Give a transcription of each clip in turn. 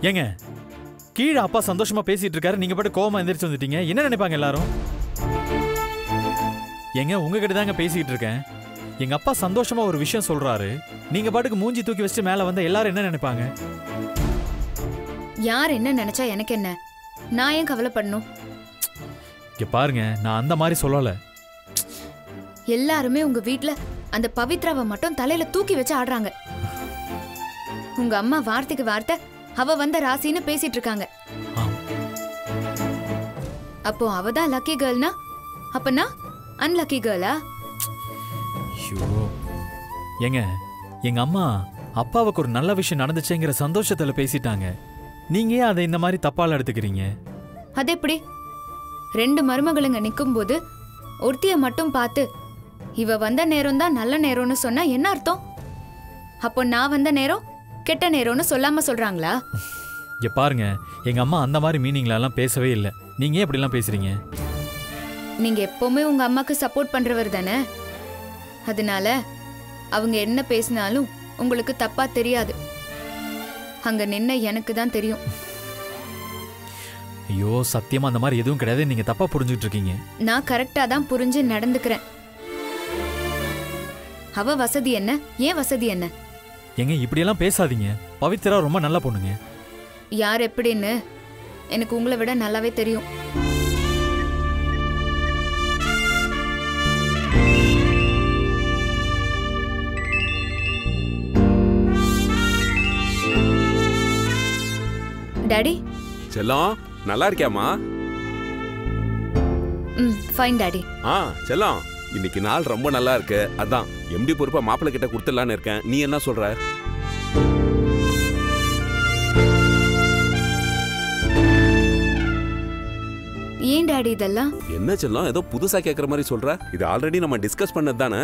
ஏங்க கீழே அப்பா சந்தோஷமா பேசிட்டு இருக்காரு நீங்க பாட்டு கோவமா எந்திரிச்சு வந்துட்டீங்க என்ன நினைப்பாங்க எல்லாரும் ஏங்க உங்ககிட்ட தாங்க பேசிட்டு இருக்கேன் எங்க அப்பா சந்தோஷமா ஒரு விஷயம் சொல்றாரு நீங்க பாட்டுக்கு மூஞ்சி தூக்கி வச்சுட்டு மேல வந்தா எல்லாரும் என்ன நினைப்பாங்க யார் என்ன நினைச்சா எனக்கு என்ன நான் ஏன் கவலைப்படணும் இங்க பாருங்க நான் அந்த மாதிரி சொல்லல எல்லாருமே உங்க வீட்ல அந்த பவித்ராவை மட்டும் தலையில தூக்கி வச்சு ஆடுறாங்க உங்க அம்மா வார்த்தைக்கு வார்த்தை அவ வந்த ராசின்னு பேசிட்டு இருக்காங்க ஆம். அப்போ அவ தான் லக்கி கேர்ள்னா அப்பனா அன்லக்கி கேர்ளா ஐயோ ஏங்க எங்க அம்மா அப்பாவுக்கு ஒரு நல்ல விஷயம் நடந்துச்சேங்கிற சந்தோஷத்துல பேசிட்டாங்க நீங்க ஏன் அதை இந்த மாதிரி தப்பால எடுத்துக்கிறீங்க அது எப்படி ரெண்டு மருமகளுங்க நிக்கும்போது ஒருத்திய மட்டும் பார்த்து இவ வந்த நேரம் தான் நல்ல நேரம்னு சொன்னா என்ன அர்த்தம் அப்போ நான் வந்த நேரம் கெட்ட நேரம்னு சொல்லாம சொல்றாங்களா இங்க பாருங்க எங்க அம்மா அந்த மாதிரி மீனிங்ல எல்லாம் பேசவே இல்லை நீங்க ஏன் இப்படிலாம் பேசுறீங்க நீங்க எப்பவுமே உங்க அம்மாக்கு சப்போர்ட் பண்றவர் தானே அதனால அவங்க என்ன பேசினாலும் உங்களுக்கு தப்பா தெரியாது அங்க நின்ன எனக்கு தான் தெரியும் ஐயோ சத்தியமா அந்த மாதிரி எதுவும் கிடையாது நீங்க தப்பா புரிஞ்சுட்டு இருக்கீங்க நான் கரெக்டா தான் புரிஞ்சு நடந்துக்கிறேன் அவ வசதி என்ன ஏன் வசதி என்ன ஏங்க இப்படியெல்லாம் பேசாதீங்க பவித்ரா ரொம்ப நல்ல பொண்ணுங்க யார் எப்படின்னு எனக்கு உங்களை விட நல்லாவே தெரியும் டாடி செல்லம் நல்லா இருக்கியாமா ம் ஃபைன் டாடி ஆ செல்லம் இன்னைக்கு நாள் ரொம்ப நல்லா இருக்கு அதான் எம்டி பொறுப்பை மாப்பிள்ளை கிட்ட கொடுத்துடலான்னு இருக்கேன் நீ என்ன சொல்ற ஏன் டாடி இதெல்லாம் என்ன செல்லம் ஏதோ புதுசா கேக்குற மாதிரி சொல்ற இது ஆல்ரெடி நம்ம டிஸ்கஸ் பண்ணது தானே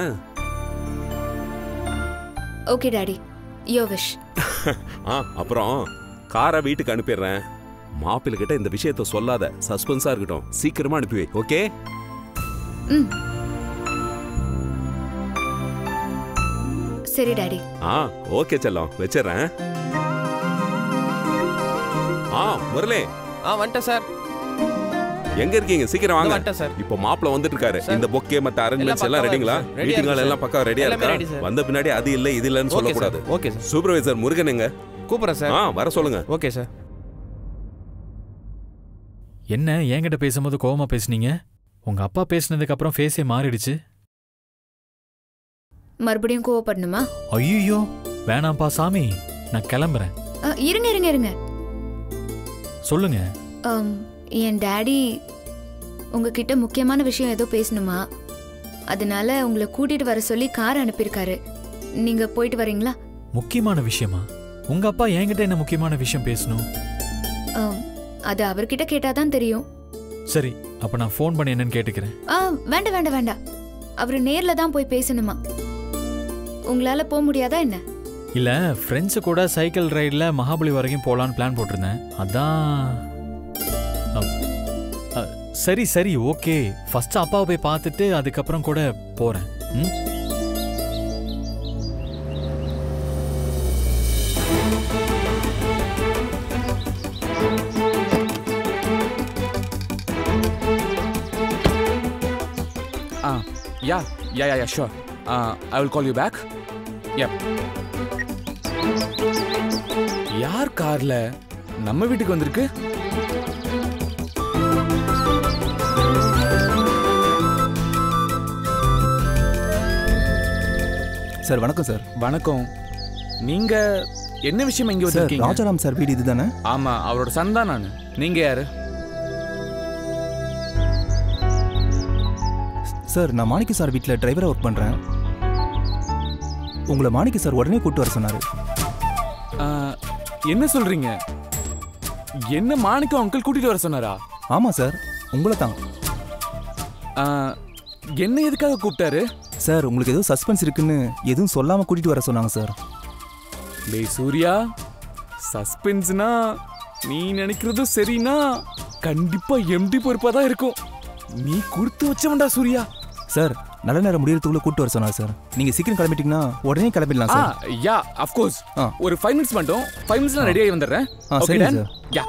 ஓகே டாடி யோ விஷ் ஆ அப்புறம் காரை வீட்டுக்கு அனுப்பிடுறேன் மாப்பிள்ளை கிட்ட இந்த விஷயத்த சொல்லாத சஸ்பென்ஸா இருக்கட்டும் சீக்கிரமா அனுப்பி வை ஓகே ம் சரி டாடி ஆ ஓகே செல்லம் வச்சிடுறேன் ஆ முரளி ஆ வந்துட்டேன் சார் எங்க இருக்கீங்க சீக்கிரம் வாங்க வந்துட்டேன் சார் இப்போ மாப்பிள வந்துட்டு இருக்காரு சார். இந்த பொக்கே மத்த அரேஞ்ச்மெண்ட்ஸ் எல்லாம் எல்லாம் ரெடிங்களா பக்காவா இருக்கு சார். ரெடியா மீட்டிங் இருக்கு எல்லாம் பக்கா ரெடியா எல்லாமே இருக்கா ரெடி சார். வந்த பின்னாடி அது இல்ல இது இல்லன்னு ஓகே சொல்லக்கூடாது sir okay sir supervisor Murugan எங்க கூப்பிட்றேன் சார் ஆ வர சொல்லுங்க ஓகே சார் என்ன என்கிட்ட பேசும்போது கோவமா பேசுனீங்க உங்க அப்பா பேசுனதுக்கு அப்புறம் ஃபேஸே மாறிடுச்சு மறுபடியும் கோவப்படணுமா ஐயோ வேணாம்ப்பா சாமி நான் கிளம்புறேன் அ, இருங்க இருங்க இருங்க சொல்லுங்க அம், என் டாடி உங்ககிட்ட முக்கியமான விஷயம் ஏதோ பேசணுமா அதனால உங்களை கூட்டிட்டு வர சொல்லி கார் அனுப்பியிருக்காரு நீங்க போயிட்டு வரீங்களா முக்கியமான விஷயமா உங்க அப்பா என்கிட்ட என்ன முக்கியமான விஷயம் பேசணும் அம், அது அவர்கிட்ட கேட்டாதான் தெரியும் சரி அப்ப நான் ஃபோன் பண்ணி என்னன்னு கேட்டுக்கிறேன் ஆ வேண்டாம் வேண்டாம் வேண்டாம் அவர் நேர்ல தான் போய் பேசணுமா உங்களால போக முடியாதா என்ன இல்ல ஃப்ரெண்ட்ஸு கூட சைக்கிள் ரைடில் மகாபலி வரைக்கும் போகலான்னு பிளான் போட்டிருந்தேன் அதான் அம், அ, சரி சரி ஓகே ஃபர்ஸ்ட் அப்பாவை போய் பார்த்துட்டு அதுக்கப்புறம் கூட போறேன் ம் Ah, yeah, yeah, yeah, yeah, sure. Uh, I will call you back. Yep. யார் கார்ல நம்ம வீட்டுக்கு வந்திருக்கு சார் வணக்கம் சார் வணக்கம் நீங்க என்ன விஷயம் இங்க சார் வந்திருக்கீங்க ராஜாராம் சார் வீடு இதுதானே ஆமா அவரோட சன் தான் நான் நீங்க யாரு சார் நான் மாணிக்க சார் வீட்டில் டிரைவராக ஒர்க் பண்ணுறேன் உங்களை மாணிக்க சார் உடனே கூட்டு வர சொன்னார் ஆ, என்ன சொல்றீங்க என்ன மாணிக்கம் அங்கிள் கூட்டிட்டு வர சொன்னாரா ஆமாம் சார் உங்களை தான் ஆ, என்ன எதுக்காக கூப்பிட்டாரு சார் உங்களுக்கு ஏதோ சஸ்பென்ஸ் இருக்குன்னு எதுவும் சொல்லாமல் கூட்டிகிட்டு வர சொன்னாங்க சார் டேய் சூர்யா சஸ்பென்ஸ்னா நீ நினைக்கிறதும் சரினா கண்டிப்பா எம்டி பொறுப்பா தான் இருக்கும் நீ கொடுத்து வச்சவன்டா சூர்யா சார் நல்ல நேரம் முடியறதுக்குள்ள கூட்டு வர சொன்னார் சார் நீங்க சீக்கிரம் கிளம்பிட்டீங்கன்னா உடனே கிளம்பிடலாம் ஆ சார் யா ஆஃப் கோர்ஸ் ஆ. ஒரு ஃபைவ் மினிட்ஸ் மட்டும் ஃபைவ் மினிட்ஸ்ல ரெடி ஆகி வந்துடுறேன் ஆ, ஓகே சரிங்க டன் சார். யா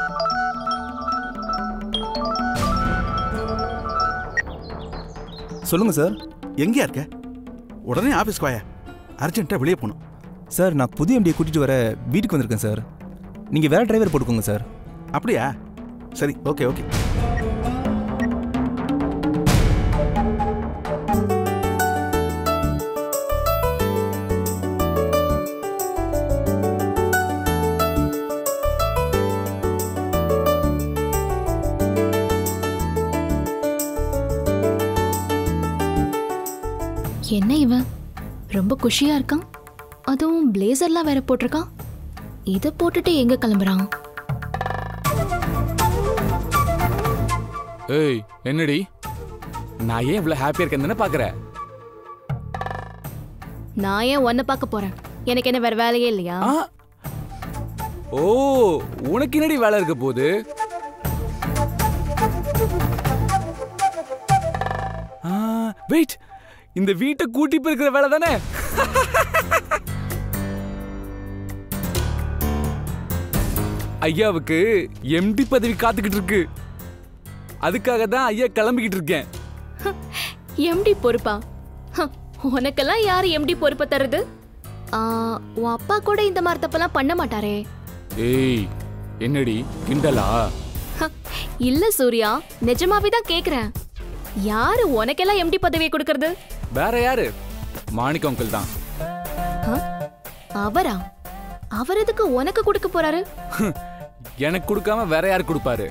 சொல்லுங்க சார் எங்கேயா இருக்க உடனே ஆஃபீஸ்க்கு வாயா அர்ஜென்ட்டாக வெளியே போகணும் சார் நான் புதிய எம்டியை கூட்டிட்டு வர வீட்டுக்கு வந்திருக்கேன் சார் நீங்க வேற டிரைவர் போட்டுக்கோங்க சார் அப்படியா சரி ஓகே ஓகே என்ன இவன் ரொம்ப குஷியா இருக்கான் அதுவும் பிளேசர்லாம் வேற போட்டிருக்கான் இதை போட்டுட்டு எங்க கிளம்புறான் ஏய் என்னடி நான் ஏன் இவ்வளவு ஹாப்பியா இருக்கேன்னு தானே பாக்குற நான் ஏன் உன்னை பார்க்க போறேன் எனக்கு என்ன வேற வேலையே இல்லையா ஆ ஓ உனக்கு என்னடி வேலை இருக்க போகுது வெயிட் இந்த வீட்டை கூட்டி போயிருக்கிற வேலை தானே ஐயாவுக்கு எம்டி பதவி காத்துக்கிட்டு இருக்கு அதுக்காக தான் ஐயா கிளம்பிக்கிட்டு இருக்கேன் எம்டி பொறுப்பா ஹ, உனக்கெல்லாம் யாரு எம்டி பொறுப்பை தருது ஆ, உன் அப்பா கூட இந்த மாதிரி தப்பெல்லாம் பண்ண மாட்டாரே ஏய் என்னடி கிண்டலா ஹ, இல்ல சூர்யா நிஜமாவே தான் கேக்குறேன் யாரு உனக்கெல்லாம் எம்டி பதவியை கொடுக்கறது வேற யாரு மாணிக்க அங்கிள் தான் ஹ? அவரா அவர் எதுக்கு உனக்கு கொடுக்க போறாரு எனக்கு கொடுக்காம வேற யாரு கொடுப்பாரு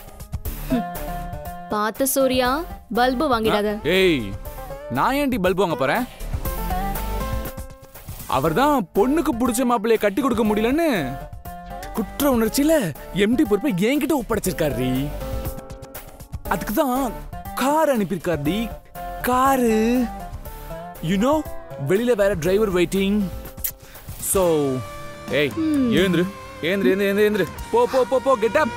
பார்த்து சூர்யா பல்பு வாங்கிடாத ஏய் நான் ஏன்டி பல்பு வாங்க போறேன் அவர்தான் பொண்ணுக்கு பிடிச்ச மாப்பிள்ளைய கட்டி கொடுக்க முடியலன்னு குற்ற உணர்ச்சியில எம்டி பொறுப்பை என்கிட்ட ஒப்படைச்சிருக்காரு அதுக்கு தான் கார் அனுப்பியிருக்காருடி காரு யூனோ வெளியில வேற டிரைவர் வெயிட்டிங் சோ ஏய் எழுந்துரு ஏந்திரு ஏந்திரு ஏந்திரு ஏந்திரு போ போ போ போ கெட் அப்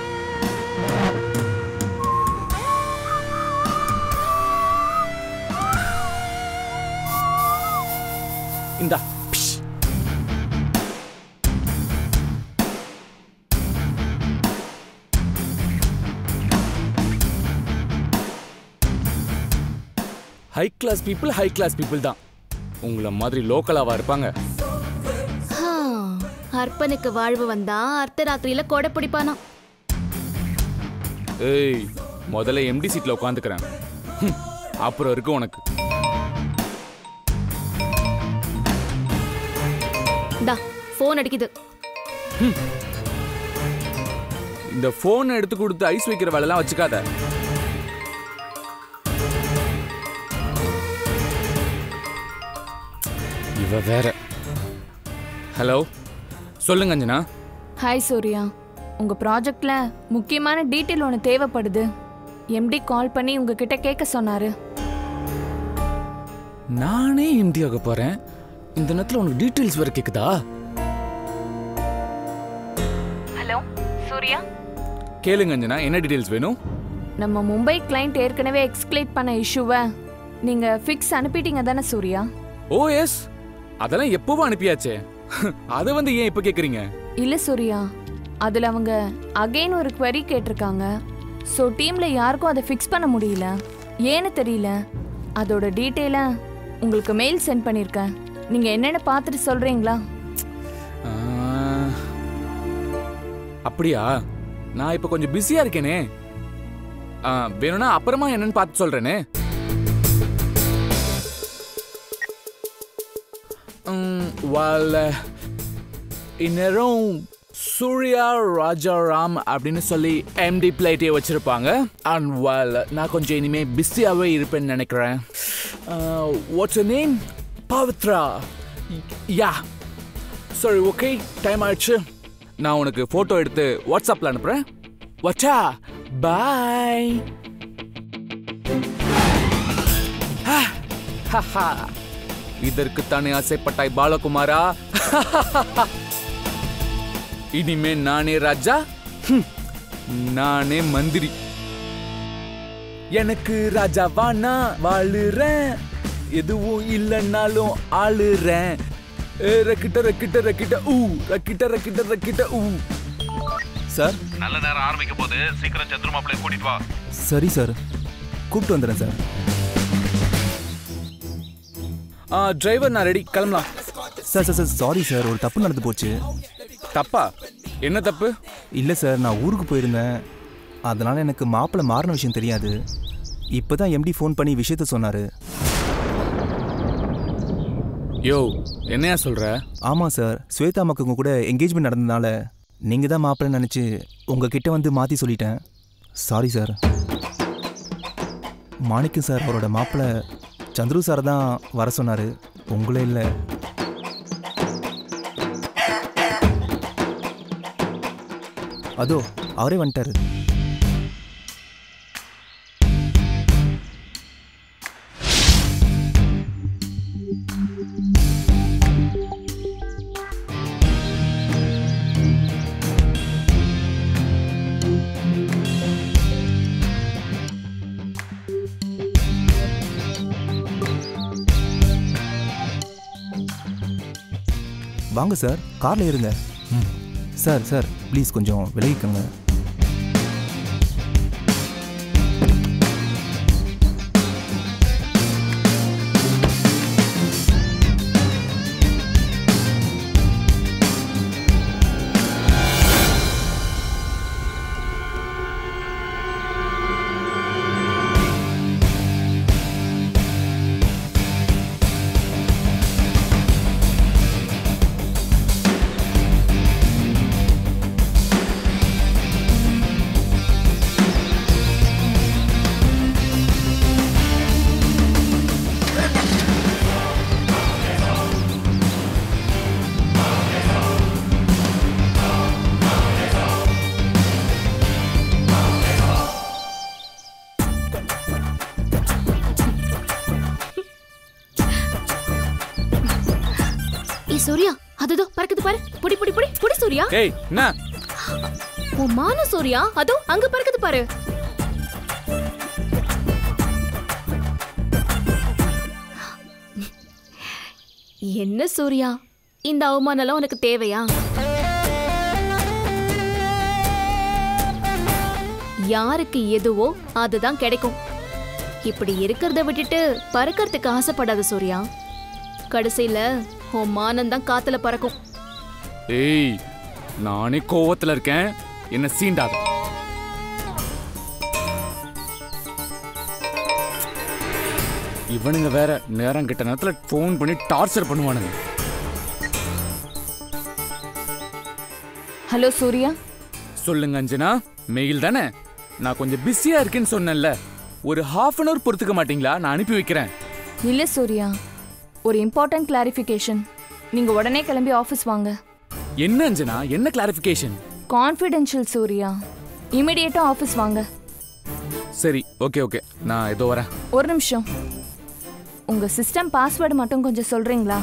இந்தா fish. High class people high class people தான் உங்களை மாதிரி லோக்கலாவா இருப்பாங்க ஹா, அர்ப்பனுக்கு வாழ்வு வந்தா அர்த்தராத்திரியில கொடை பிடிப்பானா ஏய் முதல்ல எம்டி சீட்ல உட்காந்துக்கிறேன் அப்புறம் இருக்கு உனக்கு டா ஃபோன் அடிக்குது இந்த போன் எடுத்து கொடுத்து ஐஸ் வைக்கிற வேலைலாம் வச்சுக்காத இவ வேற ஹலோ சொல்லுங்க அஞ்சனா ஹாய் சூர்யா உங்க ப்ராஜெக்ட்ல முக்கியமான டீட்டெயில் ஒன்று தேவைப்படுது எம்டி கால் பண்ணி உங்ககிட்ட கேட்க சொன்னாரு நானே எம்டி ஆக போறேன் இந்த நேரத்துல உனக்கு டீடைல்ஸ் வேற கேக்குதா ஹலோ சூர்யா கேளுங்க அஞ்சனா என்ன டீடைல்ஸ் வேணும் நம்ம மும்பை கிளைண்ட் ஏற்கனவே எக்ஸ்பிளைட் பண்ண இஷ்யூவை நீங்க ஃபிக்ஸ் அனுப்பிட்டீங்க தானே சூர்யா ஓ எஸ் அதெல்லாம் எப்பவும் அனுப்பியாச்சே அதை வந்து ஏன் இப்ப கேக்குறீங்க இல்ல சூர்யா அதுல அவங்க அகைன் ஒரு query கேட்டிருக்காங்க ஸோ டீம்ல யாருக்கும் அதை ஃபிக்ஸ் பண்ண முடியல ஏன்னு தெரியல அதோட டீட்டெயிலை உங்களுக்கு மெயில் சென்ட் பண்ணியிருக்கேன் நீங்க என்னென்ன பார்த்துட்டு சொல்றீங்களா ஆ, அப்படியா நான் இப்ப கொஞ்சம் பிஸியா இருக்கேனே ஆ, வேணும்னா அப்புறமா என்னன்னு பார்த்து சொல்றேனே ம், well, இந்நேரம் சூர்யா ராஜாராம் அப்படின்னு சொல்லி எம்டி பிளேட்டே வச்சிருப்பாங்க அண்ட் well, நான் கொஞ்சம் இனிமே பிஸியாகவே இருப்பேன்னு நினைக்கிறேன் வாட்ஸ் நேம் பவித்ரா யா சரி ஓகே டைம் ஆயிடுச்சு நான் உனக்கு போட்டோ எடுத்து வாட்ஸ்அப்ல அனுப்புறேன் வச்சா பாய் இதற்கு ஆசைப்பட்டாய் பாலகுமாரா இனிமே நானே ராஜா ஹம், நானே மந்திரி எனக்கு ராஜாவா நான் வாழுறேன் எதுவும் இல்லைன்னாலும் ஆளுறேன் ஏ, ரக்கிட்ட ரக்கிட்ட ரக்கிட்ட ஊ ரக்கிட்ட ரக்கிட்ட ரக்கிட்ட ஊ சார் நல்ல நேரம் ஆரம்பிக்க போது சீக்கிரம் சந்திர மாப்பிள்ளைய கூட்டிட்டு வா சரி சார் கூப்பிட்டு வந்துடுறேன் சார் ஆ டிரைவர் நான் ரெடி கிளம்பலாம் sir sir sir sorry sir ஒரு தப்பு நடந்து போச்சு தப்பா என்ன தப்பு இல்லை சார் நான் ஊருக்கு போயிருந்தேன் அதனால் எனக்கு மாப்பிள்ளை மாறின விஷயம் தெரியாது இப்போ தான் எம்டி ஃபோன் பண்ணி விஷயத்த சொன்னார் யோ என்னையா சொல்ற ஆமாம் சார் ஸ்வேதா அம்மாக்கு கூட என்கேஜ்மெண்ட் நடந்ததுனால நீங்கள் தான் மாப்பிள்ளை நினச்சி உங்ககிட்ட வந்து மாற்றி சொல்லிட்டேன் சாரி சார் மாணிக்கம் சார் அவரோட மாப்பிள்ளை சந்துரு சார் தான் வர சொன்னார் உங்களே இல்லை அதோ அவரே வந்துட்டாரு வாங்க சார் காரில் இருங்க ம் சார் சார் ப்ளீஸ் கொஞ்சம் விலகிக்கோங்க ஏ சூர்யா அதோ பறக்குது பாரு புடி புடி புடி புடி சூர்யா ஏய் என்ன உன் மான சூர்யா அதோ அங்க பறக்குது பாரு என்ன சூர்யா இந்த அவமானம்லாம் உனக்கு தேவையா யாருக்கு எதுவோ அதுதான் கிடைக்கும் இப்படி இருக்கிறத விட்டுட்டு பறக்கறதுக்கு ஆசைப்படாத சூர்யா கடைசியில உன் மானம் தான் காத்துல பறக்கும் ஏய் நானே கோவத்துல இருக்கேன் என்ன சீண்டாத இவனுங்க வேற நேரம் கிட்ட நேரத்துல ஃபோன் பண்ணி டார்ச்சர் பண்ணுவானுங்க ஹலோ சூர்யா சொல்லுங்க அஞ்சனா மெயில் தானே நான் கொஞ்சம் பிஸியா இருக்கேன்னு சொன்னேன்ல ஒரு ஹாஃப் அன் அவர் பொறுத்துக்க மாட்டீங்களா நான் அனுப்பி வைக்கிறேன் இல்லை சூர்யா ஒரு இம்பார்ட்டன்ட் கிளாரிஃபிகேஷன் நீங்கள் உடனே கிளம்பி ஆஃபீஸ் வாங்க என்ன அஞ்சனா என்ன கிளாரிஃபிகேஷன் கான்ஃபிடென்ஷியல் சூர்யா இமிடியேட்டாக ஆஃபீஸ் வாங்க சரி ஓகே ஓகே நான் ஏதோ வரேன் ஒரு நிமிஷம் உங்கள் சிஸ்டம் பாஸ்வேர்டு மட்டும் கொஞ்சம் சொல்கிறீங்களா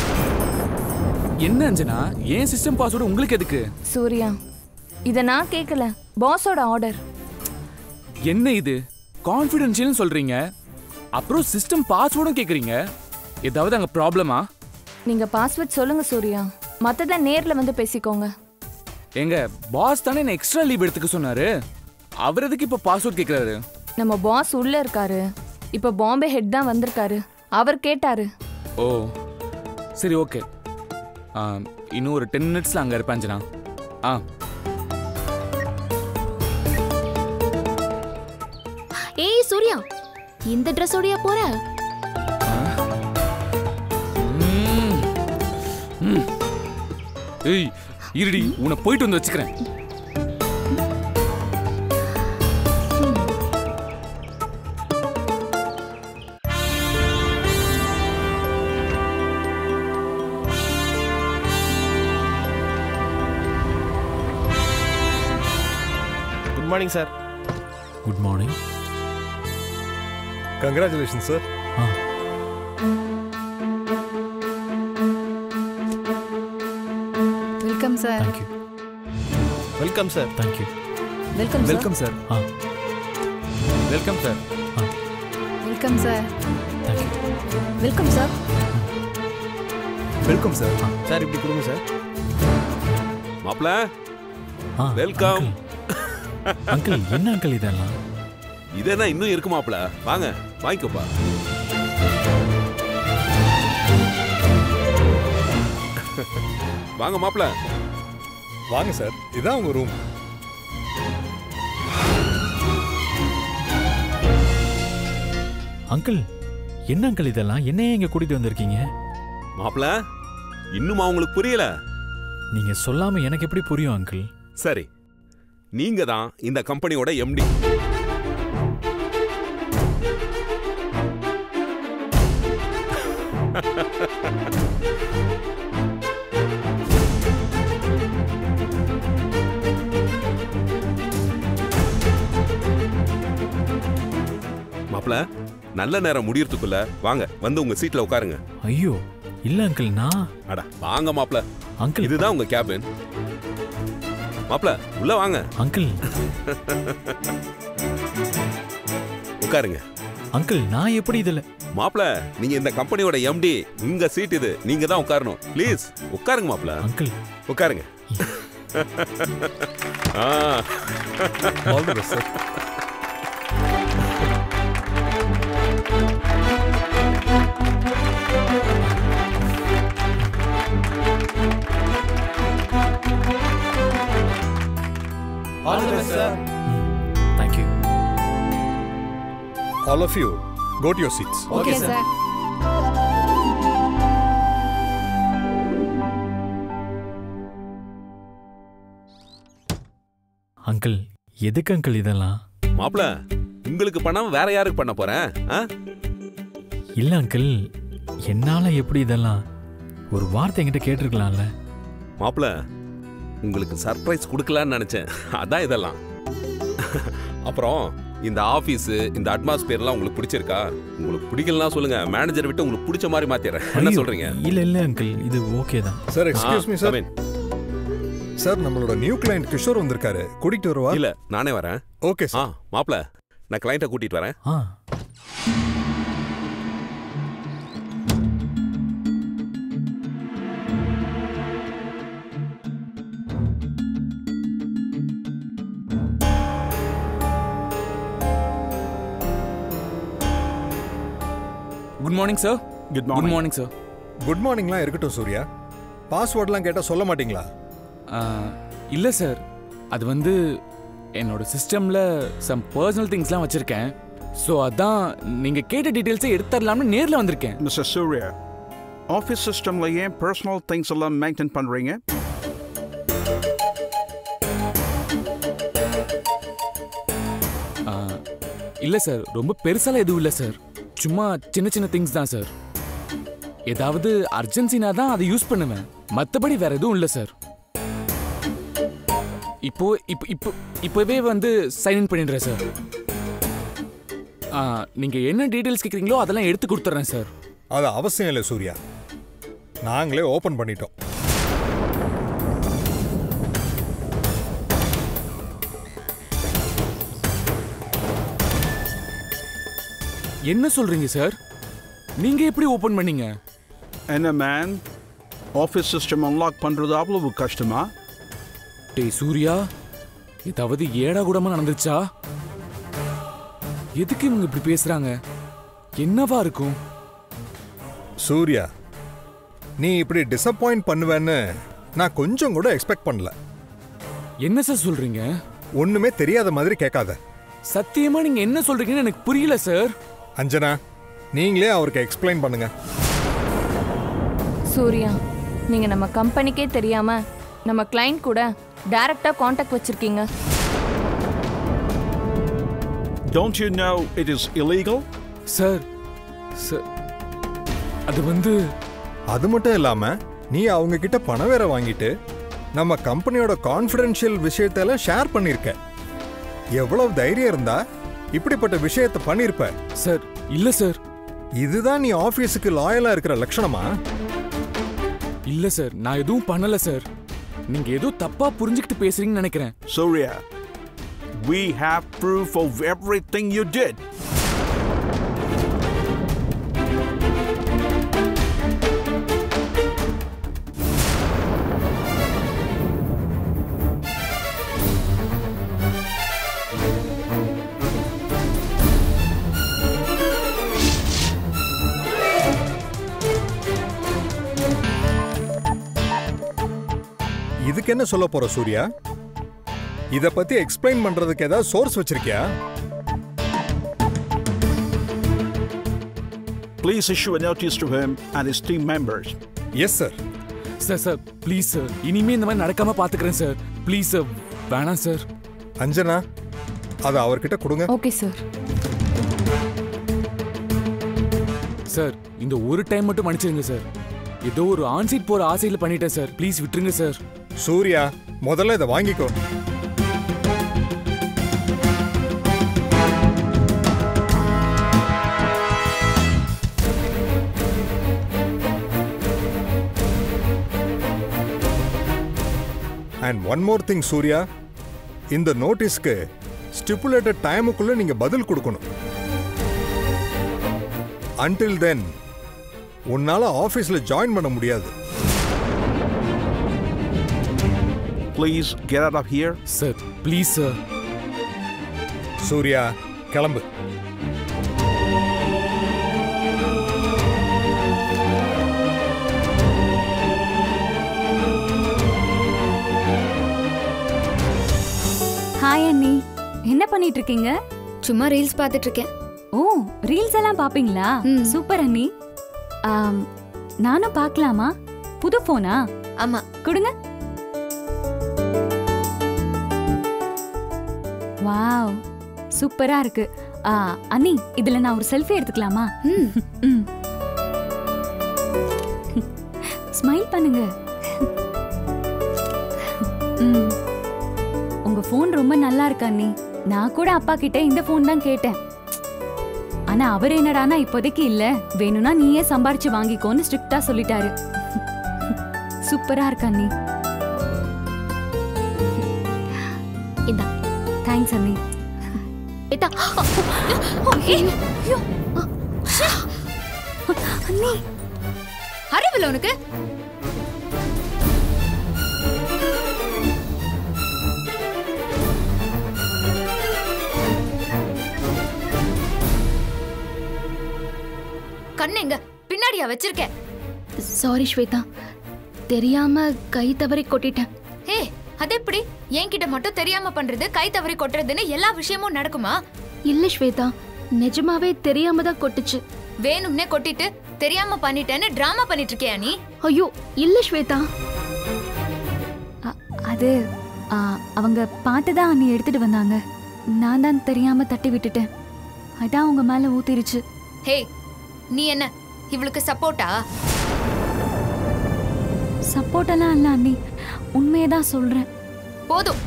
என்ன அஞ்சனா ஏன் சிஸ்டம் பாஸ்வேர்டு உங்களுக்கு எதுக்கு சூர்யா இதை நான் கேட்கல பாஸோட ஆர்டர் என்ன இது கான்ஃபிடென்ஷியல்னு சொல்றீங்க அப்புறம் சிஸ்டம் பாஸ்வேர்டும் கேக்குறீங்க ஏதாவது அங்க ப்ராப்ளமா நீங்கள் பாஸ்வேர்ட் சொல்லுங்கள் சூர்யா மற்றதை நேரில் வந்து பேசிக்கோங்க எங்க பாஸ் தானே என்ன எக்ஸ்ட்ரா லீவ் எடுத்துக்க சொன்னாரு அவர் எதுக்கு இப்போ பாஸ்வேர்ட் கேக்குறாரு நம்ம பாஸ் உள்ளே இருக்காரு இப்போ பாம்பே ஹெட் தான் வந்திருக்காரு அவர் கேட்டாரு ஓ சரி ஓகே இன்னும் ஒரு டென் மினிட்ஸ்ல அங்க இருப்பேன் அஞ்சனா ஆ ஏய் சூர்யா இந்த ட்ரெஸ்ஸோடயா போற ம். ம். ஏய் இருடி உன்னை போயிட்டு வந்து வச்சுக்கிறேன் good morning sir good morning congratulation sir ஆ welcome sir thank you welcome sir thank you welcome welcome sir ஆ welcome sir welcome sir thank you welcome sir welcome sir sir இப்படி கொடுங்க சார் மாப்பிள ஆ வெல்கம் அங்கிள் என்ன அங்கிள் இதெல்லாம் இது என்ன இன்னும் இருக்கு மாப்பிள வாங்க வாங்கிக்கோப்பா வாங்க மாப்பிள வாங்க சார் இதான் உங்க ரூம் அங்கிள் என்ன அங்கிள் இதெல்லாம் என்னையே இங்க கூட்டிட்டு வந்திருக்கீங்க மாப்பிள இன்னுமா உங்களுக்கு புரியல நீங்க சொல்லாம எனக்கு எப்படி புரியும் அங்கிள் சரி நீங்க தான் இந்த கம்பெனியோட எம்டி மாப்பிள நல்ல நேரம் முடியறதுக்குள்ள வாங்க வந்து உங்க சீட்ல உட்காருங்க ஐயோ இல்ல அங்கிள் நான் அட வாங்க மாப்பிள அங்கிள் இதுதான் உங்க கேபின் மாப்பிள உள்ள வாங்க அங்கிள் உட்காருங்க அங்கிள் நான் எப்படி இதுல மாப்பிள நீங்க இந்த கம்பெனியோட எம்டி உங்க சீட் இது நீங்க தான் உட்காரணும் ப்ளீஸ் உட்காருங்க மாப்பிள அங்கிள் உட்காருங்க ஆ all the best sir all the best sir thank you all of you go to your seats okay sir uncle எதுக்கு அங்கிள் இதெல்லாம் மாப்பிள உங்களுக்கு பண்ணாம வேற யாருக்கு பண்ண போறேன் ஆ? இல்ல அங்கிள் என்னால எப்படி இதெல்லாம் ஒரு வார்த்தை என்கிட்ட கேட்டிருக்கலாம்ல மாப்பிள உங்களுக்கு சர்ப்ரைஸ் கொடுக்கலான்னு நினைச்சேன் அதான் இதெல்லாம் அப்புறம் இந்த ஆபீஸ் இந்த அட்மாஸ்பியர்லாம் உங்களுக்கு பிடிச்சிருக்கா உங்களுக்கு பிடிக்கலனா சொல்லுங்க மேனேஜர் விட்டு உங்களுக்கு பிடிச்ச மாதிரி மாத்திடுறேன் என்ன ஐயோ, சொல்றீங்க இல்ல இல்ல அங்கிள் இது ஓகே தான் சார் எக்ஸ்கியூஸ் மீ ஆ, சார் come in. சார் நம்மளோட நியூ கிளையண்ட் கிஷோர் வந்திருக்காரு கூட்டிட்டு வருவா இல்ல நானே வரேன் ஓகே ஆ சார் மாப்பிள நான் கிளைண்ட்டை கூட்டிட்டு வரேன் ஆ good morning sir good good morning morning sir good மார்னிங்லாம் இருக்கட்டும் சூர்யா பாஸ்வேர்ட்லாம் கேட்டா சொல்ல மாட்டீங்களா இல்லை சார் அது வந்து என்னோட சிஸ்டமில் சம் பர்சனல் திங்ஸ்லாம் வச்சுருக்கேன் ஸோ அதான் நீங்கள் கேட்ட டீட்டெயில்ஸை எடுத்துடலாம்னு நேரில் வந்திருக்கேன் மிஸ்டர் சூர்யா ஆஃபீஸ் சிஸ்டம்ல ஏன் பர்சனல் திங்ஸ் எல்லாம் மெயின்டைன் பண்றீங்க இல்லை சார் ரொம்ப பெருசாலாம் எதுவும் இல்லை சார் சும்மா சின்ன சின்ன திங்ஸ் தான் சார் ஏதாவது அர்ஜென்சினா தான் அதை யூஸ் பண்ணுவேன் மற்றபடி வேற எதுவும் இல்லை சார் இப்போ இப்போ இப்போ இப்போவே வந்து சைன் இன் பண்ணிடுறேன் சார் ஆ, நீங்க என்ன டீடைல்ஸ் கேட்குறீங்களோ அதெல்லாம் எடுத்து கொடுத்துட்றேன் சார் அது அவசியம் இல்லை சூர்யா நாங்களே ஓபன் பண்ணிட்டோம் என்ன சொல்றீங்க சார் நீங்க எப்படி ஓபன் பண்ணீங்க என்ன மேன் ஆஃபீஸ் சிஸ்டம் அன்லாக் பண்றது அவ்வளவு கஷ்டமா டேய் சூர்யா ஏதாவது ஏடா கூடமா நடந்துச்சா எதுக்கு இவங்க இப்படி பேசுறாங்க என்னவா இருக்கும் சூர்யா நீ இப்படி டிசப்பாயிண்ட் பண்ணுவேன்னு நான் கொஞ்சம் கூட எக்ஸ்பெக்ட் பண்ணல என்ன சார் சொல்றீங்க ஒண்ணுமே தெரியாத மாதிரி கேட்காத சத்தியமா நீங்க என்ன சொல்றீங்கன்னு எனக்கு புரியல சார் அஞ்சனா நீங்களே அவருக்கு எக்ஸ்பிளைன் பண்ணுங்க சூர்யா நீங்க நம்ம கம்பெனிக்கே தெரியாம நம்ம கிளைண்ட் கூட டைரக்டா காண்டாக்ட் வச்சிருக்கீங்க don't you know it is illegal sir sir அது வந்து அது மட்டும் இல்லாம நீ அவங்க கிட்ட பணம் வேற வாங்கிட்டு நம்ம கம்பெனியோட கான்ஃபிடென்ஷியல் விஷயத்தெல்லாம் ஷேர் பண்ணிருக்க எவ்வளவு தைரியம் இருந்தா இப்படிப்பட்ட விஷயத்தை பண்ணிருப்ப சார் இல்ல சார் இதுதான் நீ ஆபீஸுக்கு லாயலா இருக்கிற லட்சணமா இல்ல சார் நான் எதுவும் பண்ணல சார் நீங்க ஏதோ தப்பா புரிஞ்சுக்கிட்டு பேசுறீங்கன்னு நினைக்கிறேன் Surya We have proof of everything you did. இதுக்கு என்ன சொல்ல போற சூர்யா இத பத்தி எக்ஸ்பிளைன் பண்றதுக்கு ஏதாவது சோர்ஸ் வச்சிருக்கியா Please issue a notice to him and his team members. Yes sir sir sir please sir இனிமே இந்த மாதிரி நடக்காம பாத்துக்கிறேன் சார் ப்ளீஸ் சார் வேணாம் சார் அஞ்சனா அதை அவர்கிட்ட கொடுங்க ஓகே சார் சார் இந்த ஒரு டைம் மட்டும் மன்னிச்சிருங்க சார் ஏதோ ஒரு ஆன்சைட் போற ஆசையில பண்ணிட்டேன் சார் ப்ளீஸ் விட்டுருங்க சார் சூர்யா முதல்ல இதை வாங்கிக்கோ and one more thing Surya இந்த நோட்டீஸ்க்கு ஸ்டிப்புலேட்டட் டைமுக்குள்ள நீங்க பதில் கொடுக்கணும் அன்டில் தென் உன்னால ஆபீஸ்ல ஜாயின் பண்ண முடியாது Please get out of here. Sir please sir Surya கிளம்பு ஹாய் அண்ணி என்ன பண்ணிட்டு இருக்கீங்க சும்மா ரீல்ஸ் பார்த்துட்டு இருக்கேன் ஓ ரீல்ஸ் எல்லாம் பாப்பீங்களா ம். சூப்பர் அண்ணி ஆம், நானும் பார்க்கலாமா புது போனா ஆமா கொடுங்க வாவ் சூப்பரா இருக்கு ஆ, அண்ணி இதுல நான் ஒரு செல்ஃபி எடுத்துக்கலாமா ம் ம் ஸ்மைல் பண்ணுங்க ம். உங்க ஃபோன் ரொம்ப நல்லா இருக்கு அண்ணி நான் கூட அப்பா கிட்ட இந்த ஃபோன் தான் கேட்டேன் ஆனா அவர் என்னடானா இப்போதைக்கு இல்ல வேணும்னா நீயே சம்பாரிச்சு வாங்கிக்கோன்னு ஸ்ட்ரிக்ட்டா சொல்லிட்டாரு சூப்பரா இருக்கு அண்ணி இந்தா தேங்க்ஸ் அண்ணி ஏத்தா அண்ணி அறிவில்ல உனக்கு கண்ணு எங்க பின்னாடியா வச்சிருக்கேன் சாரி ஸ்வேதா தெரியாம கை தவறி கொட்டிட்டேன் ஹே அது எப்படி என்கிட்ட மட்டும் தெரியாம பண்றது கை தவறி கொட்டுறதுன்னு எல்லா விஷயமும் நடக்குமா இல்ல ஸ்வேதா நிஜமாவே தெரியாம தான் கொட்டுச்சு வேணும்னே கொட்டிட்டு தெரியாம பண்ணிட்டேன்னு டிராமா பண்ணிட்டு இருக்கியா நீ ஐயோ இல்ல ஸ்வேதா அ- அது ஆ, அவங்க பார்த்து தான் அண்ணி எடுத்துட்டு வந்தாங்க நான் தான் தெரியாம தட்டி விட்டுட்டேன் அதான் உங்க மேல ஊத்திருச்சு ஹே நீ என்ன இவளுக்கு சப்போர்ட்டா சப்போர்ட்டெல்லாம் இல்ல அண்ணி உண்மையை தான் சொல்றேன் போதும்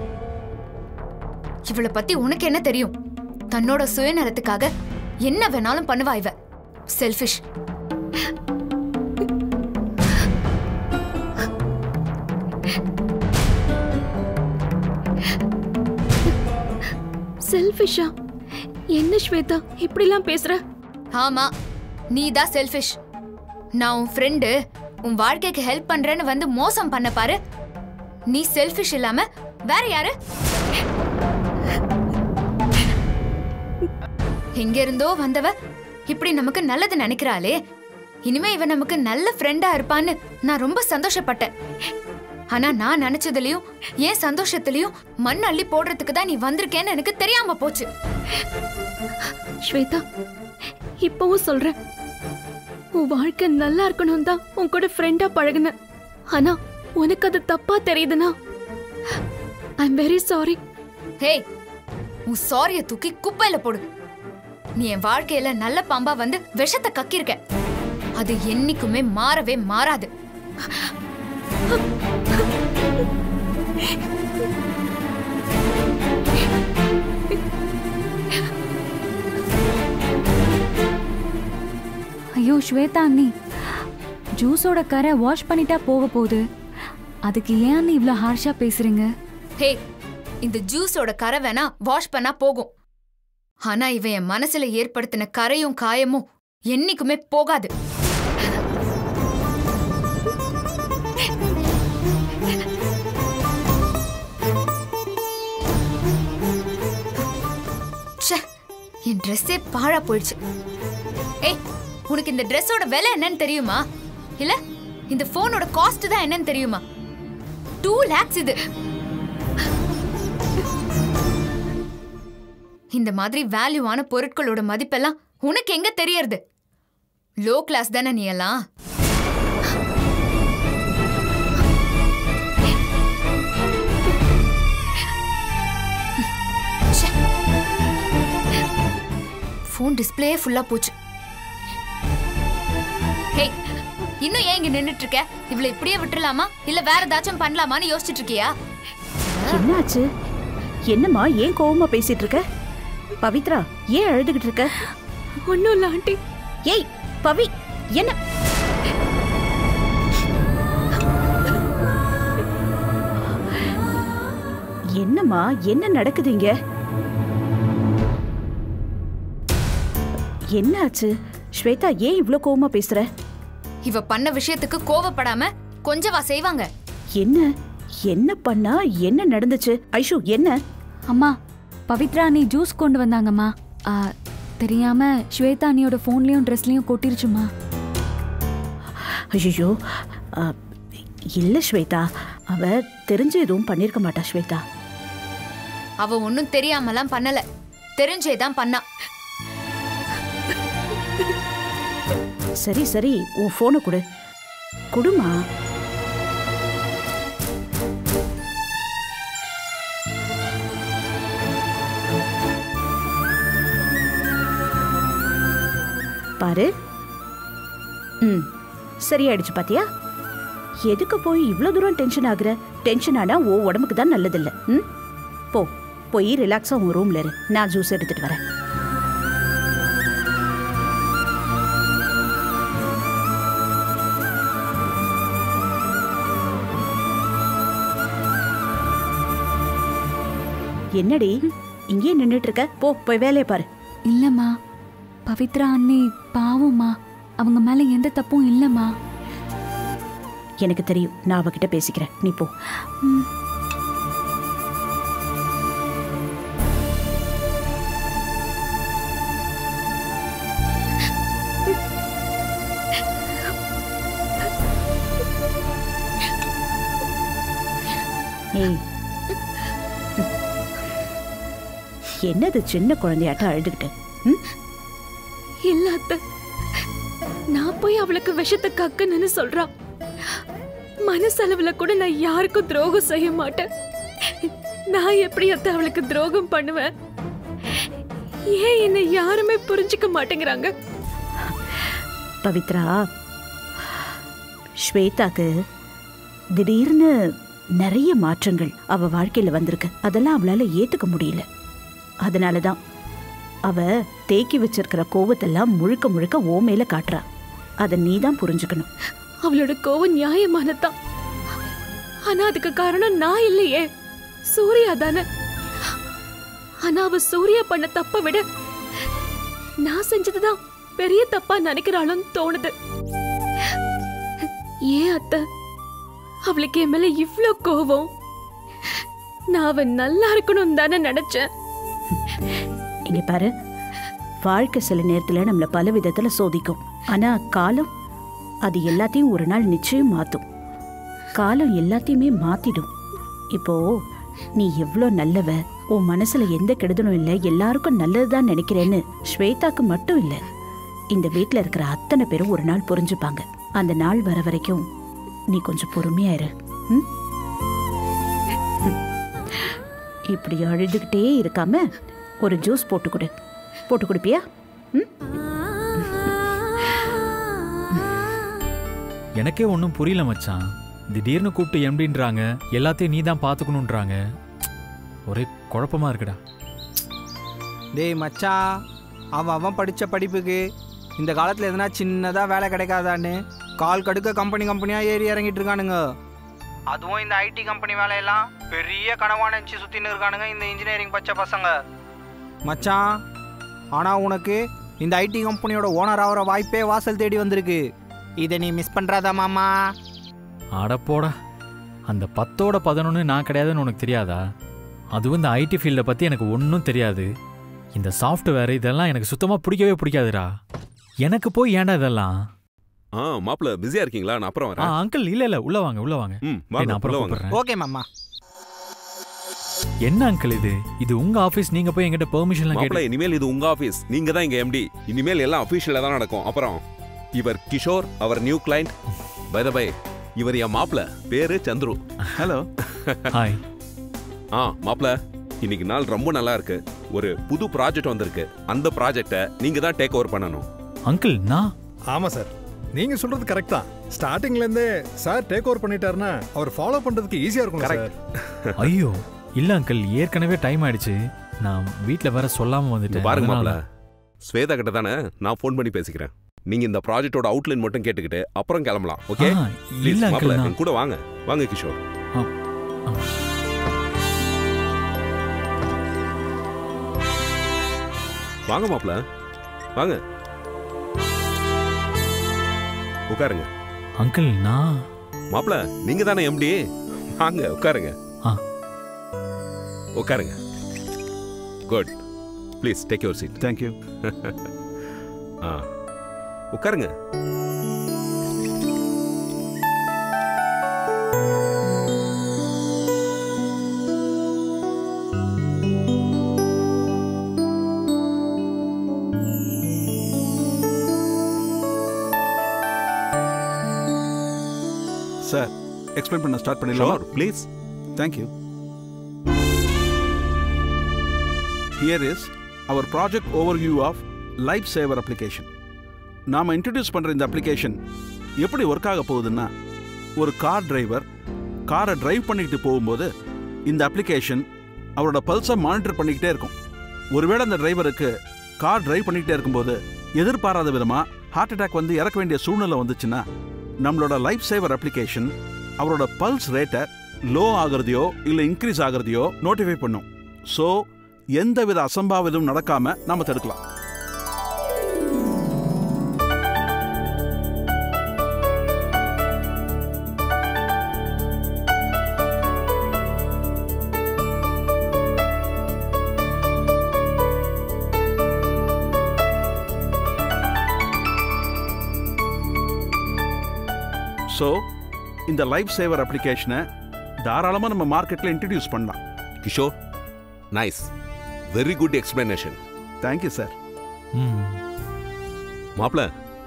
இவளை பத்தி உனக்கு என்ன தெரியும் தன்னோட சுயநலத்துக்காக என்ன வேணாலும் பண்ணுவா இவ செல்ஃபிஷ் செல்ஃபிஷா என்ன ஸ்வேதா இப்படிலாம் பேசுற ஆமா நீ தான் செல்ஃபிஷ் நான் உன் ஃப்ரெண்டு உன் வாழ்க்கைக்கு ஹெல்ப் பண்றேன்னு வந்து மோசம் பண்ண பாரு நீ செல்ஃபிஷ் இல்லாம வேற யாரு எங்க இருந்தோ வந்தவ இப்படி நமக்கு நல்லது நினைக்கிறாளே இனிமே இவ நமக்கு நல்ல ஃப்ரெண்டா இருப்பான்னு நான் ரொம்ப சந்தோஷப்பட்டேன் ஆனா நான் நினைச்சதுலயும் ஏன் சந்தோஷத்துலயும் மண் அள்ளி போடுறதுக்கு தான் நீ வந்திருக்கேன்னு எனக்கு தெரியாம போச்சு ஸ்வேதா இப்பவும் சொல்றேன் உன் வாழ்க்கை நல்லா இருக்கணும் தான் உன் கூட ஃப்ரெண்டா பழகுனேன் ஆனா உனக்கு அது தப்பா தெரியுதுன்னா I am very sorry hey உன் சாரிய தூக்கி குப்பையில போடு நீ என் வாழ்க்கையில நல்ல பாம்பா வந்து விஷத்தை கக்கிருக்க அது என்னைக்குமே மாறவே மாறாது ஐயோ ஸ்வேதா அண்ணி ஜூஸோட கரை வாஷ் பண்ணிட்டா போக போகுது அதுக்கு ஏன் அண்ணி இவ்வளோ ஹார்ஷா பேசுறீங்க ஹே இந்த ஜூஸோட கரை வேணா வாஷ் பண்ணா போகும் ஆனா இவன் என் மனசுல ஏற்படுத்தின கரையும் காயமும் என்னைக்குமே போகாது ச்சே, என் ட்ரெஸ்ஸே பாழா போயிடுச்சு ஏய் உனக்கு இந்த ட்ரெஸ்ஸோட விலை என்னன்னு தெரியுமா இல்ல இந்த போனோட காஸ்ட் தான் என்னன்னு தெரியுமா டூ லேக்ஸ் இது இந்த மாதிரி வேல்யூவான பொருட்களோட மதிப்பெல்லாம் உனக்கு எங்க தெரியறது லோ கிளாஸ் தானே நீ எல்லாம் ஃபோன் டிஸ்பிளே ஃபுல்லா போச்சு ஹே இன்னும் ஏன் இங்க நின்னுட்டு இருக்க இவளை இப்படியே விட்டுறலாமா இல்ல வேற ஏதாச்சும் பண்ணலாமான்னு யோசிச்சுட்டு இருக்கியா என்னாச்சு என்னம்மா ஏன் கோவமா பேசிட்டு இருக்க பவித்ரா ஏன் அழுதுகிட்டு இருக்க ஒன்னும் இல்ல ஆண்டி ஏய் பவி என்ன என்னம்மா என்ன நடக்குது இங்க என்னாச்சு ஸ்வேதா ஏன் இவ்ளோ கோவமா பேசுற இவ பண்ண விஷயத்துக்கு கோவப்படாம கொஞ்சவா செய்வாங்க என்ன என்ன பண்ணா என்ன நடந்துச்சு ஐஷு என்ன அம்மா பவித்ரா அண்ணி ஜூஸ் கொண்டு வந்தாங்கம்மா ஆ, தெரியாம ஸ்வேதா அண்ணியோட ஃபோன்லயும் ட்ரெஸ்லயும் கொட்டிருச்சுமா ஐயோ இல்ல ஸ்வேதா அவ தெரிஞ்சு எதுவும் பண்ணிருக்க மாட்டா ஸ்வேதா அவ ஒன்னும் தெரியாமலாம் பண்ணல தெரிஞ்சேதான் பண்ணா சரி சரி உன் போனை கொடு குடுமா பாரு ம் சரியாயிடுச்சு பாத்தியா எதுக்கு போய் இவ்வளோ தூரம் டென்ஷன் ஆகுற டென்ஷன் ஆனா ஓ உடம்புக்கு தான் நல்லதில்ல ம் போ போய் ரிலாக்ஸாக உன் ரூம்ல இரு நான் ஜூஸ் எடுத்துட்டு வரேன் என்னடி இங்கேயே நின்னுட்டு இருக்க போ போய் வேலையை பாரு இல்லம்மா பவித்ரா அண்ணி பாவம்மா அவங்க மேல எந்த தப்பும் இல்லம்மா எனக்கு தெரியும் நான் அவகிட்ட பேசிக்கிறேன் நீ போ ம். ஏய் என்னது சின்ன குழந்தையாட்டம் அழுதுகிட்டு ம்? இல்ல அத்தை நான் போய் அவளுக்கு விஷத்தை கக்கணும்னு சொல்றா மனசளவுல கூட நான் யாருக்கும் துரோகம் செய்ய மாட்டேன் நான் எப்படி அத்தை அவளுக்கு துரோகம் பண்ணுவேன் ஏன் என்னை யாருமே புரிஞ்சுக்க மாட்டேங்கிறாங்க பவித்ரா ஸ்வேதாக்கு திடீர்னு நிறைய மாற்றங்கள் அவ வாழ்க்கையில வந்திருக்கு அதெல்லாம் அவளால ஏத்துக்க முடியல அதனால தான் அவ தேக்கி வச்சிருக்கிற கோவத்தெல்லாம் முழுக்க முழுக்க ஓ மேல காட்டுறா அதை நீ தான் புரிஞ்சுக்கணும் அவளோட கோவம் நியாயமானதான் ஆனா அதுக்கு காரணம் நான் இல்லையே சூர்யா தானே ஆனா அவ சூர்யா பண்ண தப்ப விட நான் செஞ்சதுதான் பெரிய தப்பா நினைக்கிறாளோன்னு தோணுது ஏன் அத்தை அவளுக்கு என் மேல இவ்ளோ கோவம் நான் அவ நல்லா இருக்கணும் தானே நினைச்சேன் இங்க பாரு வாழ்க்கை சில நேரத்துல நம்மள பல விதத்துல சோதிக்கும் ஆனா காலம் அது எல்லாத்தையும் ஒரு நாள் நிச்சயம் மாத்தும் காலம் எல்லாத்தையுமே மாத்திடும் இப்போ நீ எவ்வளோ நல்லவ உன் மனசுல எந்த கெடுதலும் இல்லை எல்லாருக்கும் நல்லதுதான் நினைக்கிறேன்னு ஸ்வேதாக்கு மட்டும் இல்லை இந்த வீட்ல இருக்கிற அத்தனை பேரும் ஒரு நாள் புரிஞ்சுப்பாங்க அந்த நாள் வர வரைக்கும் நீ கொஞ்சம் பொறுமையா இரு ம்? ம். இப்படி அழுதுகிட்டே இருக்காம ஒரு ஜூஸ் போட்டு கொடு போட்டு கொடுப்பியா எனக்கே ஒன்றும் புரியல மச்சான் திடீர்னு கூப்பிட்டு எம்டின்றாங்க எல்லாத்தையும் நீ தான் பார்த்துக்கணுன்றாங்க ஒரே குழப்பமா இருக்குடா டேய் மச்சான் அவன் அவன் படித்த படிப்புக்கு இந்த காலத்தில் எதனா சின்னதாக வேலை கிடைக்காதான்னு கால் கடுக்க கம்பெனி கம்பெனியாக ஏறி இறங்கிட்டு இருக்கானுங்க அதுவும் இந்த ஐடி கம்பெனி வேலையெல்லாம் பெரிய கனவா நினச்சி சுற்றின்னு இருக்கானுங்க இந்த இன்ஜினியரிங் பச்சை பசங்க மச்சான் ஆனால் உனக்கு இந்த ஐடி கம்பெனியோட ஓனர் ஆகிற வாய்ப்பே வாசல் தேடி வந்திருக்கு இதை நீ மிஸ் பண்ணுறாதா மாமா அடப்போடா அந்த பத்தோட பதினொன்று நான் கிடையாதுன்னு உனக்கு தெரியாதா அதுவும் இந்த ஐடி ஃபீல்டை பற்றி எனக்கு ஒன்றும் தெரியாது இந்த சாஃப்ட்வேர் இதெல்லாம் எனக்கு சுத்தமாக பிடிக்கவே பிடிக்காதுடா எனக்கு போய் ஏன்டா இதெல்லாம் ஆ மாப்பிள்ள பிஸியா இருக்கீங்களா நான் அப்புறம் ஆ வரேன் அங்கிள் இல்லை இல்லை உள்ள வாங்க உள்ள வாங்க ம் டேய், வாங்க நான் அப்புறம் உள்ள வாங்க கூப்பிடுறேன் ஓகே மாமா என்ன அங்கிள் இது இது உங்க ஆபீஸ் நீங்க போய் என்கிட்ட பெர்மிஷன்லாம் மாப்பிள்ள கேட்டு இனிமேல் இது உங்க ஆபீஸ் நீங்க தான் இங்க எம்டி இனிமேல் எல்லாம் அபிஷியலா தான் நடக்கும் அப்புறம் இவர் கிஷோர் அவர் new client by the by இவர் என் மாப்பிள்ள பேரு சந்துரு ஹலோ ஹாய் ஆ மாப்பிள்ள இன்னைக்கு நாள் ரொம்ப நல்லா இருக்கு ஒரு புது ப்ராஜெக்ட் வந்திருக்கு அந்த ப்ராஜெக்ட்டை நீங்க தான் டேக் ஓவர் பண்ணணும் அங்கிள் நான் ஆமா சார் நீங்க சொல்றது கரெக்ட் தான் ஸ்டார்டிங்ல இருந்தே சார் டேக் ஓவர் பண்ணிட்டாருன்னா அவர் ஃபாலோ பண்றதுக்கு ஈஸியா இருக்கும் சார் ஐயோ இல்ல அங்கிள் ஏற்கனவே டைம் ஆயிடுச்சு நான் வீட்ல வேற சொல்லாம இங்க வந்துட்டேன் பாருங்க அதனால- மாப்பிள்ள ஸ்வேதா கிட்ட தானே நான் ஃபோன் பண்ணி பேசிக்கிறேன் நீங்க இந்த ப்ராஜெக்ட்டோட அவுட்லைன் மட்டும் கேட்டுக்கிட்டு அப்புறம் கிளம்பலாம் ஓகே ஆ, ப்ளீஸ் இல்ல uncle, மாப்பிள்ள நான்- என் கூட வாங்க வாங்க கிஷோர் வாங்க மாப்பிள்ள வாங்க உட்காருங்க அங்கிள் நான் மாப்பிள்ள நீங்க தானே எம்டி வாங்க உட்காருங்க ஆ. உட்காருங்க good please take your seat thank you ஆ உட்காருங்க சார் எக்ஸ்பிளைன் பண்ண ஸ்டார்ட் பண்ணிடலாமா Sure, please. Thank you here is our project overview of life saver application நாம் இன்ட்ரடியூஸ் பண்ணுற இந்த அப்ளிகேஷன் எப்படி ஒர்க் ஆக போகுதுன்னா ஒரு கார் டிரைவர் காரை டிரைவ் பண்ணிக்கிட்டு போகும்போது இந்த அப்ளிகேஷன் அவரோட பல்ஸை மானிட்டர் பண்ணிக்கிட்டே இருக்கும் ஒருவேளை அந்த டிரைவருக்கு கார் டிரைவ் பண்ணிக்கிட்டே இருக்கும்போது எதிர்பாராத விதமாக ஹார்ட் அட்டாக் வந்து இறக்க வேண்டிய சூழ்நிலை வந்துச்சுன்னா நம்மளோட லைஃப் சேவர் அப்ளிகேஷன் அவரோட பல்ஸ் ரேட்டை லோ ஆகிறதையோ இல்லை இன்க்ரீஸ் ஆகிறதையோ நோட்டிஃபை பண்ணும் ஸோ எந்தவித அசம்பாவிதம் நடக்காம நாம தடுக்கலாம் ஸோ இந்த லைஃப் சேவர் அப்ளிகேஷனை தாராளமாக நம்ம மார்க்கெட்டில் இன்ட்ரடியூஸ் பண்ணலாம் Kishore nice very good explanation thank you sir மாப்பிள்ள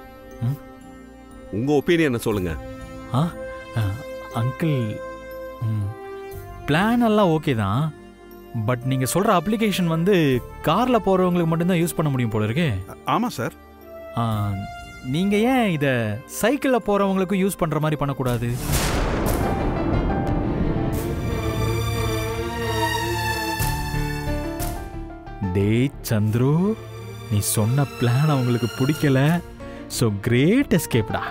உங்க ஒப்பீனியன் சொல்லுங்க ஆ ஆ, அங்கிள் பிளான் எல்லாம் ஓகே தான் பட் நீங்க சொல்ற அப்ளிகேஷன் வந்து கார்ல போறவங்களுக்கு மட்டும்தான் யூஸ் பண்ண முடியும் போல இருக்கே ஆமாம் சார் நீங்க ஏன் இத சைக்கிள்ல போறவங்களுக்கும் யூஸ் பண்ற மாதிரி பண்ணக்கூடாது டேய் சந்துரு நீ சொன்ன பிளான் அவங்களுக்கு பிடிக்கல ஸோ கிரேட் எஸ்கேப்டா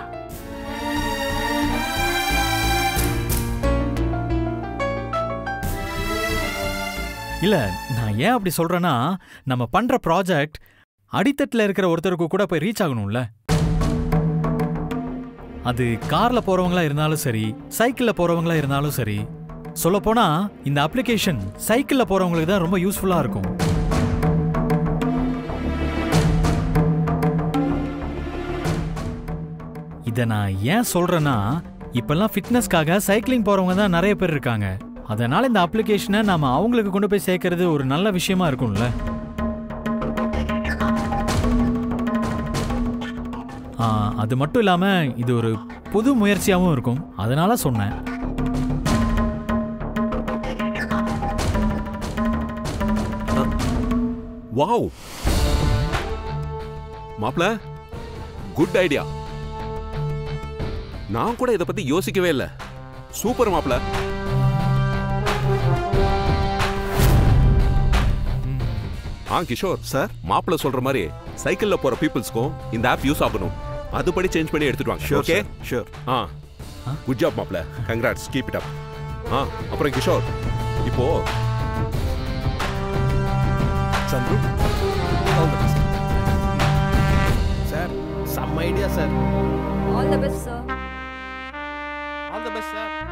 இல்ல நான் ஏன் அப்படி சொல்றேன்னா நம்ம பண்ற ப்ராஜெக்ட் அடித்தட்டில் இருக்கிற ஒருத்தருக்கு கூட போய் ரீச் ஆகணும்ல அது கார்ல போறவங்களா இருந்தாலும் சரி சைக்கிள்ல போறவங்களா இருந்தாலும் சரி சொல்லப்போனா இந்த அப்ளிகேஷன் சைக்கிள்ல போறவங்களுக்கு தான் ரொம்ப யூஸ்ஃபுல்லா இருக்கும் இதை நான் ஏன் சொல்றேன்னா இப்பெல்லாம் ஃபிட்னஸ்க்காக சைக்கிளிங் போறவங்க தான் நிறைய பேர் இருக்காங்க அதனால இந்த அப்ளிகேஷனை நாம அவங்களுக்கு கொண்டு போய் சேர்க்கறது ஒரு நல்ல விஷயமா இருக்கும்ல ஆ, அது மட்டும் இல்லாம இது ஒரு புது முயற்சியாகவும் இருக்கும் அதனால சொன்னேன் வாவ் மாப்ள குட் ஐடியா நான் கூட இதை பத்தி யோசிக்கவே இல்லை சூப்பர் மாப்ள ஆ கிஷோர் சார் மாப்பிள்ள சொல்ற மாதிரி சைக்கிள்ல போற பீப்புள்ஸ்க்கும் இந்த ஆப் யூஸ் ஆகணும் அதுபடி சேஞ்ச் பண்ணி எடுத்துட்டு வாங்க Sure, ஓகே sir. Sure. ஆ குட் ஜாப் மாப்ள கங்க்ராட்ஸ் கீப் இட் அப் ஆ அப்புறம் கிஷோர் இப்போ சந்துரு சார் செம்ம idea sir all the best sir all the best sir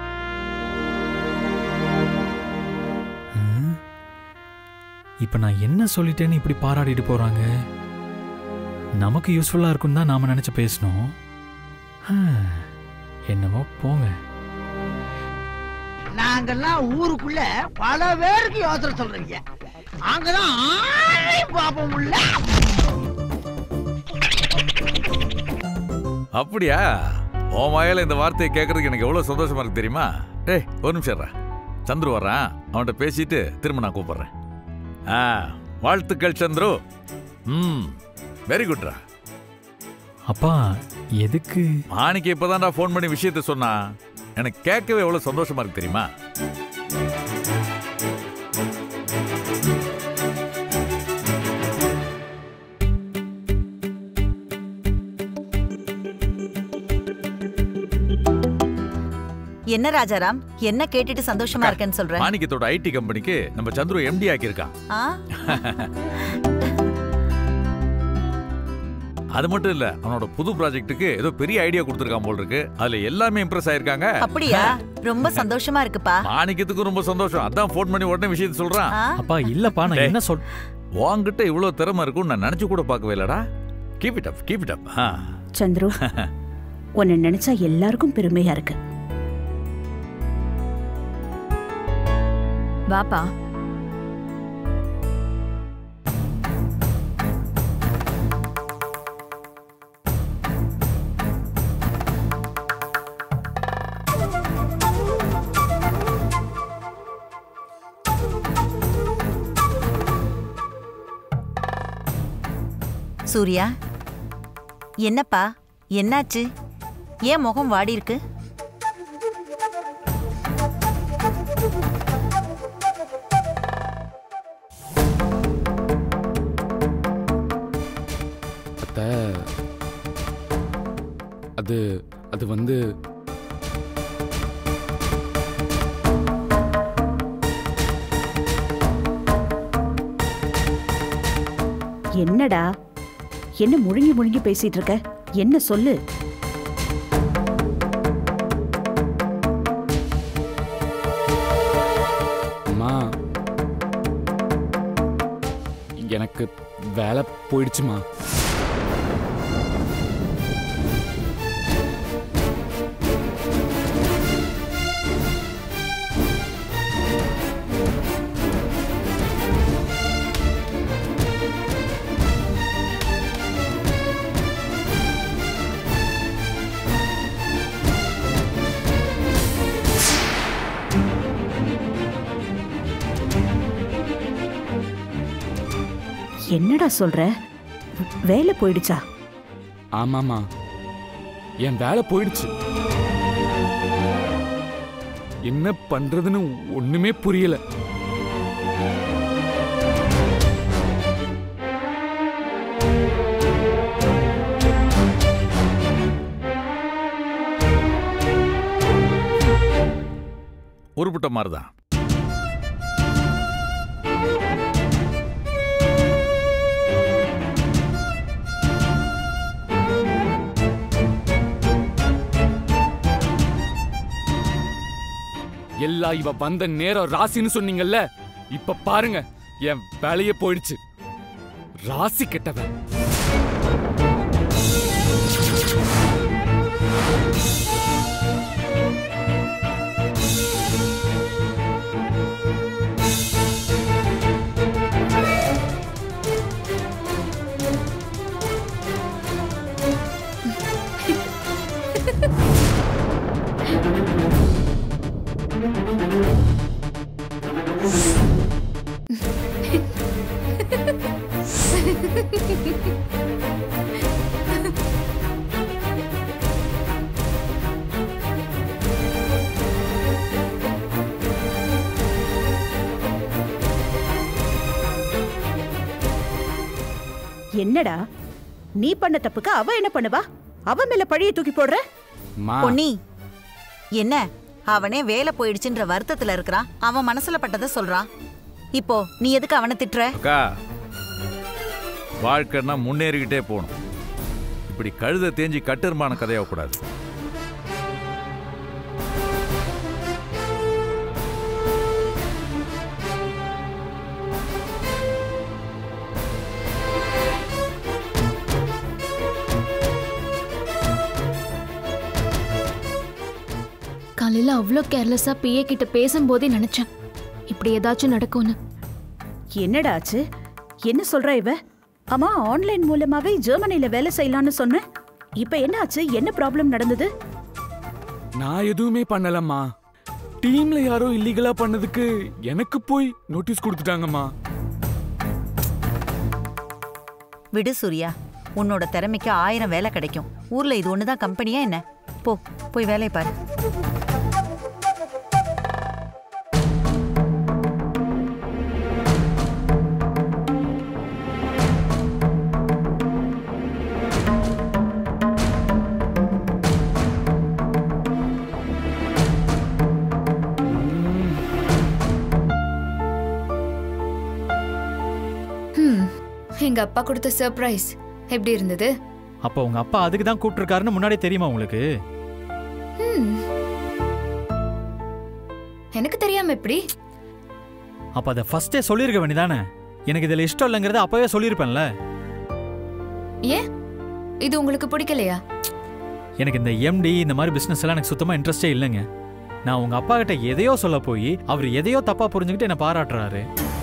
இப்போ நான் என்ன சொல்லிட்டேன்னு இப்படி பாராட்டிட்டு போறாங்க நமக்கு யூஸ்ஃபுல்லா இருக்கும் தான் நாம நினைச்சு பேசணும் ஹம், என்னமோ போங்க நாங்கெல்லாம் ஊருக்குள்ள பல பேருக்கு யோசனை சொல்றீங்க அங்கதான் ஆளையும் பாப்போம் உள்ள அப்படியா உன் வாயால இந்த வார்த்தையை கேட்கறதுக்கு எனக்கு எவ்வளவு சந்தோஷமா இருக்கு தெரியுமா டேய் ஒரு நிமிஷம் இருடா. சந்துரு வர்றான் அவன்கிட்ட பேசிட்டு திரும்ப நான் கூப்பிடுறேன் ஆ வாழ்த்துக்கள் சந்துரு ம் வெரி குட்ரா அப்பா எதுக்கு மாணிக்கு இப்பதான்டா ஃபோன் பண்ணி விஷயத்த சொன்னா எனக்கு கேட்கவே எவ்வளவு சந்தோஷமா இருக்கு தெரியுமா என்ன ராஜாராம் என்ன கேட்டுட்டு சந்தோஷமா இருக்கேன்னு சொல்ற மாணிக்கத்தோட ஐடி கம்பெனிக்கு நம்ம சந்துரு எம்டி ஆக்கியிருக்கான் ஆ? அது மட்டும் இல்ல அவனோட புது ப்ராஜெக்ட்டுக்கு ஏதோ பெரிய ஐடியா கொடுத்துருக்கான் போல் இருக்கு அதுல எல்லாமே இம்ப்ரெஸ் ஆயிருக்காங்க அப்படியா ரொம்ப சந்தோஷமா இருக்குப்பா மாணிக்கத்துக்கும் ரொம்ப சந்தோஷம் அதான் ஃபோன் பண்ணி உடனே விஷயத்த சொல்றான் ஆ? அப்பா இல்லப்பா நான் என்ன சொல் உன்கிட்ட இவ்வளவு திறமை இருக்கும்னு நான் நினைச்சு கூட பார்க்கவே இல்லடா keep it up keep it up Chandru உன்னை நினைச்சா எல்லாருக்கும் பெருமையா இருக்கு வாப்பா சூர்யா என்னப்பா என்னாச்சு ஏன் முகம் வாடி இருக்கு அத்த அது அது வந்து என்னடா என்ன முழுங்கி முழுங்கி பேசிட்டு இருக்க என்ன சொல்லு அம்மா எனக்கு வேலை போயிடுச்சுமா என்னடா சொல்ற வேலை போயிடுச்சா ஆமாமா என் வேலை போயிடுச்சு என்ன பண்றதுன்னு ஒண்ணுமே புரியல உருப்பிட்ட மாதிரி தான் எல்லா இவ வந்த நேரம் ராசின்னு சொன்னீங்கல்ல இப்ப பாருங்க என் வேலையே போயிடுச்சு ராசி கெட்டவன் என்னடா நீ பண்ண தப்புக்கு அவ என்ன பண்ணுவா அவ மேல பழிய தூக்கி போடுற பொன்னி என்ன அவனே வேலை போயிடுச்சுன்ற வருத்தத்துல இருக்கிறான் அவன் மனசுல பட்டதை சொல்றான் இப்போ நீ எதுக்கு அவனை திட்டுற அக்கா வாழ்க்கைன்னா முன்னேறிக்கிட்டே போகணும் இப்படி கழுத தேஞ்சி கட்டெருமான கதையாக கூடாது காலையில அவ்வளோ கேர்லெஸ்ஸா பிஏ கிட்ட பேசும்போதே நினைச்சேன் இப்படி ஏதாச்சும் நடக்கும்னு என்னடா ஆச்சு என்ன சொல்ற இவ அம்மா ஆன்லைன் மூலமாவே ஜெர்மனில வேலை செய்யலாம்னு சொன்ன இப்ப என்ன ஆச்சு என்ன ப்ராப்ளம் நடந்தது நான் எதுவுமே பண்ணலம்மா டீம்ல யாரோ இல்லீகலா பண்ணதுக்கு எனக்கு போய் நோட்டீஸ் கொடுத்துட்டாங்கம்மா விடு சூர்யா உன்னோட திறமைக்கு ஆயிரம் வேலை கிடைக்கும் ஊர்ல இது ஒண்ணுதான் கம்பெனியா என்ன போ போய் வேலையை பாரு ஹம், எங்க அப்பா கொடுத்த சர்ப்ரைஸ் எப்படி இருந்தது அப்போ உங்க அப்பா அதுக்கு தான் கூப்பிட்டுருக்காருன்னு முன்னாடியே தெரியுமா உங்களுக்கு ஹம். எனக்கு தெரியாம எப்படி அப்ப அதை ஃபர்ஸ்டே சொல்லியிருக்க வேண்டியதானே எனக்கு இதுல இஷ்டம் இல்லைங்கிறத அப்பவே சொல்லியிருப்பேன்ல ஏன் இது உங்களுக்கு பிடிக்கலையா எனக்கு இந்த எம்டி இந்த மாதிரி பிசினஸ் எல்லாம் எனக்கு சுத்தமா இன்ட்ரெஸ்டே இல்லைங்க நான் உங்க அப்பா கிட்ட எதையோ சொல்ல போய் அவர் எதையோ தப்பா புரிஞ்சுக்கிட்டு என்ன பாராட்டுறாரு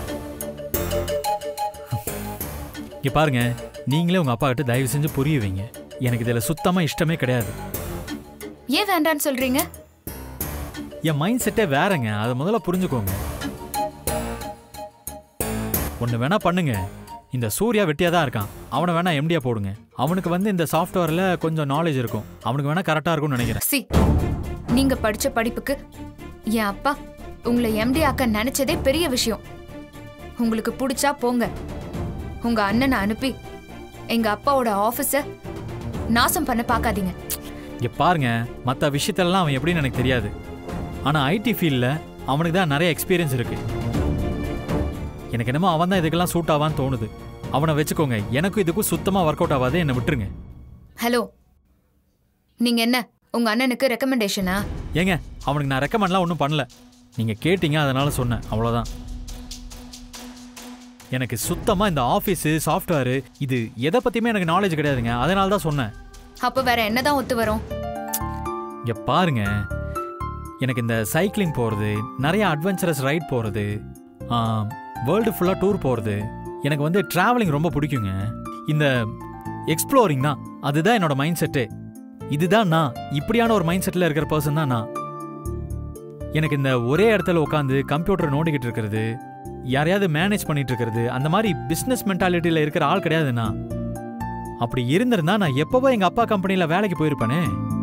இங்க பாருங்க நீங்களே உங்க அப்பா கிட்ட தயவு செஞ்சு புரிய வைங்க எனக்கு இதுல சுத்தமா இஷ்டமே கிடையாது ஏன் வேண்டான்னு சொல்றீங்க என் மைண்ட் செட்டே வேறங்க அதை முதல்ல புரிஞ்சுக்கோங்க ஒன்று வேணா பண்ணுங்க இந்த சூர்யா வெட்டியா தான் இருக்கான் அவனை வேணா எம்டியா போடுங்க அவனுக்கு வந்து இந்த சாஃப்ட்வேர்ல கொஞ்சம் நாலேஜ் இருக்கும் அவனுக்கு வேணா கரெக்டா இருக்கும்னு நினைக்கிறேன் சி நீங்க படிச்ச படிப்புக்கு என் அப்பா உங்களை எம்டி ஆக்க நினைச்சதே பெரிய விஷயம் உங்களுக்கு பிடிச்சா போங்க உங்க அண்ணனை அனுப்பி எங்க அப்பாவோட ஆபீஸ நாசம் பண்ண பார்க்காதீங்க இங்க பாருங்க மற்ற விஷயத்தெல்லாம் அவன் எப்படின்னு எனக்கு தெரியாது ஆனா ஐடி ஃபீல்டில் அவனுக்கு தான் நிறைய எக்ஸ்பீரியன்ஸ் இருக்கு எனக்கு என்னமோ அவன் தான் இதுக்கெல்லாம் சூட் ஆவான்னு தோணுது அவனை வச்சுக்கோங்க எனக்கும் இதுக்கும் சுத்தமா ஒர்க் அவுட் ஆகாது என்னை விட்டுருங்க ஹலோ நீங்க என்ன உங்க அண்ணனுக்கு ரெக்கமெண்டேஷனா ஏங்க அவனுக்கு நான் ரெக்கமெண்ட்லாம் ஒன்றும் பண்ணல நீங்க கேட்டீங்க அதனால சொன்னேன் அவ்வளோதான் எனக்கு சுத்தமா இந்த ஆஃபீஸு சாஃப்ட்வேரு இது எதை பத்தியுமே எனக்கு நாலேஜ் கிடையாதுங்க அதனால தான் சொன்னேன் அப்ப வேற என்னதான் ஒத்து வரும் இங்க பாருங்க எனக்கு இந்த சைக்கிளிங் போகிறது நிறைய அட்வென்ச்சரஸ் ரைட் போகிறது வேர்ல்டு ஃபுல்லாக டூர் போகிறது எனக்கு வந்து டிராவலிங் ரொம்ப பிடிக்குங்க இந்த எக்ஸ்ப்ளோரிங் தான் அதுதான் என்னோட மைண்ட் செட்டு இதுதான் நான் இப்படியான ஒரு மைண்ட் செட்டில் இருக்கிற பர்சன் தான் நான் எனக்கு இந்த ஒரே இடத்துல உட்காந்து கம்ப்யூட்டர் நோண்டிக்கிட்டு இருக்கிறது யாரையாவது மேனேஜ் பண்ணிட்டு இருக்கிறது அந்த மாதிரி பிஸ்னஸ் மென்டாலிட்டியில் இருக்கிற ஆள் கிடையாது நான் அப்படி இருந்திருந்தா நான் எப்பவோ எங்க அப்பா கம்பெனியில் வேலைக்கு போயிருப்பேனே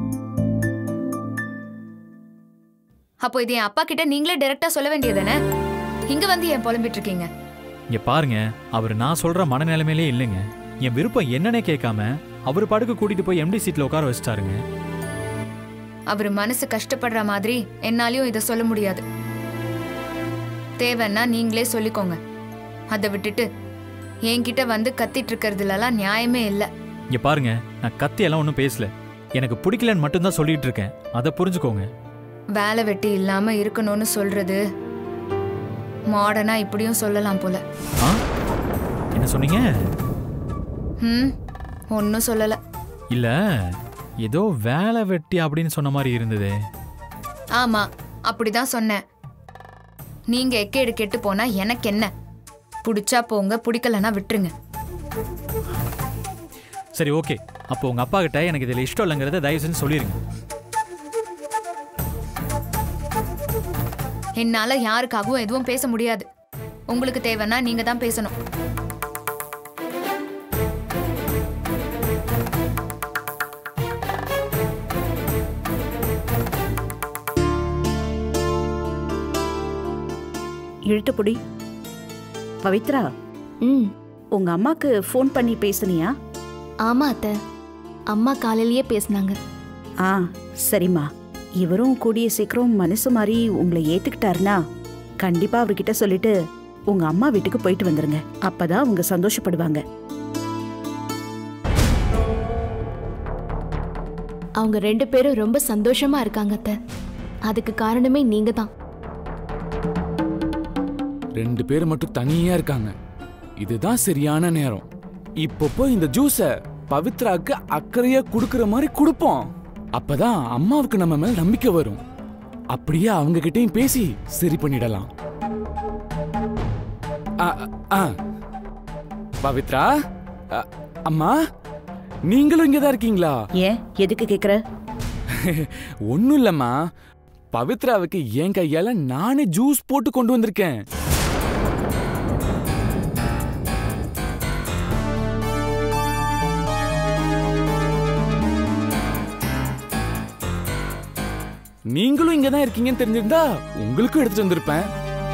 அப்போ இது என் அப்பா கிட்ட நீங்களே டைரக்டா சொல்ல வேண்டியதானே இங்க வந்து ஏன் புலம்பிட்டு இருக்கீங்க இங்க பாருங்க அவர் நான் சொல்ற மனநிலைமையிலே இல்லைங்க என் விருப்பம் என்னன்னே கேட்காம அவர் படுக்க கூட்டிட்டு போய் எம்டி சீட்ல உட்கார வச்சிட்டாருங்க அவர் மனசு கஷ்டப்படுற மாதிரி என்னாலையும் இதை சொல்ல முடியாது தேவைன்னா நீங்களே சொல்லிக்கோங்க அதை விட்டுட்டு என்கிட்ட வந்து கத்திட்டு இருக்கிறதுலலாம் நியாயமே இல்லை இங்க பாருங்க நான் கத்தி எல்லாம் ஒன்றும் பேசல எனக்கு பிடிக்கலன்னு மட்டும்தான் சொல்லிட்டு இருக்கேன் அதை புரிஞ்சுக்கோங்க வேலை வெட்டி இல்லாம இருக்கணும்னு சொல்றது மாடர்னா இப்படியும் சொல்லலாம் போல ஆ என்ன சொன்னீங்க ம் ஒன்றும் சொல்லல இல்ல ஏதோ வேலை வெட்டி அப்படின்னு சொன்ன மாதிரி இருந்ததே ஆமா அப்படிதான் சொன்னேன் நீங்க எக்கேடு கெட்டு போனா எனக்கு என்ன பிடிச்சா போங்க பிடிக்கலன்னா விட்டுருங்க சரி ஓகே அப்போ உங்க அப்பா கிட்ட எனக்கு இதுல இஷ்டம் இல்லைங்கிறத தயவு செஞ்சு சொல்லிருங்க என்னால யாருக்காகவும் எதுவும் பேச முடியாது உங்களுக்கு தேவைன்னா நீங்க தான் பேசணும் இழுட்டுப்புடி பவித்ரா ம் உங்க அம்மாக்கு ஃபோன் பண்ணி பேசுனியா ஆமா அத்தை அம்மா காலையிலேயே பேசினாங்க ஆ சரிம்மா இவரும் கூடிய சீக்கிரம் மனசு மாதிரி உங்களை ஏத்துக்கிட்டாருன்னா கண்டிப்பா அவர்கிட்ட சொல்லிட்டு உங்க அம்மா வீட்டுக்கு போயிட்டு வந்துருங்க அப்பதான் அவங்க சந்தோஷப்படுவாங்க அவங்க ரெண்டு பேரும் ரொம்ப சந்தோஷமா இருக்காங்க அத்தை அதுக்கு காரணமே நீங்க தான் ரெண்டு பேர் மட்டும் தனியா இருக்காங்க இதுதான் சரியான நேரம் இப்போ போய் இந்த ஜூஸ பவித்ராக்கு அக்கறையா குடுக்கற மாதிரி கொடுப்போம் அப்பதான் அம்மாவுக்கு நம்ம மேல நம்பிக்கை வரும் அப்படியே அவங்க கிட்டயும் பேசி சரி பண்ணிடலாம் ஆ, ஆ. பவித்ரா அ, அம்மா நீங்களும் இங்கதான் இருக்கீங்களா ஏன் எதுக்கு கேக்குற ஒண்ணும் இல்லம்மா பவித்ராவுக்கு என் கையால நானே ஜூஸ் போட்டு கொண்டு வந்திருக்கேன் நீங்களும் இங்க தான் இருக்கீங்கன்னு தெரிஞ்சிருந்தா உங்களுக்கும் எடுத்துட்டு வந்திருப்பேன்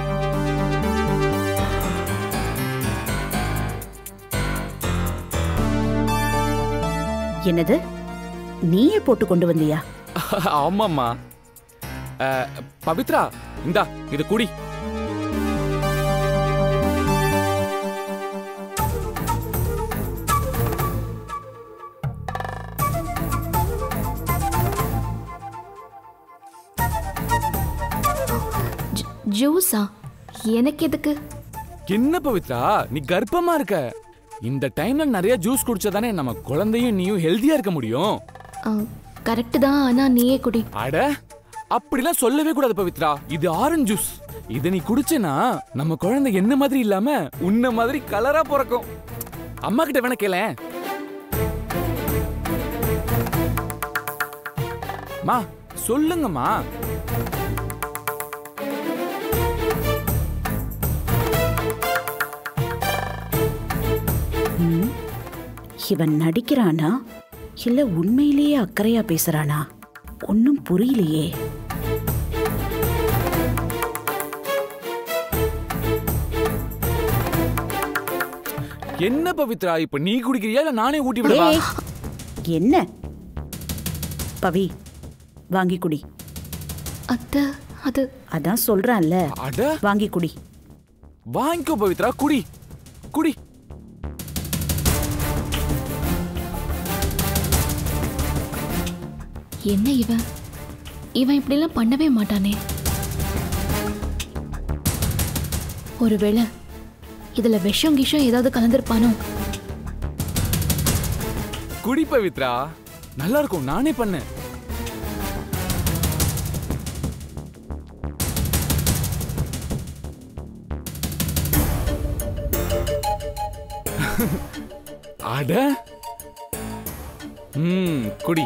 என்னது நீயே போட்டு கொண்டு வந்தியா ஆமாம்மா அஹ், பவித்ரா இந்தா இது குடி ஜூஸா எனக்கு எதுக்கு என்ன பவித்ரா நீ கர்ப்பமா இருக்க இந்த டைம்ல நிறைய ஜூஸ் குடிச்சாதானே நம்ம குழந்தையும் நீயும் ஹெல்தியா இருக்க முடியும் கரெக்ட் தான் ஆனா நீயே குடி அட அப்படிலாம் சொல்லவே கூடாது பவித்ரா இது ஆரஞ்சு ஜூஸ் இதை நீ குடிச்சேனா நம்ம குழந்தை என்ன மாதிரி இல்லாம உன்ன மாதிரி கலரா பிறக்கும் அம்மா கிட்ட வேணா கேளேன் மா சொல்லுங்கம்மா ம், இவன் நடிக்கிறானா இல்ல உண்மையிலேயே அக்கறையா பேசுறானா ஒன்னும் புரியலையே என்ன பவித்ரா இப்ப நீ குடிக்கிறியா இல்ல நானே ஊட்டி விடவா ஏய், என்ன பவி வாங்கி குடி அத்தை அது அதான் சொல்றான்ல அட வாங்கி குடி வாங்கிக்கோ பவித்ரா குடி குடி என்ன இவன் இவன் இப்படிலாம் பண்ணவே மாட்டானே ஒருவேளை இதுல விஷம் கிஷம் ஏதாவது கலந்திருப்பானோ குடி பவித்ரா நல்லா இருக்கும் நானே பண்ணேன் அட ம் குடி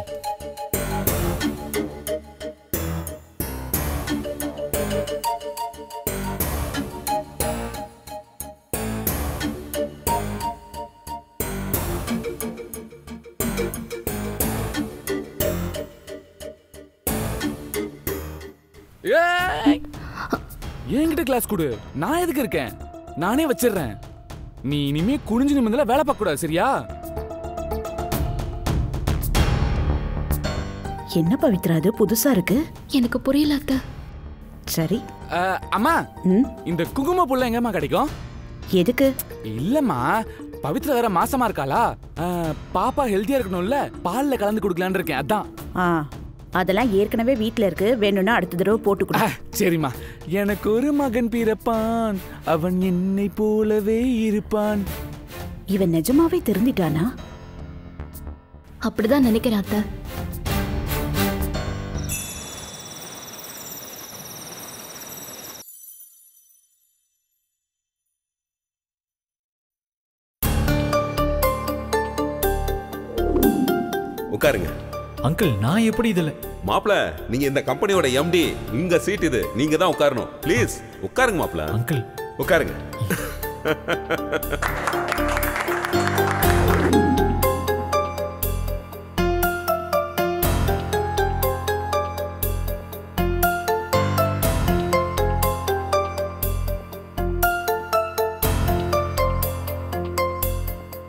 ஏய்! என்கிட்ட கிளாஸ் கொடு நான் எதுக்கு இருக்கேன் நானே வச்சிடுறேன் நீ இனிமே குனிஞ்சு நிமிந்தல வேலை பார்க்க கூடாது சரியா என்ன பவித்ரா அது புதுசா இருக்கு எனக்கு புரியல அத்தை சரி அஹ், அம்மா இந்த குங்கும புல்ல எங்கம்மா கிடைக்கும் எதுக்கு இல்லம்மா பவித்ரா வேற மாசமா இருக்காளா அஹ், பாப்பா ஹெல்த்தியா இருக்கணும்ல பால்ல கலந்து கொடுக்கலான்னு இருக்கேன் அதான் ஆ அதெல்லாம் ஏற்கனவே வீட்ல இருக்கு வேணும்னா அடுத்த தடவை போட்டு கொடு சரிம்மா எனக்கு ஒரு மகன் பிறப்பான் அவன் என்னை போலவே இருப்பான் இவன் நிஜமாவே திருந்திட்டானா அப்படிதான் நினைக்கிறேன் அத்தை உட்காருங்க அங்கிள் நான் எப்படி இதுல மாப்ள நீங்க இந்த கம்பெனியோட எம்டி உங்க சீட் இது நீங்க தான் உட்காரணும் ப்ளீஸ் உட்காருங்க மாப்ள அங்கிள் உட்காருங்க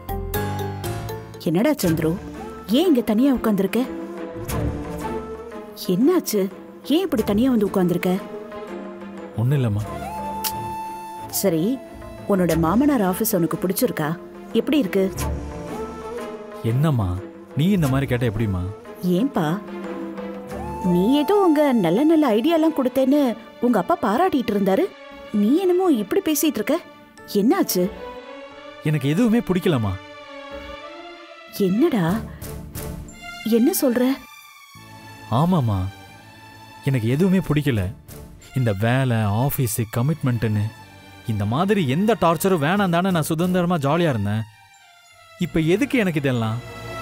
என்னடா சந்துரு ஏன் இங்க தனியா உட்கார்ந்திருக்க என்னாச்சு ஏன் இப்படி தனியா வந்து உட்கார்ந்திருக்க ஒன்றும் இல்லைம்மா சரி உன்னோட மாமனார் ஆபீஸ் உனக்கு பிடிச்சிருக்கா எப்படி இருக்கு என்னம்மா நீ இந்த மாதிரி கேட்ட எப்படிம்மா ஏன்பா நீ ஏதோ உங்க நல்ல நல்ல ஐடியாலாம் கொடுத்தேன்னு உங்க அப்பா பாராட்டிட்டு இருந்தாரு நீ என்னமோ இப்படி பேசிட்டு இருக்க என்னாச்சு எனக்கு எதுவுமே பிடிக்கலம்மா என்னடா என்ன சொல்ற ஆமாம்மா எனக்கு எதுவுமே பிடிக்கல இந்த வேலை ஆஃபீஸு கமிட்மெண்ட்டுன்னு இந்த மாதிரி எந்த டார்ச்சரும் வேணாம் தானே நான் சுதந்திரமாக ஜாலியாக இருந்தேன் இப்போ எதுக்கு எனக்கு இதெல்லாம்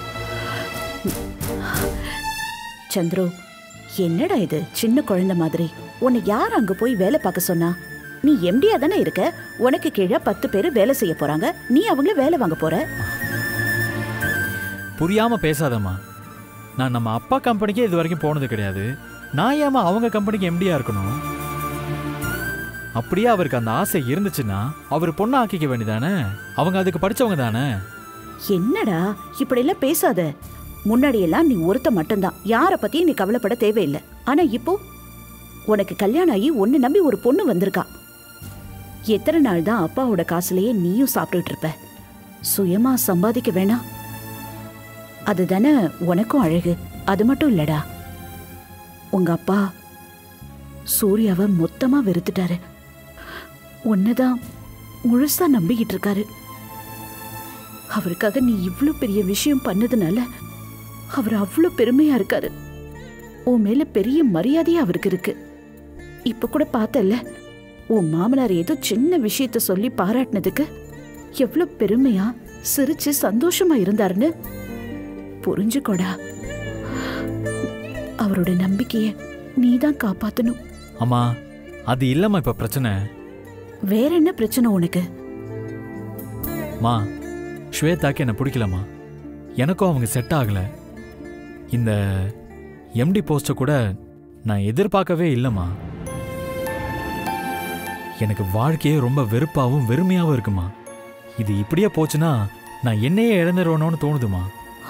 சந்துரு என்னடா இது சின்ன குழந்தை மாதிரி உன்னை யார் அங்க போய் வேலை பார்க்க சொன்னா நீ எம்டியா தானே இருக்க உனக்கு கீழே பத்து பேர் வேலை செய்ய போறாங்க நீ அவங்கள வேலை வாங்க போற புரியாமல் பேசாதம்மா நான் நம்ம அப்பா கம்பெனிக்கே இது வரைக்கும் போனது கிடையாது நான் ஏமா அவங்க கம்பெனிக்கு எம்டியாக இருக்கணும் அப்படியே அவருக்கு அந்த ஆசை இருந்துச்சுன்னா அவர் பொண்ணை ஆக்கிக்க வேண்டியதானே அவங்க அதுக்கு படிச்சவங்க தானே என்னடா இப்படி எல்லாம் பேசாத முன்னாடி எல்லாம் நீ ஒருத்த மட்டும்தான் யார பத்தியும் நீ கவலைப்பட தேவையில்லை ஆனா இப்போ உனக்கு கல்யாணம் ஆகி உன்னை நம்பி ஒரு பொண்ணு வந்திருக்கா எத்தனை நாள் தான் அப்பாவோட காசுலயே நீயும் சாப்பிட்டுட்டு இருப்ப சுயமா சம்பாதிக்க வேணாம் அதுதானே உனக்கும் அழகு அது மட்டும் இல்லடா உங்க அப்பா சூர்யாவை மொத்தமா வெறுத்துட்டாரு உன்னதான் முழுசா நம்பிக்கிட்டு இருக்காரு அவருக்காக நீ இவ்ளோ பெரிய விஷயம் பண்ணதுனால அவர் அவ்வளோ பெருமையா இருக்காரு உன் மேல பெரிய மரியாதையா அவருக்கு இருக்கு இப்ப கூட பார்த்தல்ல உன் மாமனார் ஏதோ சின்ன விஷயத்த சொல்லி பாராட்டினதுக்கு எவ்வளோ பெருமையா சிரிச்சு சந்தோஷமா இருந்தாருன்னு புரிஞ்சுக்கோடா அவரோட நம்பிக்கைய நீதான் காப்பாத்தணும் அம்மா அது இல்லைம்மா இப்போ பிரச்சனை வேற என்ன பிரச்சனை உனக்கு மா ஸ்வேதாக்கு என்ன பிடிக்கலம்மா எனக்கும் அவங்க செட் ஆகல இந்த எம்டி போஸ்ட்டை கூட நான் எதிர்பார்க்கவே இல்லைம்மா எனக்கு வாழ்க்கையே ரொம்ப வெறுப்பாகவும் வெறுமையாகவும் இருக்குமா இது இப்படியே போச்சுன்னா நான் என்னையே இழந்துருவனோன்னு தோணுதுமா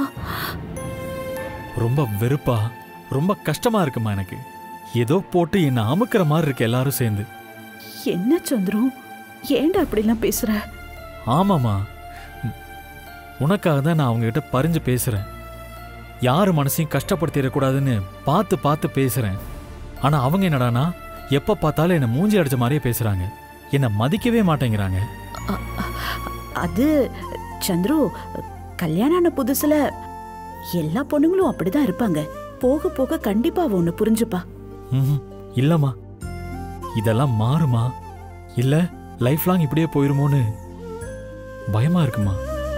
ரொம்ப வெறுப்பா ரொம்ப கஷ்டமா இருக்குமா எனக்கு ஏதோ போட்டு என்னை அமுக்கிற மாதிரி இருக்கு எல்லாரும் சேர்ந்து என்ன சந்துரு ஏன்டா அப்படிலாம் பேசுற ஆமாம்மா உ- உனக்காக தான் நான் அவங்ககிட்ட பறிஞ்சு பேசுறேன் யார் மனசையும் கஷ்டப்படுத்திடக்கூடாதுன்னு பார்த்து பார்த்து பேசுறேன் ஆனா அவங்க என்னடானா எப்ப பார்த்தாலும் என்னை மூஞ்சி அடிச்ச மாதிரியே பேசுறாங்க என்னை மதிக்கவே மாட்டேங்கிறாங்க அது சந்துரு கல்யாணம் ஆன புதுசுல எல்லா பொண்ணுங்களும் அப்படிதான் இருப்பாங்க போக போக கண்டிப்பா அவ ஒண்ணு புரிஞ்சுப்பா ம்ஹும். இல்லம்மா இதெல்லாம் மாறுமா இல்ல லைஃப் லாங் இப்படியே போயிருமோன்னு பயமா இருக்குமா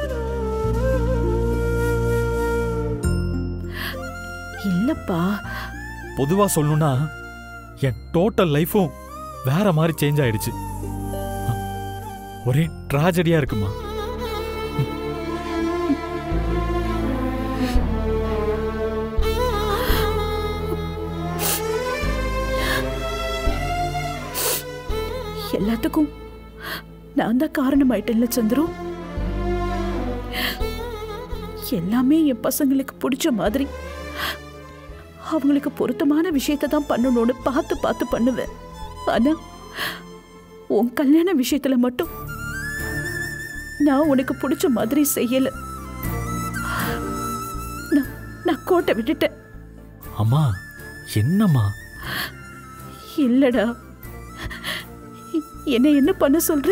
இல்லப்பா பொதுவா சொல்லணும்னா என் டோட்டல் லைஃபும் வேற மாதிரி சேஞ்ச் ஆயிடுச்சு ஒரே ட்ராஜடியா இருக்குமா எல்லாத்துக்கும் நான் தான் காரணமாயிட்டேன்ல சந்துரு எல்லாமே என் பசங்களுக்கு பிடிச்ச மாதிரி அவங்களுக்கு பொருத்தமான விஷயத்தை தான் பண்ணணும்னு பார்த்து பார்த்து பண்ணுவேன் ஆனா உன் கல்யாண விஷயத்துல மட்டும் நான் உனக்கு பிடிச்ச மாதிரி செய்யல நான் நான் கோட்டை விட்டுட்டேன் அம்மா என்னம்மா இல்லடா என்ன என்ன பண்ண சொல்ற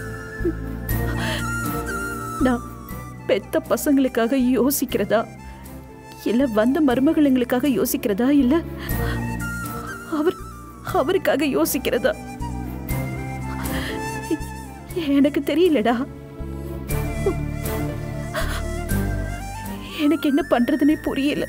நான் பெத்த பசங்களுக்காக யோசிக்கிறதா இல்ல வந்த மருமகளுங்களுக்காக யோசிக்கிறதா இல்ல அவர் அவருக்காக யோசிக்கிறதா எனக்கு தெரியலடா எனக்கு என்ன பண்றதுனே புரியல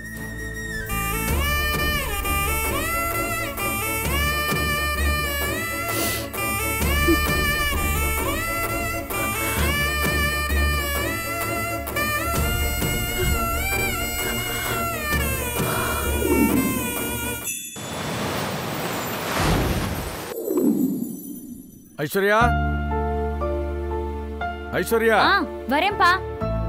ஐஸ்வர்யா ஐஸ்வர்யா ஆ வரேன்ப்பா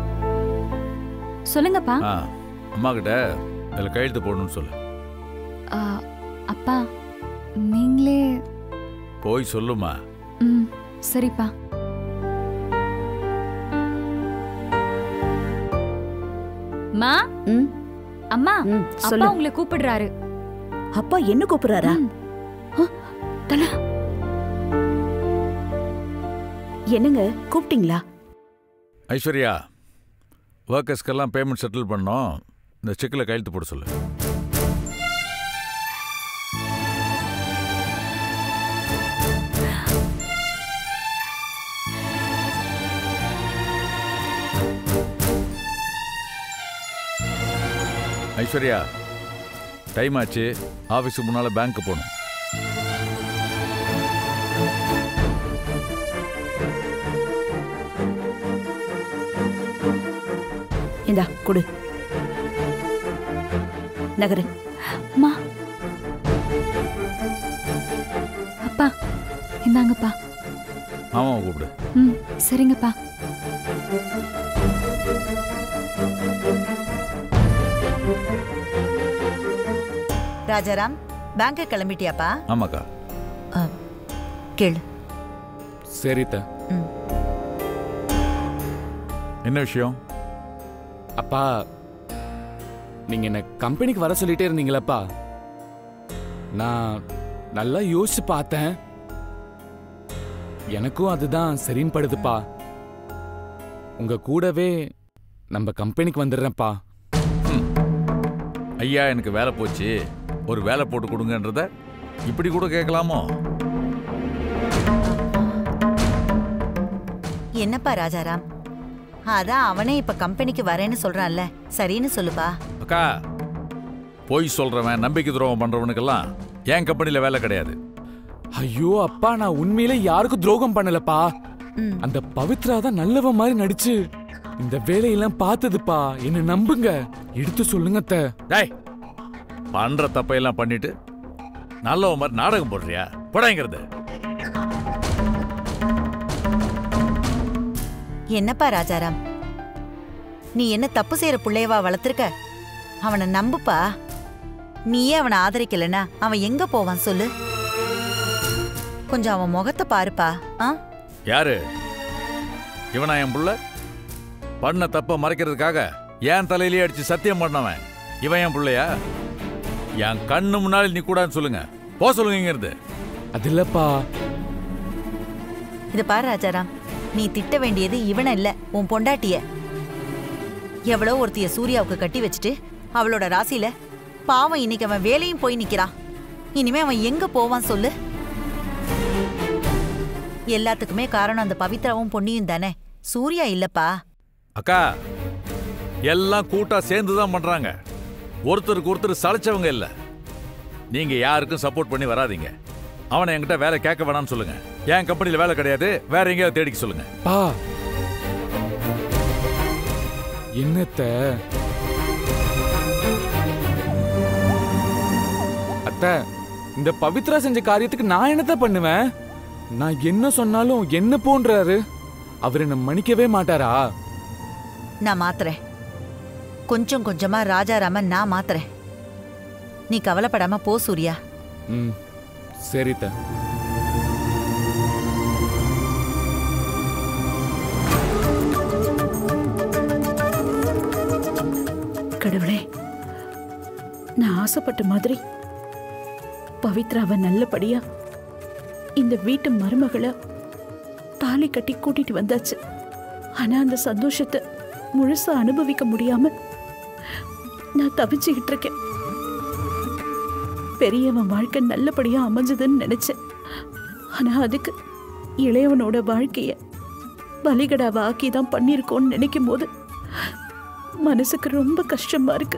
சொல்லுங்கப்பா ஆ அம்மா கிட்ட இதில் கையெழுத்து போடணும்னு சொல்லு ஆ, அப்பா நீங்களே போய் சொல்லுமா ம் சரிப்பா மா அம்மா அப்பா சொல்லு. உங்களை கூப்பிடுறாரு அப்பா என்ன கூப்பிடுறாரா ஆ, தல. என்னங்க கூப்பிட்டீங்களா ஐஸ்வர்யா ஒர்க்கர்ஸ்க்கெல்லாம் பேமெண்ட் செட்டில் பண்ணோம் இந்த செக்கில் கையெழுத்து போட சொல்லு ஐஸ்வர்யா டைம் ஆச்சு ஆஃபீஸுக்கு முன்னால் பேங்க்கு போகணும் இந்தா கொடு நகரு அம்மா அப்பா இந்தாங்கப்பா மாமாவை கூப்பிடு ம் சரிங்கப்பா ராஜாராம் பேங்க்கு கிளம்பிட்டியாப்பா ஆமாக்கா கேளு சரித்த என்ன விஷயம் அப்பா நீங்க என்ன கம்பெனிக்கு வர சொல்லிட்டே இருந்தீங்களப்பா நான் நல்லா யோசிச்சு பார்த்தேன் எனக்கும் அதுதான் சரின்னு படுதுப்பா உங்க கூடவே நம்ம கம்பெனிக்கு வந்துடுறேன்ப்பா ஐயா எனக்கு வேலை போச்சு ஒரு வேலை போட்டு கொடுங்கன்றத இப்படி கூட கேட்கலாமோ என்னப்பா ராஜாராம் அதான் அவனே இப்ப கம்பெனிக்கு வரேன்னு சொல்றான்ல சரின்னு சொல்லுப்பா அக்கா பொய் சொல்றவன் நம்பிக்கை துரோகம் பண்றவனுக்கெல்லாம் என் கம்பெனில வேலை கிடையாது ஐயோ அப்பா நான் உண்மையிலே யாருக்கும் துரோகம் பண்ணலப்பா அந்த பவித்ரா தான் நல்லவ மாதிரி நடிச்சு இந்த வேலையெல்லாம் பார்த்ததுப்பா என்ன நம்புங்க எடுத்து சொல்லுங்க அத்தை. டேய் பண்ற தப்பையெல்லாம் பண்ணிட்டு நல்லவன் மாதிரி நாடகம் போடுறியா போடாங்கிறது என்னப்பா ராஜாராம் நீ என்ன தப்பு செய்யற புள்ளையவா வளர்த்திருக்க அவனை நம்புப்பா நீயே அவனை ஆதரிக்கலனா அவன் எங்க போவான் சொல்லு கொஞ்சம் அவன் முகத்தை பாருப்பா ஆ யாரு இவனா என் புள்ள பண்ண தப்ப மறைக்கிறதுக்காக என் தலையிலேயே அடிச்சு சத்தியம் பண்ணவன் இவன் என் புள்ளையா என் கண்ணு முன்னாடி நீ கூடாதுன்னு சொல்லுங்க போ சொல்லுங்க இங்கிருந்து அது இல்லப்பா இது பாரு ராஜாராம் நீ திட்ட வேண்டியது இவனை இல்ல உன் பொண்டாட்டிய எவ்வளோ ஒருத்திய சூர்யாவுக்கு கட்டி வச்சுட்டு அவளோட ராசியில பாவம் இன்னைக்கு அவன் வேலையும் போய் நிக்கிறான் இனிமே அவன் எங்க போவான் சொல்லு எல்லாத்துக்குமே காரணம் அந்த பவித்ராவும் பொன்னியும் தானே சூர்யா இல்லப்பா அக்கா எல்லாம் கூட்டா சேர்ந்து தான் பண்றாங்க ஒருத்தருக்கு ஒருத்தர் சளைச்சவங்க இல்ல நீங்க யாருக்கும் சப்போர்ட் பண்ணி வராதீங்க அவனை என்கிட்ட வேலை கேட்க வேணாம்னு சொல்லுங்க என் கம்பெனில வேலை கிடையாது வேற எங்கேயாவது தேடிக்க சொல்லுங்க பா என்னத்த அத்தை இந்த பவித்ரா செஞ்ச காரியத்துக்கு நான் என்னத்த பண்ணுவேன் நான் என்ன சொன்னாலும் என்ன போன்றாரு அவர் என்ன மன்னிக்கவே மாட்டாரா நான் மாத்துறேன் கொஞ்சம் கொஞ்சமா ராஜாராம நான் மாத்துறேன் நீ கவலைப்படாம போ சூர்யா ம் சரித்த கடவுளே நான் ஆசைப்பட்ட மாதிரி பவித்ராவை நல்லபடியா இந்த வீட்டு மருமகளை தாலி கட்டி கூட்டிட்டு வந்தாச்சு ஆனா அந்த சந்தோஷத்தை முழுசா அனுபவிக்க முடியாம நான் தவிச்சுக்கிட்டு இருக்கேன் பெரியவன் வாழ்க்கை நல்லபடியா அமைஞ்சதுன்னு நினைச்சேன் ஆனா அதுக்கு இளையவனோட வாழ்க்கைய பலிகடாவை ஆக்கி தான் பண்ணியிருக்கோன்னு நினைக்கும் போது மனசுக்கு ரொம்ப கஷ்டமா இருக்கு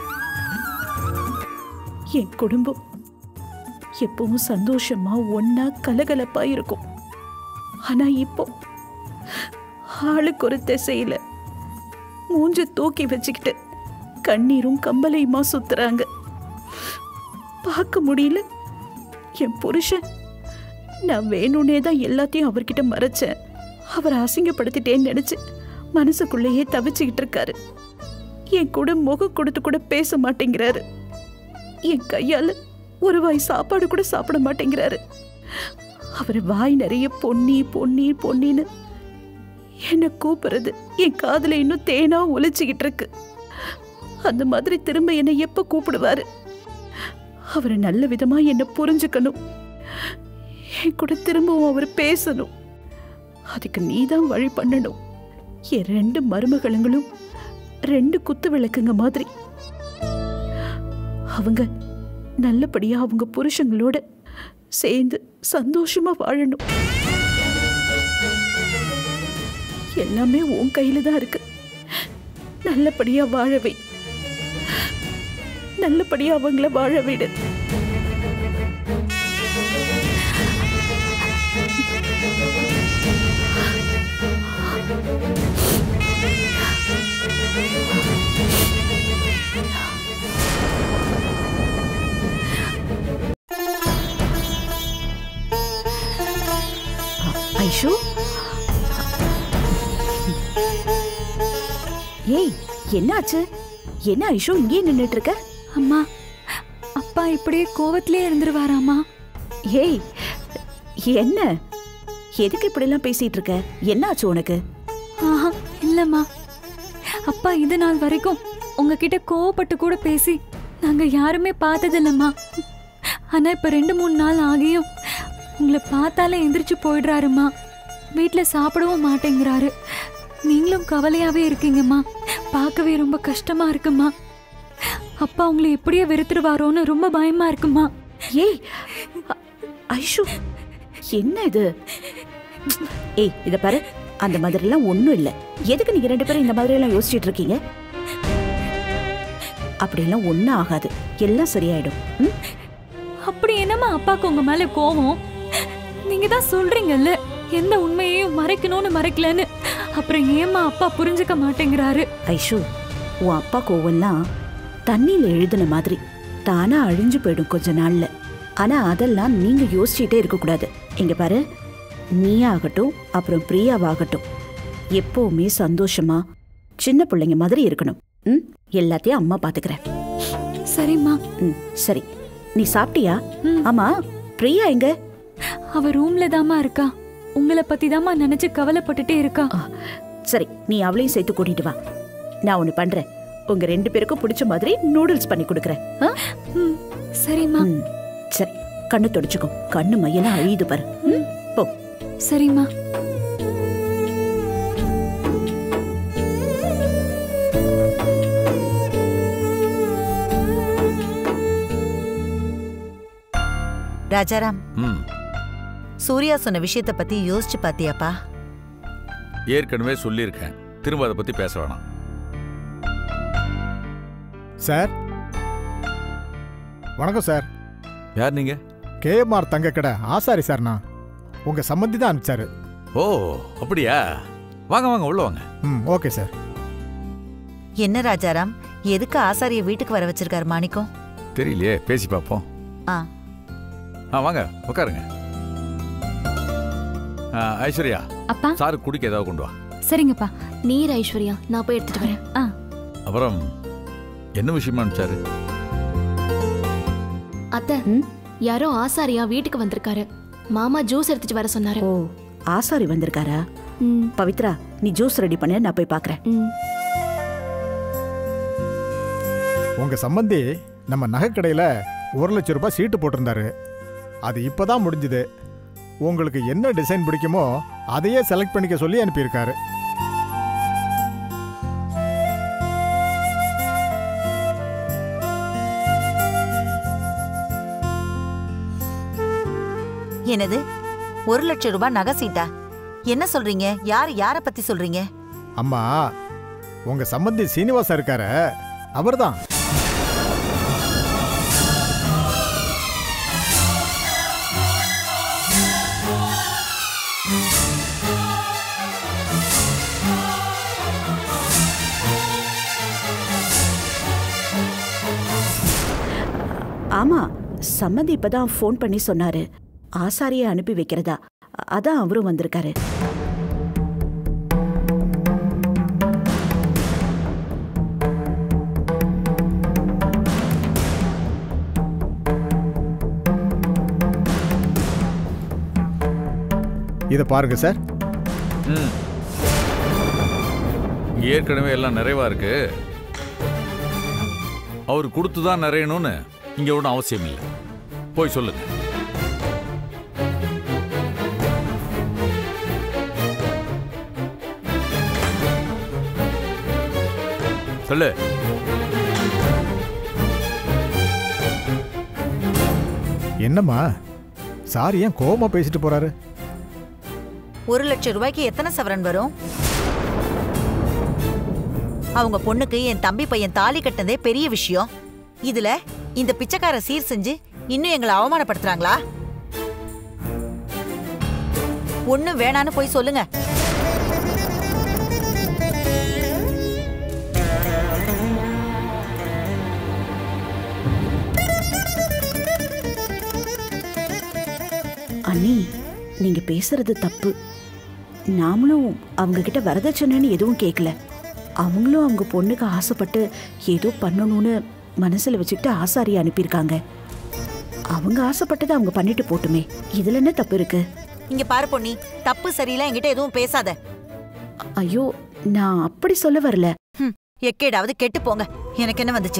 என் குடும்பம் எப்பவும் சந்தோஷமா ஒன்னா கலகலப்பா இருக்கும் ஆனா இப்போ ஆளுக்கு ஒரு திசையில மூஞ்ச தூக்கி வச்சுக்கிட்டு கண்ணீரும் கம்பலையுமா சுத்துறாங்க பார்க்க முடியல என் புருஷன் நான் வேணும்னே தான் எல்லாத்தையும் அவர்கிட்ட மறைச்சேன் அவரை அசிங்கப்படுத்திட்டேன்னு நினைச்சு மனசுக்குள்ளேயே தவிச்சுக்கிட்டு இருக்காரு என் கூட முகம் கொடுத்து கூட பேச மாட்டேங்கிறாரு என் கையால ஒரு வாய் சாப்பாடு கூட சாப்பிட மாட்டேங்கிறாரு அவர் வாய் நிறைய பொன்னி பொன்னி பொன்னின்னு என்ன கூப்பிடுறது என் காதுல இன்னும் தேனா ஒலிச்சுக்கிட்டு இருக்கு அந்த மாதிரி திரும்ப என்னை எப்ப கூப்பிடுவாரு அவர் நல்ல விதமா என்ன புரிஞ்சுக்கணும் என் கூட திரும்பவும் அவர் பேசணும் அதுக்கு நீதான் வழி பண்ணணும் என் ரெண்டு மருமகளுங்களும் ரெண்டு குத்து விளக்குங்க மாதிரி அவங்க நல்லபடியா அவங்க புருஷங்களோட சேர்ந்து சந்தோஷமா வாழணும் எல்லாமே உன் கையில தான் இருக்கு நல்லபடியா வாழவை நல்லபடியா அவங்கள வாழ விடு ஐஷு ஏய் என்னாச்சு என்ன ஐஷு இங்கே நின்னுட்டு இருக்க அம்மா அப்பா இப்படியே கோவத்திலே இருந்துருவாராமா ஏய் என்ன எதுக்கு இப்படிலாம் பேசிட்டு இருக்க என்னாச்சு உனக்கு ஆஹா இல்லம்மா அப்பா இது நாள் வரைக்கும் உங்ககிட்ட கோவப்பட்டு கூட பேசி நாங்க யாருமே பார்த்ததில்லம்மா ஆனா இப்ப ரெண்டு மூணு நாள் ஆகியும் உங்களை பார்த்தாலே எந்திரிச்சு போயிடுறாருமா வீட்ல சாப்பிடவும் மாட்டேங்கிறாரு நீங்களும் கவலையாவே இருக்கீங்கம்மா பார்க்கவே ரொம்ப கஷ்டமா இருக்குமா அப்பா உங்களை எப்படியே வெறுத்துருவாரோன்னு ரொம்ப பயமா இருக்குமா ஏய் ஐஷு என்ன இது ஏய் இத பாரு அந்த மாதிரிலாம் ஒண்ணும் இல்ல எதுக்கு நீங்க ரெண்டு பேரும் இந்த மாதிரி எல்லாம் யோசிச்சுட்டு இருக்கீங்க அப்படியெல்லாம் ஒண்ணும் ஆகாது எல்லாம் சரியாயிடும் ம்? அப்படி என்னம்மா அப்பாக்கு உங்க மேல கோவம் நீங்க தான் சொல்றீங்கல்ல எந்த உண்மையையும் மறைக்கணும்னு மறைக்கலன்னு அப்புறம் ஏம்மா அப்பா புரிஞ்சுக்க மாட்டேங்கிறாரு ஐஷு உன் அப்பா கோவம்லாம் தண்ணியில எழுதின மாதிரி தானா அழிஞ்சு போயிடும் கொஞ்ச நாள்ல ஆனா அதெல்லாம் நீங்க யோசிச்சுட்டே இருக்க கூடாது இங்க பாரு நீயாகட்டும் அப்புறம் பிரியாவாகட்டும் எப்பவுமே சந்தோஷமா சின்ன பிள்ளைங்க மாதிரி இருக்கணும் ம் எல்லாத்தையும் அம்மா பாத்துக்கிறேன் சரிம்மா ம் சரி நீ சாப்பிட்டியா ஆமா பிரியா எங்க அவ ரூம்ல தாமா இருக்கா உங்களை பத்தி தாமா நினைச்சு கவலைப்பட்டுட்டே இருக்கா சரி நீ அவளையும் சேர்த்து கூட்டிட்டு வா நான் ஒண்ணு பண்றேன் உங்க ரெண்டு பேருக்கும் பிடிச்ச மாதிரி நூடுல்ஸ் பண்ணி கொடுக்குறேன் ஆ? ம், சரிம்மா ம், சரி கண்ணு தொடச்சுக்கோ கண்ணு மையெல்லாம் அழியுது பாரு ம், போ சரிம்மா ராஜாராம் ம் சூர்யா சொன்ன விஷயத்த பத்தி யோசிச்சு பாத்தியாப்பா ஏற்கனவே சொல்லியிருக்கேன் திரும்ப அதை பத்தி பேச வேணாம் சார் வணக்கம் சார் யார் நீங்க கேஎம்ஆர் தங்க கடை ஆசாரி சார் நான் உங்க சம்மந்தி தான் அனுப்பிச்சாரு ஓ அப்படியா வாங்க வாங்க உள்ள வாங்க ம் ஓகே சார் என்ன ராஜாராம் எதுக்கு ஆசாரிய வீட்டுக்கு வர வச்சிருக்காரு மாணிக்கம் தெரியலையே பேசி பார்ப்போம் ஆ ஆ வாங்க உட்காருங்க ஆ, ஐஸ்வர்யா அப்பா சாரு குடிக்க ஏதாவது கொண்டு வா சரிங்கப்பா நீர் ஐஸ்வர்யா நான் போய் எடுத்துட்டு வரேன் ஆ அப்புறம் என்ன விஷயமா அனுப்பிச்சாரு அத்தை யாரோ ஆசாரியா வீட்டுக்கு வந்திருக்காரு மாமா ஜூஸ் எடுத்துட்டு வர சொன்னாரு ஓ ஆசாரி வந்திருக்காரா பவித்ரா நீ ஜூஸ் ரெடி பண்ண நான் போய் பாக்குறேன் உங்க சம்மந்தி நம்ம நகைக்கடையில ஒரு லட்சம் ரூபாய் சீட்டு போட்டிருந்தாரு அது இப்பதான் முடிஞ்சுது உங்களுக்கு என்ன டிசைன் பிடிக்குமோ அதையே செலக்ட் பண்ணிக்க சொல்லி அனுப்பியிருக்காரு என்னது ஒரு லட்சம் ரூபாய் நகை சீட்டா என்ன சொல்றீங்க யார் யார பத்தி சொல்றீங்க அம்மா உங்க சம்மந்தி சீனிவாசா இருக்காரு அவர்தான் ஆமா சம்மந்தி இப்பதான் ஃபோன் பண்ணி சொன்னாரு ஆசாரியை அனுப்பி வைக்கிறதா அ- அதான் அவரும் வந்திருக்காரு இதை பாருங்க சார் ம் இங்க ஏற்கனவே எல்லாம் நிறைவா இருக்கு அவர் கொடுத்து தான் நிறையணும்னு இங்க ஒன்றும் அவசியம் இல்லை போய் சொல்லுங்க சொல்லு என்னம்மா சார் ஏன் கோவமா பேசிட்டு போறாரு ஒரு லட்சம் ரூபாய்க்கு எத்தனை சவரன் வரும் அவங்க பொண்ணுக்கு என் தம்பி பையன் தாலி கட்டினதே பெரிய விஷயம் இதுல இந்த பிச்சைக்கார சீர் செஞ்சு இன்னும் எங்களை அவமானப்படுத்துறாங்களா ஒண்ணு வேணான்னு போய் சொல்லுங்க அண்ணி நீங்க பேசுறது தப்பு நாமளும் அவங்க கிட்ட வரதட்சணைன்னு எதுவும் கேட்கல அவங்களும் அவங்க பொண்ணுக்கு ஆசைப்பட்டு ஏதோ பண்ணணும்னு மனசுல வச்சுக்கிட்டு ஆசாரியை அனுப்பியிருக்காங்க அவங்க ஆசைப்பட்டதை அவங்க பண்ணிட்டு போட்டுமே இதுல என்ன தப்பு இருக்கு இங்க பாரு பொன்னி தப்பு சரியில்லை என்கிட்ட எதுவும் பேசாத ஐயோ நான் அப்படி சொல்ல வரல ஹம், எக்கேடாவது கெட்டு போங்க எனக்கு என்ன வந்துச்சு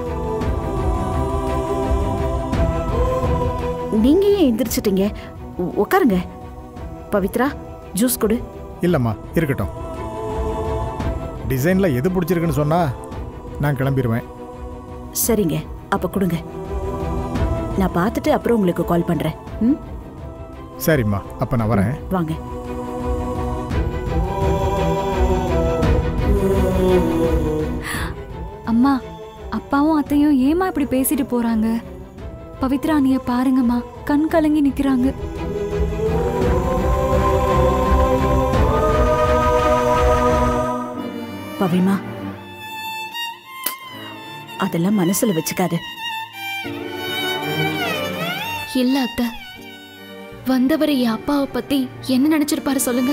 நீங்க ஏன் எந்திரிச்சிட்டீங்க உ- உட்காருங்க பவித்ரா ஜூஸ் கொடு இல்லம்மா இருக்கட்டும் டிசைன்ல எது பிடிச்சிருக்குன்னு சொன்னா நான் கிளம்பிடுவேன் சரிங்க அப்ப கொடுங்க நான் பார்த்துட்டு அப்புறம் உங்களுக்கு கால் பண்றேன் ம் சரிம்மா அப்ப நான் வரேன் வாங்க அம்மா அப்பாவும் அத்தையும் ஏமா இப்படி பேசிட்டு போறாங்க பவித்ரா அண்ணிய பாருங்கம்மா கண் கலங்கி நிக்கிறாங்க பவிமா அதெல்லாம் மனசுல வச்சுக்காத இல்ல அத்தை வந்தவர் என் அப்பாவை பத்தி என்ன நினைச்சிருப்பாரு சொல்லுங்க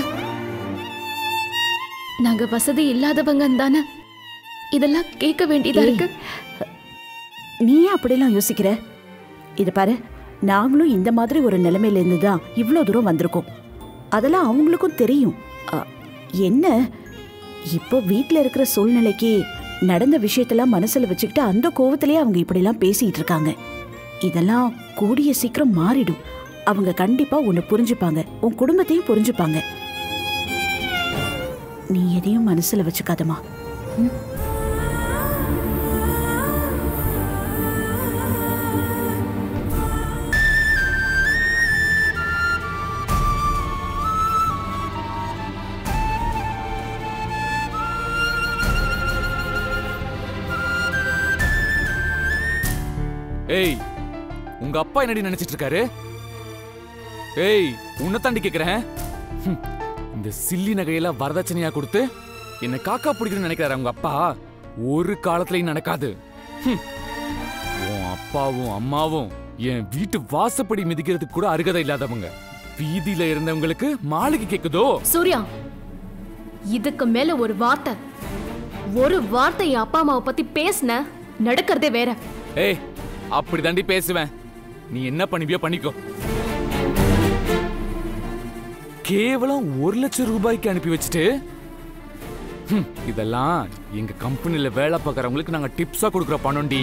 நாங்க வசதி இல்லாதவங்க தானே இதெல்லாம் கேட்க வேண்டியதா ஏய், இருக்கு நீ ஏன் அப்படிலாம் யோசிக்கிற இத பாரு நாங்களும் இந்த மாதிரி ஒரு நிலைமையில இருந்து தான் இவ்வளோ தூரம் வந்திருக்கோம் அதெல்லாம் அவங்களுக்கும் தெரியும் அ, என்ன இப்போ வீட்டில் இருக்கிற சூழ்நிலைக்கு நடந்த விஷயத்தெல்லாம் மனசுல வச்சுக்கிட்டு அந்த கோவத்திலேயே அவங்க இப்படிலாம் பேசிட்டு இருக்காங்க இதெல்லாம் கூடிய சீக்கிரம் மாறிடும் அவங்க கண்டிப்பா உன்னை புரிஞ்சுப்பாங்க உன் குடும்பத்தையும் புரிஞ்சுப்பாங்க நீ எதையும் மனசுல வச்சுக்காதமா ம் ஏய் உங்க அப்பா என்னடி நினைச்சிட்டு இருக்காரு ஏய் உன்னை தாண்டி கேக்குறேன் ஹம், இந்த சில்லி நகையெல்லாம் வரதட்சணையா கொடுத்து என்ன காக்கா பிடிக்கணும்னு நினைக்கிறாரு உங்க அப்பா ஒரு காலத்துலயும் நடக்காது ஹம். உன் அப்பாவும் அம்மாவும் என் வீட்டு வாசப்படி மிதிக்கிறதுக்கு கூட அருகதை இல்லாதவங்க வீதியில இருந்தவங்களுக்கு மாளிகை கேக்குதோ சூர்யா இதுக்கு மேல ஒரு வார்த்தை ஒரு வார்த்தை என் அப்பா அம்மாவை பத்தி பேசின நடக்கிறதே வேற ஏய் அப்படி தாண்டி பேசுவேன் நீ என்ன பண்ணுவியோ பண்ணிக்கோ கேவலம் ஒரு லட்சம் ரூபாய்க்கு அனுப்பி வச்சுட்டு ஹம், இதெல்லாம் எங்க கம்பெனில வேலை பார்க்கறவங்களுக்கு நாங்க டிப்ஸா கொடுக்குற பணம்டி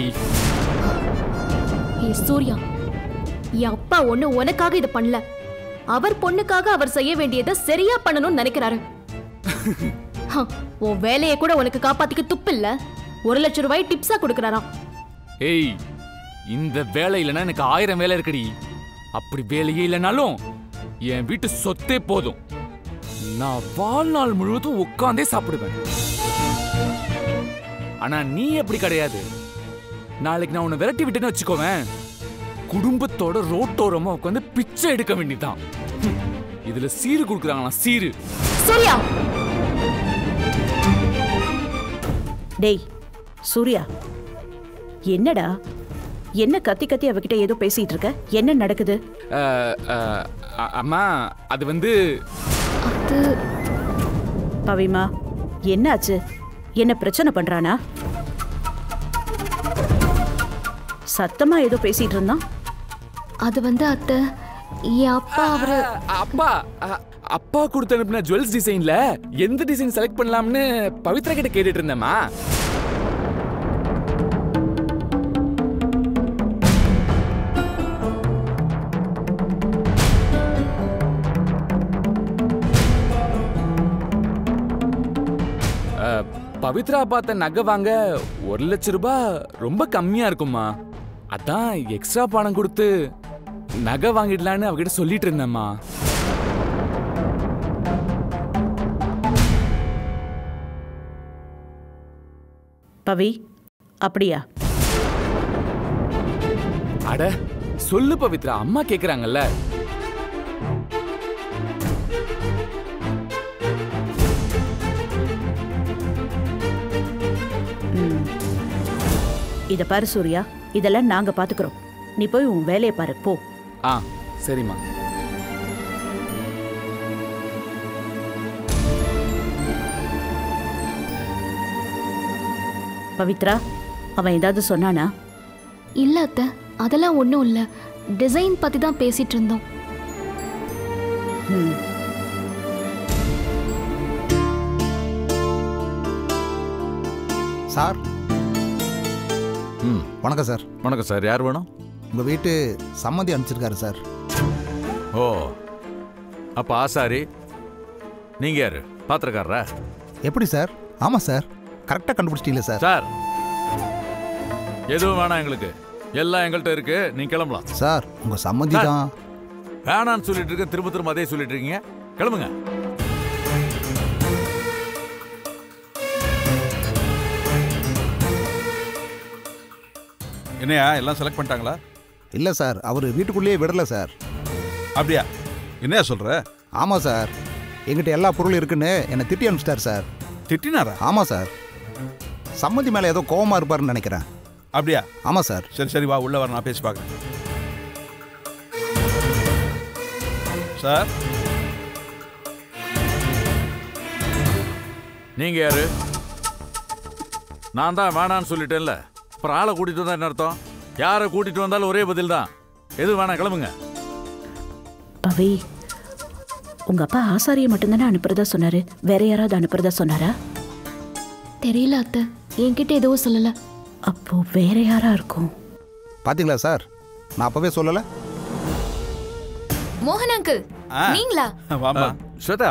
ஏ சூர்யா என் அப்பா ஒண்ணு உனக்காக இதை பண்ணல அவர் பொண்ணுக்காக அவர் செய்ய வேண்டியதை சரியா பண்ணணும்னு நினைக்கிறாரு ஹ, உன் வேலையை கூட உனக்கு காப்பாத்திக்க துப்பு இல்ல ஒரு லட்சம் ரூபாய் டிப்ஸா கொடுக்கறாராம் ஏய் இந்த வேலை இல்லைன்னா எனக்கு ஆயிரம் வேலை இருக்குடி அப்படி வேலையே இல்லைனாலும் என் வீட்டு சொத்தே போதும் நான் வாழ்நாள் முழுவதும் உட்காந்தே சாப்பிடுவேன் ஆனா நீ அப்படி கிடையாது நாளைக்கு நான் உன்னை விரட்டி விட்டேன்னு வச்சுக்கோவேன் குடும்பத்தோட ரோட்டோரமா உட்காந்து பிச்சை எடுக்க வேண்டியதுதான் ஹம், இதுல சீரு கொடுக்குறாங்களா சீரு சூர்யா டேய் சூர்யா என்னடா என்ன கத்தி கத்தி அவகிட்ட ஏதோ பேசிட்டு இருக்க என்ன நடக்குது அஹ், அஹ், அ- அம்மா அது வந்து பவிமா என்னாச்சு என்ன பிரச்சனை பண்றானா சத்தமா ஏதோ பேசிட்டு இருந்தான் அது வந்து அத்தை என் அப்பா அவரு அப்பா அ- அப்பா கொடுத்து அனுப்பின ஜுவல்ஸ் டிசைன்ல எந்த டிசைன் செலக்ட் பண்ணலாம்னு பவித்ரா கிட்ட கேட்டுட்டு இருந்தேம்மா அஹ், பவித்ரா பார்த்த நகை வாங்க ஒரு லட்ச ரூபாய் ரொம்ப கம்மியா இருக்குமா அதான் எக்ஸ்ட்ரா பணம் கொடுத்து நகை வாங்கிடலான்னு அவகிட்ட சொல்லிட்டு இருந்தேம்மா பவி அப்படியா அட சொல்லு பவித்ரா அம்மா கேக்குறாங்கல்ல ம். இத பாரு சூர்யா இதெல்லாம் நாங்க பாத்துக்கிறோம் நீ போய் உன் வேலையை பாரு போ ஆ சரிம்மா பவித்ரா அவன் ஏதாவது சொன்னானா இல்ல அத்தை அதெல்லாம் ஒன்றும் இல்லை டிசைன் பத்தி தான் பேசிட்டு இருந்தோம் ம் சார் ம் வணக்கம் சார் வணக்கம் சார் யார் வேணும் உங்கள் வீட்டு சம்மதி அனுப்பிச்சிருக்காரு சார் ஓ அப்ப ஆசாரி நீங்க யாரு பாத்திரக்காரரா எப்படி சார் ஆமாம் சார் கரெக்டாக கண்டுபிடிச்சிட்டீங்களே சார் சார் எதுவும் வேணாம் எங்களுக்கு எல்லாம் எங்கள்கிட்ட இருக்கு நீங்க கிளம்பலாம் சார் உங்கள் சம்மதி சார், தான் வேணான்னு சொல்லிட்டு இருக்க திரும்ப திரும்ப அதே சொல்லிட்டு இருக்கீங்க கிளம்புங்க என்னையா எல்லாம் செலக்ட் பண்ணிட்டாங்களா இல்லை சார் அவர் வீட்டுக்குள்ளேயே விடல சார் அப்படியா என்னையா சொல்ற ஆமாம் சார் எங்கிட்ட எல்லா பொருளும் இருக்குன்னு என்னை திட்டி அனுப்பிச்சிட்டார் சார் திட்டினாரா ஆமாம் சார் சம்மதி மேலே ஏதோ கோவமாக இருப்பாருன்னு நினைக்கிறேன் அப்படியா ஆமாம் சார் சரி சரி வா உள்ள வர நான் பேசி பார்க்குறேன் சார் நீங்க யாரு நான் தான் வேணான்னு சொல்லிட்டேன்ல அப்புறம் ஆளை கூட்டிட்டு வந்தா என்ன அர்த்தம் யாரை கூட்டிட்டு வந்தாலும் ஒரே பதில் தான் எது வேணாம் கிளம்புங்க பவி உங்க அப்பா ஆசாரியை மட்டும்தானே அனுப்புறதா சொன்னாரு வேற யாராவது அனுப்புறதா சொன்னாரா தெரியல அத்தை என்கிட்ட எதுவும் சொல்லல அப்போ வேற யாரா இருக்கும் பார்த்தீங்களா சார் நான் அப்போவே சொல்லலை மோகன் அங்கிள் நீங்களா வாமா ஸ்வேதா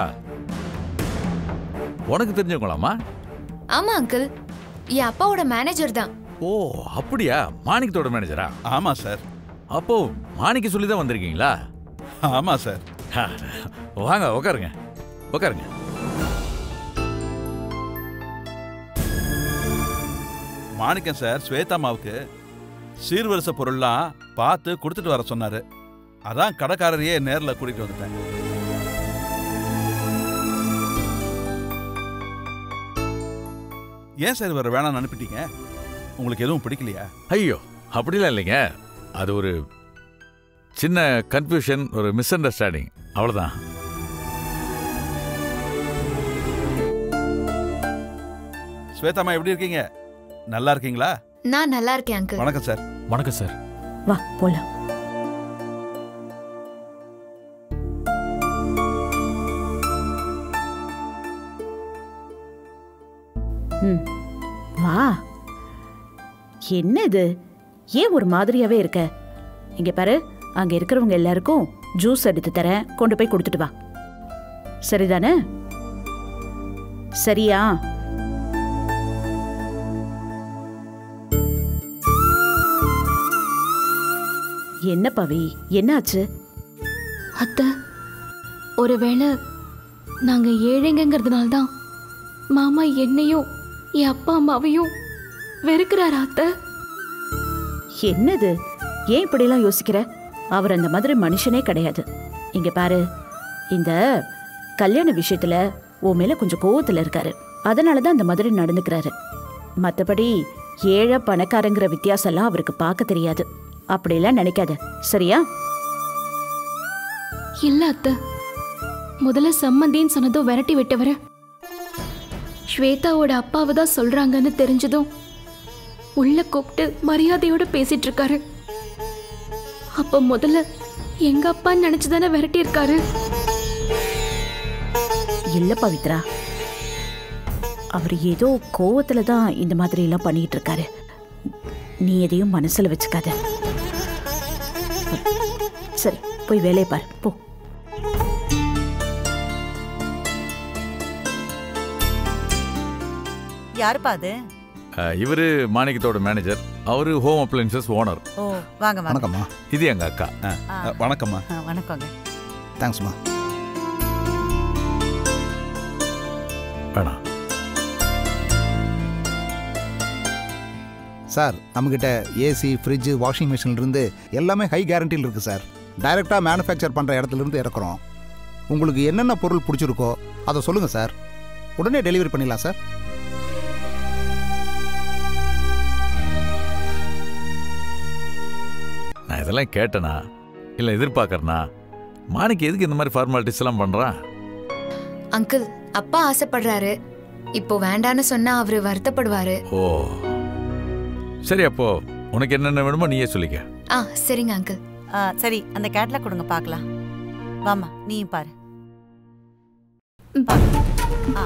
உனக்கு தெரிஞ்சவங்களாமா ஆமா அங்கிள் என் அப்பாவோட மேனேஜர் தான் ஓ அப்படியா மாணிக்கத்தோட மேனேஜரா ஆமா சார் அப்போ மாணிக்க சொல்லி தான் வந்திருக்கீங்களா ஆமா சார் வாங்க உட்காருங்க உட்காருங்க மாணிக்கம் சார் ஸ்வேதாமாவுக்கு சீர்வரிசை பொருள்லாம் பார்த்து கொடுத்துட்டு வர சொன்னாரு அதான் கடைக்காரரையே நேரில் கூட்டிட்டு வந்துட்டேன் ஏன் சார் இவர் வேணாம்னு அனுப்பிட்டீங்க உங்களுக்கு எதுவும் பிடிக்கலையா ஐயோ அப்படிலாம் இல்லைங்க அது ஒரு சின்ன கன்ஃபியூஷன் ஒரு மிஸ் அண்டர்ஸ்டாண்டிங் அவ்வளோதான் ஸ்வேதாமா எப்படி இருக்கீங்க நல்லா இருக்கீங்களா நான் நல்லா இருக்கேன் அங்கிள் வணக்கம் சார் வணக்கம் சார் வா போலாம் ம் வா என்ன இது ஏன் ஒரு மாதிரியாவே இருக்க இங்க பாரு அங்க இருக்கிறவங்க எல்லாருக்கும் ஜூஸ் எடுத்து தரேன் கொண்டு போய் கொடுத்துட்டு வா சரிதானே சரியா என்ன பவி என்னாச்சு அத்தை ஒருவேளை நாங்க ஏழைங்கிறதுனால தான் மாமா என்னையும் என் அப்பா அம்மாவையும் வெறுக்கிறாரா அத்தை என்னது ஏன் இப்படிலாம் யோசிக்கிற அவர் அந்த மாதிரி மனுஷனே கிடையாது இங்க பாரு இந்த கல்யாண விஷயத்துல உன் மேல கொஞ்சம் கோவத்துல இருக்காரு அதனால தான் அந்த மாதிரி நடந்துக்கிறாரு மற்றபடி ஏழை பணக்காரங்கிற வித்தியாசம்லாம் அவருக்கு பார்க்க தெரியாது அப்படிலாம் நினைக்காத சரியா இல்ல அத்தை முதல்ல சம்மந்தின்னு சொன்னதும் விரட்டி விட்டவர ஸ்வேதாவோட அப்பாவை தான் சொல்றாங்கன்னு தெரிஞ்சதும் உள்ள கூப்பிட்டு மரியாதையோட பேசிட்டு இருக்காரு அப்ப முதல்ல எங்க அப்பான்னு நினைச்சுதானே விரட்டி இருக்காரு இல்ல பவித்ரா அவர் ஏதோ கோவத்துல தான் இந்த மாதிரி எல்லாம் பண்ணிட்டு இருக்காரு நீ எதையும் மனசுல வச்சுக்காத சரி போய் வேலையை பாரு போ யாருப்பா அது அஹ், இவரு மாணிக்கத்தோட மேனேஜர் அவரு ஹோம் அப்ளைன்சஸ் ஓனர் ஓ வாங்க வாங்க வணக்கம்மா இது எங்க அக்கா ஆ. வணக்கம்மா ஆ, வணக்கங்க தேங்க்ஸ்மா வேணாம் சார் நம்மக்கிட்ட ஏசி ஃப்ரிட்ஜு வாஷிங் மிஷின்லேருந்து எல்லாமே ஹை கேரண்டியில் இருக்குது சார் டைரெக்டாக மேனுஃபேக்சர் பண்ணுற இடத்துலேருந்து இறக்குறோம் உங்களுக்கு என்னென்ன பொருள் பிடிச்சிருக்கோ அதை சொல்லுங்கள் சார் உடனே டெலிவரி பண்ணிடலாம் சார் நான் இதெல்லாம் கேட்டேனா இல்ல எதிர்பார்க்கறனா மாணிக்கு எதுக்கு இந்த மாதிரி ஃபார்மாலிட்டிஸ் எல்லாம் பண்றான் அங்கிள் அப்பா ஆசைப்படுறாரு இப்போ வேண்டான்னு சொன்னா அவரு வருத்தப்படுவாரு ஓ சரி அப்போ உனக்கு என்னென்ன வேணுமோ நீயே சொல்லிக்க ஆ சரிங்க அங்கிள் ஆ, சரி அந்த கேட்லாக் கொடுங்க பார்க்கலாம் வாமா நீயும் பாரு பாரு. ஆ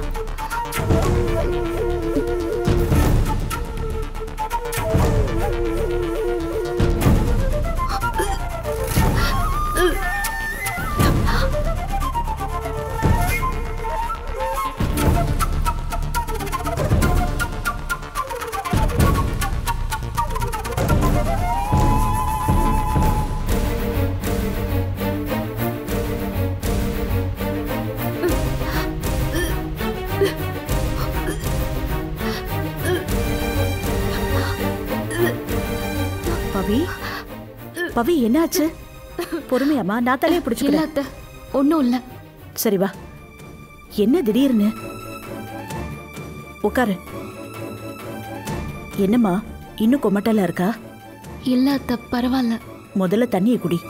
பவி பவி என்னாச்சு பொறுமையாம்மா நான் தலையை பிடிச்சிக்கிறேன் ஒன்றும் இல்லை சரி வா என்ன திடீர்னு உட்காரு என்னம்மா இன்னும் கொமட்டலா இருக்கா இல்ல அத்தை பரவாயில்ல முதல்ல தண்ணியை குடி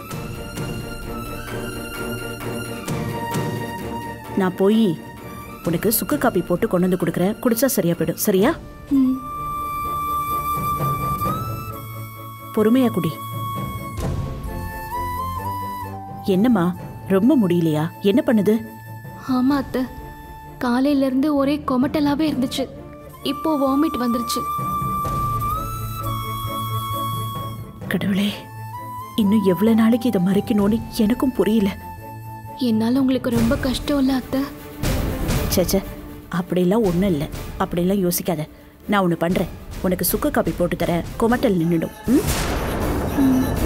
நான் போய் உனக்கு சுக்கு காப்பி போட்டு கொண்டு வந்து கொடுக்குறேன் குடிச்சா சரியா போயிடும் சரியா ம் பொறுமையா குடி என்னம்மா ரொம்ப முடியலையா என்ன பண்ணுது ஆமா அத்தை காலையில இருந்து ஒரே கொமட்டலாவே இருந்துச்சு இப்போ வாமிட் வந்துருச்சு கடவுளே இன்னும் எவ்வளவு நாளைக்கு இதை மறைக்கணும்னு எனக்கும் புரியல என்னால உங்களுக்கு ரொம்ப கஷ்டம் இல்ல அத்தை சேச்சே அப்படிலாம் ஒன்றும் இல்லை அப்படிலாம் யோசிக்காத நான் ஒன்று பண்ணுறேன் உனக்கு சுக்கு காப்பி போட்டு தரேன் கொமட்டல் நின்றுடும் ம்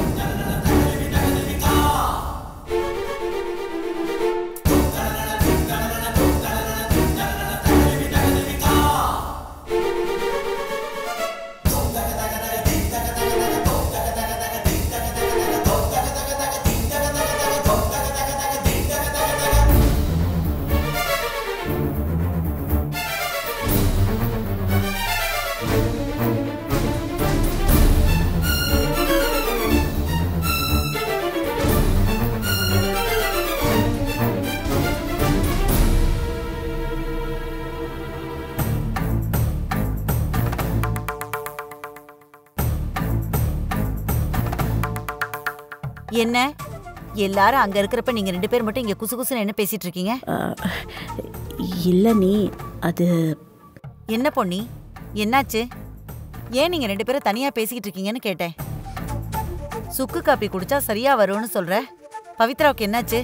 என்ன எல்லாரும் அங்க இருக்கிறப்ப நீங்க ரெண்டு பேர் மட்டும் இங்க குசு குசுன்னு என்ன பேசிட்டு இருக்கீங்க இல்லை நீ அது என்ன பொன்னி என்னாச்சு ஏன் நீங்க ரெண்டு பேரும் தனியா பேசிக்கிட்டு இருக்கீங்கன்னு கேட்டேன் சுக்கு காப்பி குடிச்சா சரியா வரும்னு சொல்ற பவித்ராவுக்கு என்னாச்சு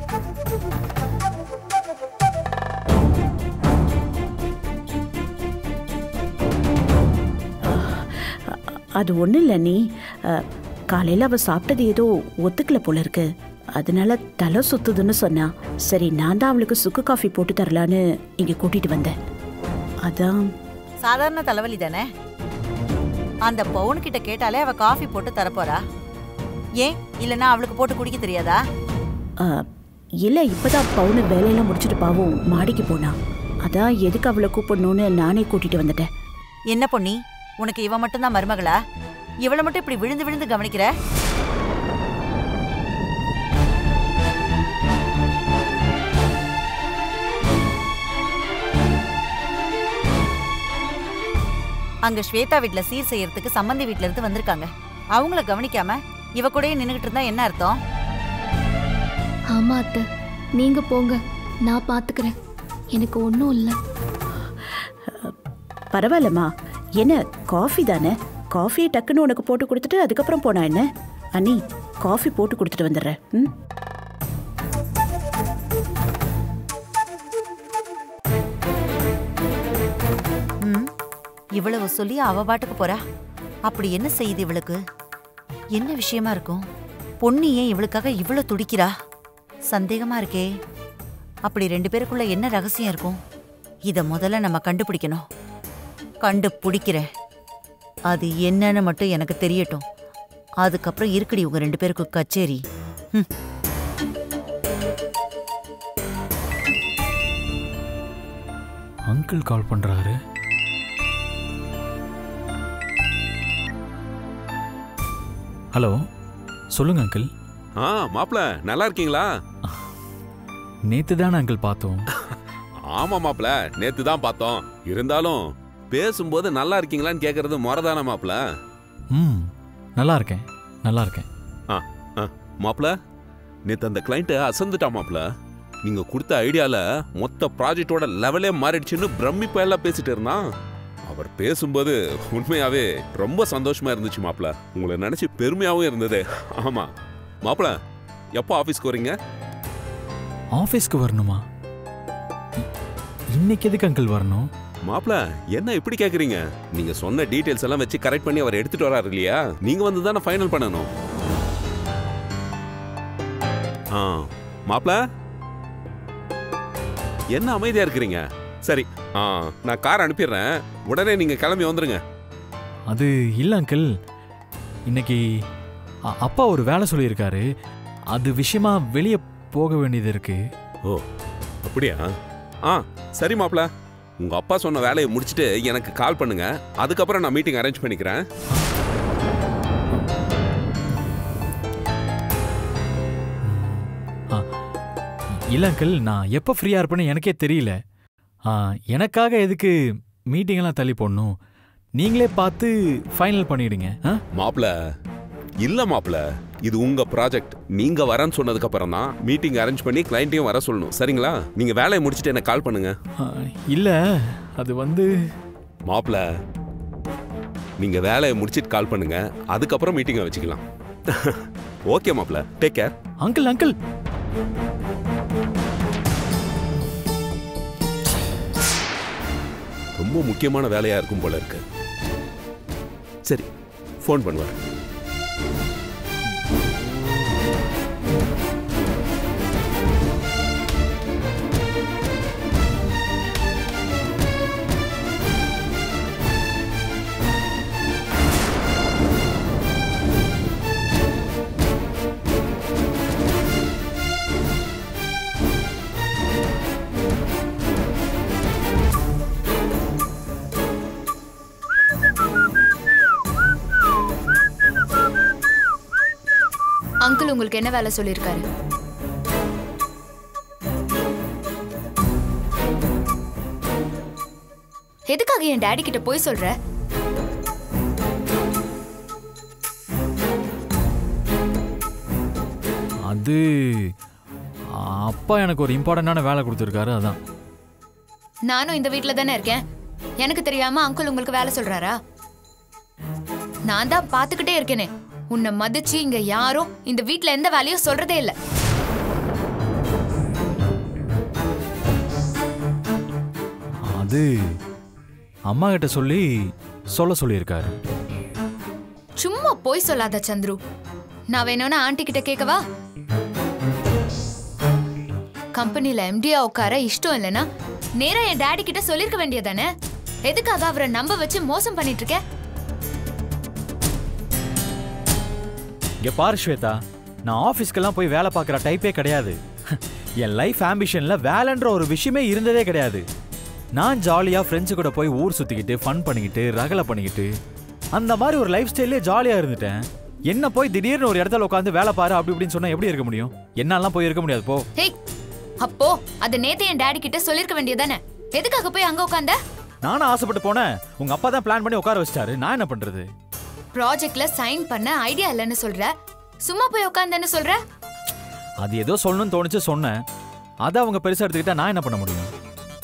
அது ஒன்றும் இல்லை நீ காலையில் அவள் சாப்பிட்டது ஏதோ ஒத்துக்கல போல இருக்கு அதனால தலை சுத்துதுன்னு சொன்னா சரி நான் தான் அவளுக்கு சுக்கு காஃபி போட்டு தரலான்னு இங்கே கூட்டிட்டு வந்தேன் அதான் சாதாரண தலைவலி தானே அந்த பவுன் கிட்ட கேட்டாலே அவ காஃபி போட்டு தரப்போறா ஏன் இல்லனா அவளுக்கு போட்டு குடிக்க தெரியாதா ஆ, இல்லை இப்போதான் பவுனு வேலையெல்லாம் முடிச்சுட்டு பாவும் மாடிக்கு போனா அதான் எதுக்கு அவளை கூப்பிடணும்னு நானே கூட்டிட்டு வந்துட்டேன் என்ன பொன்னி உனக்கு இவ மட்டும்தான் மருமகளா இவளை மட்டும் இப்படி விழுந்து விழுந்து கவனிக்கிற அங்க ஸ்வேதா வீட்ல சீர் செய்யறதுக்கு சம்மந்தி வீட்ல இருந்து வந்திருக்காங்க அவங்கள கவனிக்காம இவ கூடயே நின்னுகிட்டு இருந்தா என்ன அர்த்தம் ஆமா அத்தை நீங்க போங்க நான் பாத்துக்கிறேன் எனக்கு ஒன்றும் இல்லை பரவாயில்லம்மா என்ன காஃபி தானே காஃபியை டக்குன்னு உனக்கு போட்டு கொடுத்துட்டு அதுக்கப்புறம் போனா என்ன அண்ணி காஃபி போட்டு கொடுத்துட்டு வந்துடுறேன் ம் ம் இவ்வளவு சொல்லி அவ பாட்டுக்கு போறா அப்படி என்ன செய்யுது இவளுக்கு என்ன விஷயமா இருக்கும் பொண்ணு ஏன் இவளுக்காக இவ்வளவு துடிக்கிறா சந்தேகமா இருக்கே அப்படி ரெண்டு பேருக்குள்ள என்ன ரகசியம் இருக்கும் இத முதல்ல நம்ம கண்டுபிடிக்கணும் கண்டுபிடிக்கிறேன் அது என்னன்னு மட்டும் எனக்கு தெரியட்டும் அதுக்கப்புறம் இருக்குடி உங்க ரெண்டு பேருக்கு கச்சேரி ம் அங்கிள் கால் பண்றாரு ஹலோ சொல்லுங்க அங்கிள் ஆ மாப்ள நல்லா இருக்கீங்களா நேத்து தானே அங்கிள் பார்த்தோம் ஆமா மாப்ள நேத்து தான் பார்த்தோம் இருந்தாலும் பேசும்போது நல்லா இருக்கீங்களான்னு கேக்குறது முறதான மாப்ள ம் நல்லா இருக்கேன் நல்லா இருக்கேன் ஆ ஆ மாப்ள நேத்து அந்த கிளைண்ட் அசந்துட்டா மாப்ள நீங்க கொடுத்த ஐடியால மொத்த ப்ராஜெக்டோட லெவலே மாறிடுச்சுன்னு பிரமிப்பா எல்லாம் பேசிட்டு இருந்தான் அவர் பேசும்போது உண்மையாவே ரொம்ப சந்தோஷமா இருந்துச்சு மாப்ள உங்களை நினைச்சு பெருமையாவும் இருந்தது ஆமா மாப்ள எப்போ ஆபீஸ்க்கு வரீங்க ஆஃபீஸ்க்கு வரணுமா இ- இன்னைக்கு எதுக்கு அங்கிள் வரணும் மாப்ள என்ன இப்படி கேக்குறீங்க நீங்க சொன்ன டீடைல்ஸ் எல்லாம் வச்சு கரெக்ட் பண்ணி அவர் எடுத்துட்டு வராரு இல்லையா நீங்க வந்து தானே ஃபைனல் பண்ணணும் ஆ மாப்ள என்ன அமைதியா இருக்கிறீங்க சரி ஆ நான் கார் அனுப்பிடுறேன் உடனே நீங்க கிளம்பி வந்துருங்க அது இல்லை அங்கிள் இன்னைக்கு அ- அப்பா ஒரு வேலை சொல்லியிருக்காரு அது விஷயமா வெளியே போக வேண்டியது இருக்கு ஓ அப்படியா ஆ சரி மாப்ள உங்க அப்பா சொன்ன வேலையை முடிச்சிட்டு எனக்கு கால் பண்ணுங்க அதுக்கப்புறம் நான் மீட்டிங் அரேஞ்ச் பண்ணிக்கிறேன் இல்லை அங்கிள் நான் எப்போ ஃப்ரீயாக இருப்பேன்னு எனக்கே தெரியல ஆ, எனக்காக எதுக்கு மீட்டிங்கெல்லாம் தள்ளி போடணும் நீங்களே பார்த்து ஃபைனல் பண்ணிடுங்க ஆ மாப்ள இல்ல மாப்ள இது உங்க ப்ராஜெக்ட் நீங்க வரேன்னு சொன்னதுக்கு அப்புறம் தான் மீட்டிங் அரேஞ்ச் பண்ணி கிளைண்ட்டையும் வர சொல்லணும் சரிங்களா நீங்க வேலையை முடிச்சிட்டு எனக்கு கால் பண்ணுங்க இல்லை அது வந்து மாப்ள நீங்க வேலையை முடிச்சிட்டு கால் பண்ணுங்க அதுக்கப்புறம் மீட்டிங்கை வச்சுக்கலாம் ஓகே மாப்ள டேக் கேர் அங்கிள் அங்கிள் ரொம்ப முக்கியமான வேலையா இருக்கும் போல இருக்கு சரி ஃபோன் பண்ணுவார் அங்கிள் உங்களுக்கு என்ன வேலை சொல்லியிருக்காரு எதுக்காக என் டாடி கிட்ட போய் சொல்ற அது அப்பா எனக்கு ஒரு இம்பார்ட்டண்டான வேலை கொடுத்துருக்காரு அதான் நானும் இந்த வீட்ல தானே இருக்கேன் எனக்கு தெரியாம அங்கிள் உங்களுக்கு வேலை சொல்றாரா நான் தான் பாத்துக்கிட்டே இருக்கேனே உன்னை மதிச்சு இங்க யாரும் இந்த வீட்ல எந்த வேலையும் சொல்றதே இல்ல அது அம்மா கிட்ட சொல்லி சொல்ல சொல்லியிருக்காரு சும்மா போய் சொல்லாத சந்துரு நான் வேணும்னா ஆண்டி கிட்ட கேட்கவா கம்பெனில எம்டியா உட்கார இஷ்டம் இல்லைன்னா நேரா என் டாடி கிட்ட சொல்லிருக்க வேண்டியதானே எதுக்காக அவரை நம்ப வச்சு மோசம் பண்ணிட்டு இருக்க இங்க பாரு ஸ்வேதா நான் ஆஃபீஸ்க்கெல்லாம் போய் வேலை பார்க்குற டைப்பே கிடையாது என் லைஃப் ஆம்பிஷன்ல வேலைன்ற ஒரு விஷயமே இருந்ததே கிடையாது நான் ஜாலியாக ஃப்ரெண்ட்ஸு கூட போய் ஊர் சுற்றிக்கிட்டு ஃபன் பண்ணிக்கிட்டு ரகலை பண்ணிக்கிட்டு அந்த மாதிரி ஒரு லைஃப் ஸ்டைல்லே ஜாலியாக இருந்துட்டேன் என்ன போய் திடீர்னு ஒரு இடத்துல உட்காந்து வேலை பாரு அப்படி இப்படின்னு சொன்னா எப்படி இருக்க முடியும் என்னாலாம் போய் இருக்க முடியாது போ ஹேய் அப்போ அது நேத்து என் டாடி கிட்ட சொல்லிருக்க வேண்டியதானே எதுக்காக போய் அங்க உட்காந்த நானும் ஆசைப்பட்டு போனேன் உங்க அப்பா தான் பிளான் பண்ணி உட்கார வச்சிட்டாரு நான் என்ன பண்றது ப்ராஜெக்ட்ல சைன் பண்ண ஐடியா இல்லைன்னு சொல்ற சும்மா போய் உட்காந்தேன்னு சொல்ற அது ஏதோ சொல்லணும்னு தோணுச்சு சொன்னேன் அதை அவங்க பெருசா எடுத்துக்கிட்டா நான் என்ன பண்ண முடியும்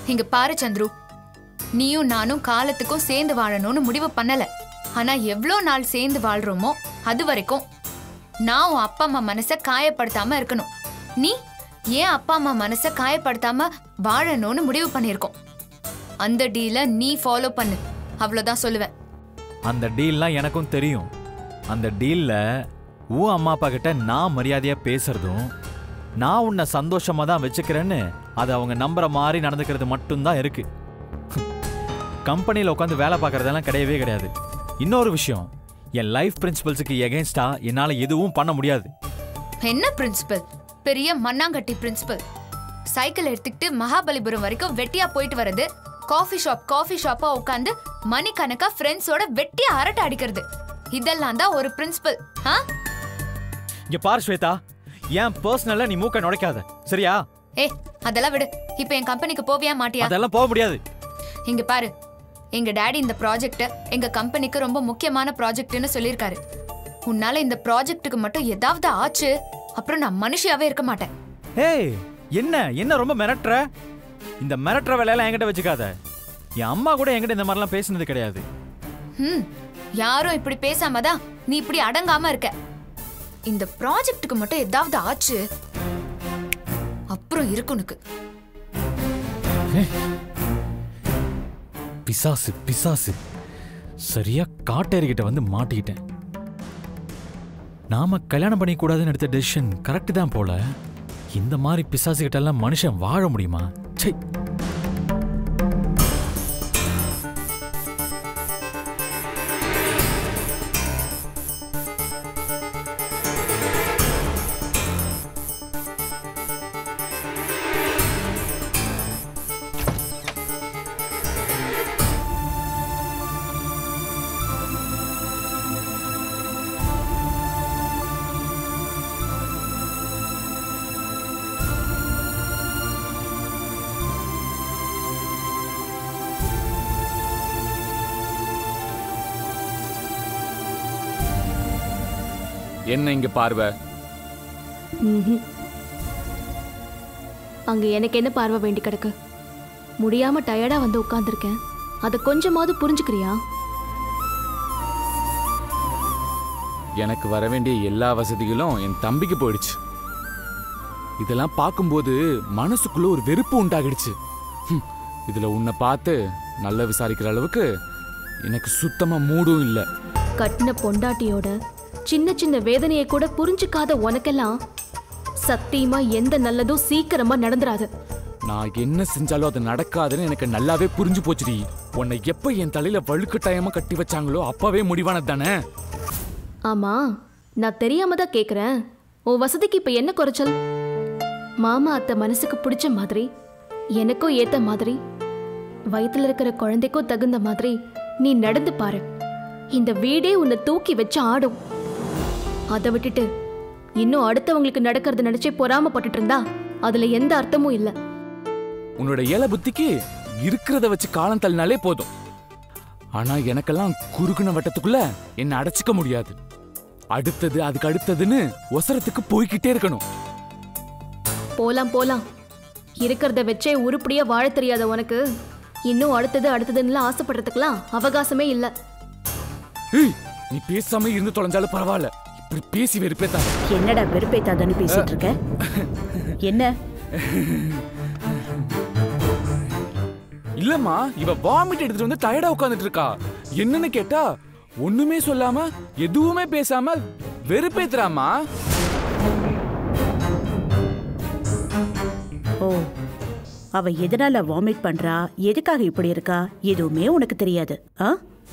இங்க பாரு சந்துரு நீயும் நானும் காலத்துக்கும் சேர்ந்து வாழணும்னு முடிவு பண்ணல ஆனா எவ்வளோ நாள் சேர்ந்து வாழ்றோமோ அது வரைக்கும் நான் உன் அப்பா அம்மா மனசை காயப்படுத்தாம இருக்கணும் நீ ஏன் அப்பா அம்மா மனசை காயப்படுத்தாம வாழணும்னு முடிவு பண்ணியிருக்கோம் அந்த டீலை நீ ஃபாலோ பண்ணு அவ்வளோதான் சொல்லுவேன் அந்த டீல்லாம் எனக்கும் தெரியும் அந்த டீல்ல உன் அம்மா அப்பா கிட்ட நான் மரியாதையா பேசுறதும் நான் உன்னை சந்தோஷமா தான் வச்சுக்கிறேன்னு அது அவங்க நம்புற மாதிரி நடந்துக்கிறது மட்டும்தான் இருக்கு கம்பெனியில் உட்காந்து வேலை பார்க்கறதெல்லாம் கிடையவே கிடையாது இன்னொரு விஷயம் என் லைஃப் பிரின்சிபல்ஸுக்கு எகென்ஸ்டா என்னால் எதுவும் பண்ண முடியாது என்ன பிரின்சிபல் பெரிய மண்ணாங்கட்டி பிரின்சிபல் சைக்கிள் எடுத்துக்கிட்டு மகாபலிபுரம் வரைக்கும் வெட்டியா போயிட்டு வர்றது காஃபி ஷாப் காஃபி ஷாப்பா உட்காந்து மணிக்கணக்கா ஃப்ரெண்ட்ஸோட வெட்டியா அரட்டை அடிக்கிறது இதெல்லாம் தான் ஒரு பிரின்சிபல் ஆ இங்க பார் ஸ்வேதா என் பர்சனல்ல நீ மூக்க நுழைக்காத சரியா ஏ அதெல்லாம் விடு இப்போ என் கம்பெனிக்கு போவியா மாட்டியா அதெல்லாம் போக முடியாது இங்க பாரு எங்க டாடி இந்த ப்ராஜெக்ட் எங்க கம்பெனிக்கு ரொம்ப முக்கியமான ப்ராஜெக்ட்னு சொல்லியிருக்காரு உன்னால இந்த ப்ராஜெக்ட்டுக்கு மட்டும் ஏதாவது ஆச்சு அப்புறம் நான் மனுஷியாவே இருக்க மாட்டேன் ஏய் என்ன என்ன ரொம்ப மிரட்டுற இந்த மிரட்டுற வேலையெல்லாம் என்கிட்ட வச்சுக்காத என் அம்மா கூட என்கிட்ட இந்த மாதிரிலாம் பேசினது கிடையாது ம் யாரும் இப்படி பேசாம தான் நீ இப்படி அடங்காம இருக்க இந்த ப்ராஜெக்ட்டுக்கு மட்டும் ஏதாவது ஆச்சு அப்புறம் இருக்கு உனக்கு பிசாசு பிசாசு சரியா காட்டேரிக்கிட்ட வந்து மாட்டிக்கிட்டேன் நாம கல்யாணம் பண்ணிக்க கூடாதுன்னு எடுத்த டெசிஷன் கரெக்ட் தான் போல இந்த மாதிரி பிசாசு கிட்ட எல்லாம் மனுஷன் வாழ முடியுமா ச்சை என்ன இங்க பார்வை ம்ஹும். அங்க எனக்கு என்ன பார்வை வேண்டி கிடக்கு முடியாம டயர்டா வந்து உட்கார்ந்திருக்கேன் அதை கொஞ்சமாவது புரிஞ்சுக்கிறியா எனக்கு வர வேண்டிய எல்லா வசதிகளும் என் தம்பிக்கு போயிடுச்சு இதெல்லாம் பார்க்கும்போது மனசுக்குள்ள ஒரு வெறுப்பு உண்டாகிடுச்சு ஹம், இதுல உன்னை பார்த்து நல்லா விசாரிக்கிற அளவுக்கு எனக்கு சுத்தமா மூடும் இல்லை கட்டின பொண்டாட்டியோட சின்ன சின்ன வேதனையை கூட புரிஞ்சுக்காத உனக்கெல்லாம் சத்தியமா எந்த நல்லதும் சீக்கிரமா நடந்துராது நான் என்ன செஞ்சாலும் அது நடக்காதுன்னு எனக்கு நல்லாவே புரிஞ்சு போச்சுடி உன்னை எப்ப என் தலையில வழுக்கட்டாயமா கட்டி வச்சாங்களோ அப்பவே முடிவானது தானே ஆமா நான் தெரியாம தான் கேக்குறேன் உன் வசதிக்கு இப்ப என்ன குறைச்சல் மாமா அத்தை மனசுக்கு பிடிச்ச மாதிரி எனக்கும் ஏத்த மாதிரி வயித்துல இருக்கிற குழந்தைக்கும் தகுந்த மாதிரி நீ நடந்து பாரு இந்த வீடே உன்னை தூக்கி வச்சு ஆடும் அதை விட்டுட்டு இன்னும் அடுத்தவங்களுக்கு நடக்கிறது நினைச்சே பொறாமப்பட்டுட்டு இருந்தா அதுல எந்த அர்த்தமும் இல்ல உன்னோட ஏழை புத்திக்கு இருக்கிறத வச்சு காலம் தள்ளினாலே போதும் ஆனா எனக்கெல்லாம் குறுகுன வட்டத்துக்குள்ள என்ன அடைச்சிக்க முடியாது அடுத்தது அதுக்கு அடுத்ததுன்னு ஒசரத்துக்கு போய்கிட்டே இருக்கணும் போலாம் போலாம் இருக்கிறத வச்சே உருப்படியா வாழ தெரியாத உனக்கு இன்னும் அடுத்தது அடுத்ததுன்னு ஆசைப்படுறதுக்கெல்லாம் அவகாசமே இல்ல ஏய், நீ பேசாம இருந்து தொலைஞ்சாலும் பரவாயில்ல இப்படி பேசி வெறுப்பேத்தாத என்னடா வெறுப்பேத்தாதன்னு பேசிட்டு இருக்க என்ன இல்லம்மா இவ வாமிட் எடுத்துட்டு வந்து டயர்டா உட்கார்ந்துட்டு இருக்கா என்னன்னு கேட்டா ஒண்ணுமே சொல்லாம எதுவுமே பேசாம வெறுப்பேத்துறாமா ஓ அவ எதனால வாமிட் பண்றா எதுக்காக இப்படி இருக்கா எதுவுமே உனக்கு தெரியாது ஆ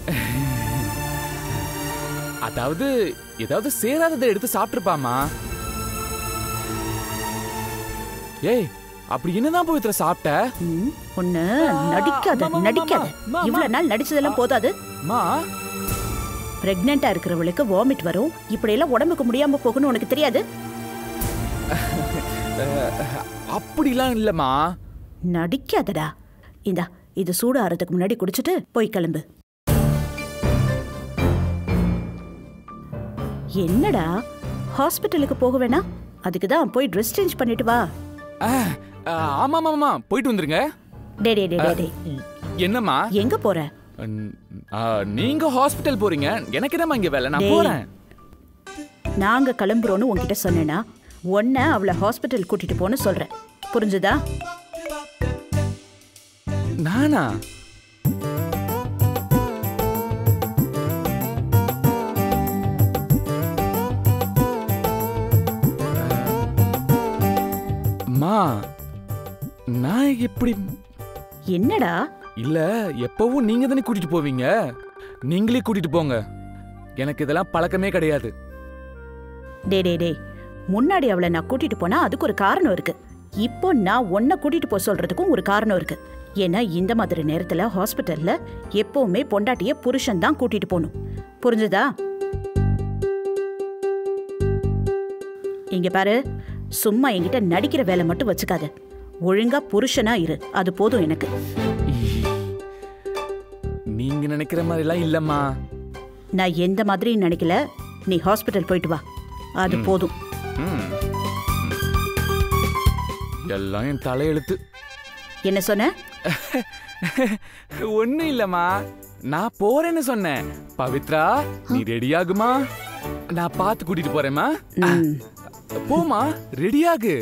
அதாவது ஏதாவது சேராததை எடுத்து சாப்பிட்டுருப்பாமா ஏய் அப்படி என்னதான் போய் இத்தனை சாப்பிட்ட ஒண்ணு நடிக்காத நடிக்காத இவ்வளவு நாள் நடிச்சதெல்லாம் போதாது மா பிரெக்னெண்டா இருக்கிறவளுக்கு வாமிட் வரும் இப்படி எல்லாம் உடம்புக்கு முடியாம போகணும் உனக்கு தெரியாது அப்படிலாம் இல்லம்மா நடிக்காதடா இந்தா இது சூடு ஆறதுக்கு முன்னாடி குடிச்சிட்டு போய் கிளம்பு என்னடா ஹாஸ்பிட்டலுக்கு போக வேணாம் அதுக்கு தான் போய் ட்ரெஸ் சேஞ்ச் பண்ணிட்டு வா ஆமா ஆமா போயிட்டு வந்துருங்க டே டே டே டே டே என்னம்மா எங்க போற ம், ஆ, நீங்க ஹாஸ்பிட்டல் போறீங்க எனக்கு என்னம்மா இங்க வேலை நான் டேய். போறேன் நாங்க கிளம்புறோன்னு உன்கிட்ட சொன்னேனா உன்னை அவளை ஹாஸ்பிட்டல் கூட்டிட்டு போன்னு சொல்றேன் புரிஞ்சுதா நானா அம்மா நான் எப்படி என்னடா இல்ல எப்பவும் நீங்க தானே கூட்டிட்டு போவீங்க நீங்களே கூட்டிட்டு போங்க எனக்கு இதெல்லாம் பழக்கமே கிடையாது டே டே டே முன்னாடி அவளை நான் கூட்டிட்டு போனா அதுக்கு ஒரு காரணம் இருக்கு இப்போ நான் உன்னை கூட்டிட்டு போக சொல்றதுக்கும் ஒரு காரணம் இருக்கு ஏன்னா இந்த மாதிரி நேரத்துல ஹாஸ்பிட்டல்ல எப்பவுமே பொண்டாட்டிய புருஷன் தான் கூட்டிட்டு போகணும் புரிஞ்சுதா இங்க பாரு சும்மா என்கிட்ட நடிக்கிற வேலை மட்டும் வச்சுக்காத ஒழுங்கா புருஷனா இரு அது போதும் எனக்கு நீங்க நினைக்கிற மாதிரிலாம் இல்லம்மா நான் எந்த மாதிரியும் நினைக்கல நீ ஹாஸ்பிட்டல் போயிட்டு வா அது ம். போதும் ம். எல்லாம் என் தலையெழுத்து என்ன சொன்ன ஒண்ணும் இல்லம்மா நான் போறேன்னு சொன்னேன் பவித்ரா நீ ரெடியாகுமா நான் பார்த்து கூட்டிட்டு போறேம்மா போமா ரெடியாகு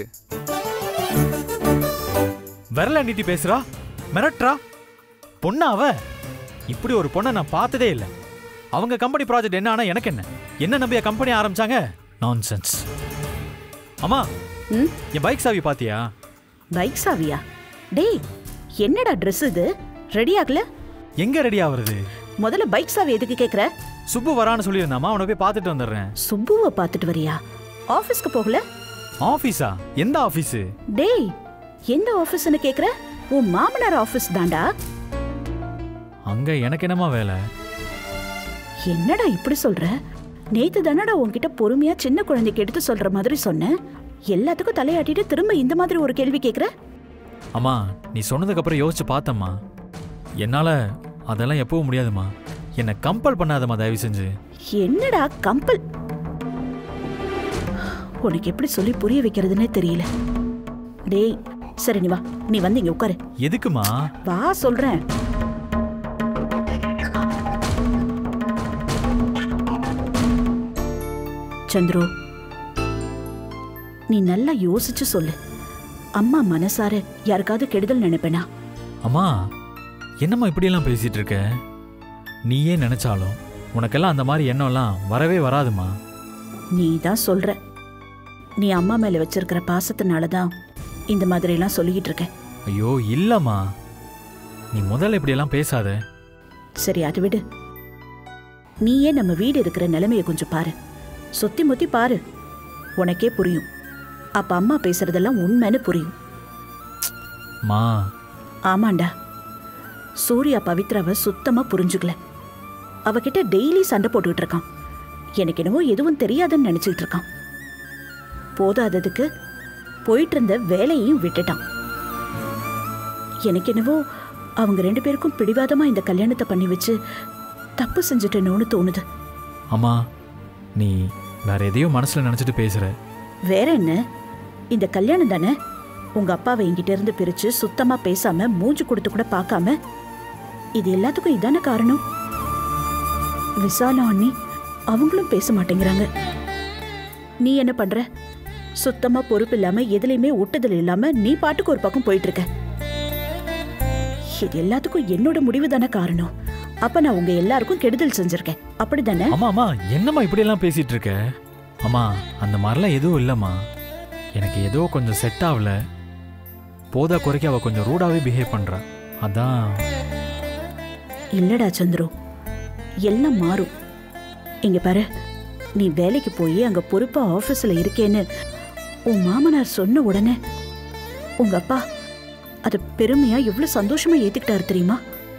விரல நீட்டி பேசுறா மிரட்டுறா பொண்ணா அவ இப்படி ஒரு பொண்ணை நான் பார்த்ததே இல்லை அவங்க கம்பெனி ப்ராஜெக்ட் என்ன ஆனா எனக்கு என்ன என்ன நம்பிய கம்பெனி ஆரம்பிச்சாங்க நான்சென்ஸ் அம்மா என் பைக் சாவி பாத்தியா பைக் சாவியா டேய் என்னடா ட்ரெஸ் இது ரெடி ஆகல எங்க ரெடி ஆகுறது முதல்ல பைக் சாவி எதுக்கு கேக்குற சுப்பு வரான்னு சொல்லியிருந்தாமா அவனை போய் பார்த்துட்டு வந்துடுறேன் சுப்புவை பார்த்துட்டு வரியா ஆபீஸ்க்கு போகல ஆபீஸா எந்த ஆபீஸ் டேய் எந்த ஆபீஸ்னு கேக்குற உன் மாமனார் ஆபீஸ் தான்டா அங்க எனக்கு என்னமா வேலை என்னடா இப்படி சொல்ற நேத்து தானடா உன்கிட்ட பொறுமையா சின்ன குழந்தைக்கு எடுத்து சொல்ற மாதிரி சொன்னேன் எல்லாத்துக்கும் தலையாட்டிட்டு திரும்ப இந்த மாதிரி ஒரு கேள்வி கேக்குற அம்மா நீ சொன்னதுக்கு அப்புறம் யோசிச்சு பார்த்தம்மா என்னால அதெல்லாம் எப்பவும் முடியாதும்மா என்னை கம்பல் பண்ணாதம்மா தயவு செஞ்சு என்னடா கம்பல் உனக்கு எப்படி சொல்லி புரிய வைக்கிறதுனே தெரியல டேய் சரி நீ வா நீ வந்து இங்க உட்காரு எதுக்குமா வா சொல்றேன் சந்துரு நீ நல்லா யோசிச்சு சொல்லு அம்மா மனசார யாருக்காவது கெடுதல் நினைப்பேனா அம்மா என்னம்மா இப்படியெல்லாம் பேசிட்டு இருக்க நீயே நினைச்சாலும் உனக்கெல்லாம் அந்த மாதிரி எண்ணம்லாம் வரவே வராதுமா நீ தான் சொல்ற நீ அம்மா மேல வச்சிருக்கிற பாசத்தினால தான் இந்த மாதிரி எல்லாம் சொல்லிக்கிட்டு இருக்க ஐயோ இல்லம்மா நீ முதல்ல இப்படியெல்லாம் பேசாத சரி அது விடு நீயே நம்ம வீடு இருக்கிற நிலைமையை கொஞ்சம் பாரு சுத்தி முத்தி பாரு உனக்கே புரியும் அப்ப அம்மா பேசுறதெல்லாம் உண்மைன்னு புரியும் மா ஆமாண்டா சூர்யா பவித்ராவை சுத்தமா புரிஞ்சுக்கல அவகிட்ட டெய்லி சண்டை போட்டுக்கிட்டு இருக்கான் எனக்கு என்னவோ எதுவும் தெரியாதுன்னு நினைச்சிட்டு இருக்கான் போதாததுக்கு போயிட்டு இருந்த வேலையையும் விட்டுட்டான் எனக்கு என்னவோ அவங்க ரெண்டு பேருக்கும் பிடிவாதமா இந்த கல்யாணத்தை பண்ணி வச்சு தப்பு செஞ்சுட்டேனோன்னு தோணுது அம்மா நீ வேற எதையோ மனசுல நினைச்சிட்டு பேசுற வேற என்ன இந்த கல்யாணம் தானே உங்க அப்பாவை என்கிட்ட இருந்து பிரிச்சு சுத்தமா பேசாம மூஞ்சி கொடுத்து கூட பார்க்காம இது எல்லாத்துக்கும் இதானே காரணம் விசாலம் அண்ணி அவங்களும் பேச மாட்டேங்கிறாங்க நீ என்ன பண்ற சுத்தமா பொறுப்பு இல்லாம எதுலயுமே ஒட்டுதல் இல்லாம நீ பாட்டுக்கு ஒரு பக்கம் போயிட்டு இருக்க இது எல்லாத்துக்கும் என்னோட முடிவு தானே காரணம் அப்ப நான் உங்க எல்லாருக்கும் கெடுதல் செஞ்சிருக்கேன் அப்படிதானே அம்மா அம்மா என்னம்மா இப்படியெல்லாம் பேசிட்டு இருக்க அம்மா அந்த மாதிரிலாம் எதுவும் இல்லைம்மா எனக்கு ஏதோ கொஞ்சம் செட் ஆகல போதா குறைக்க அவ கொஞ்சம் ரூடாவே பிஹேவ் பண்றா அதான் இல்லடா சந்துரு எல்லாம் மாறும் இங்க பாரு நீ வேலைக்கு போய் அங்க பொறுப்பா ஆபீஸ்ல இருக்கேன்னு உன் மாமனார் சொன்ன உடனே உங்க அப்பா அது பெருமையா எவ்வளவு சந்தோஷமா ஏத்துக்கிட்டாரு தெரியுமா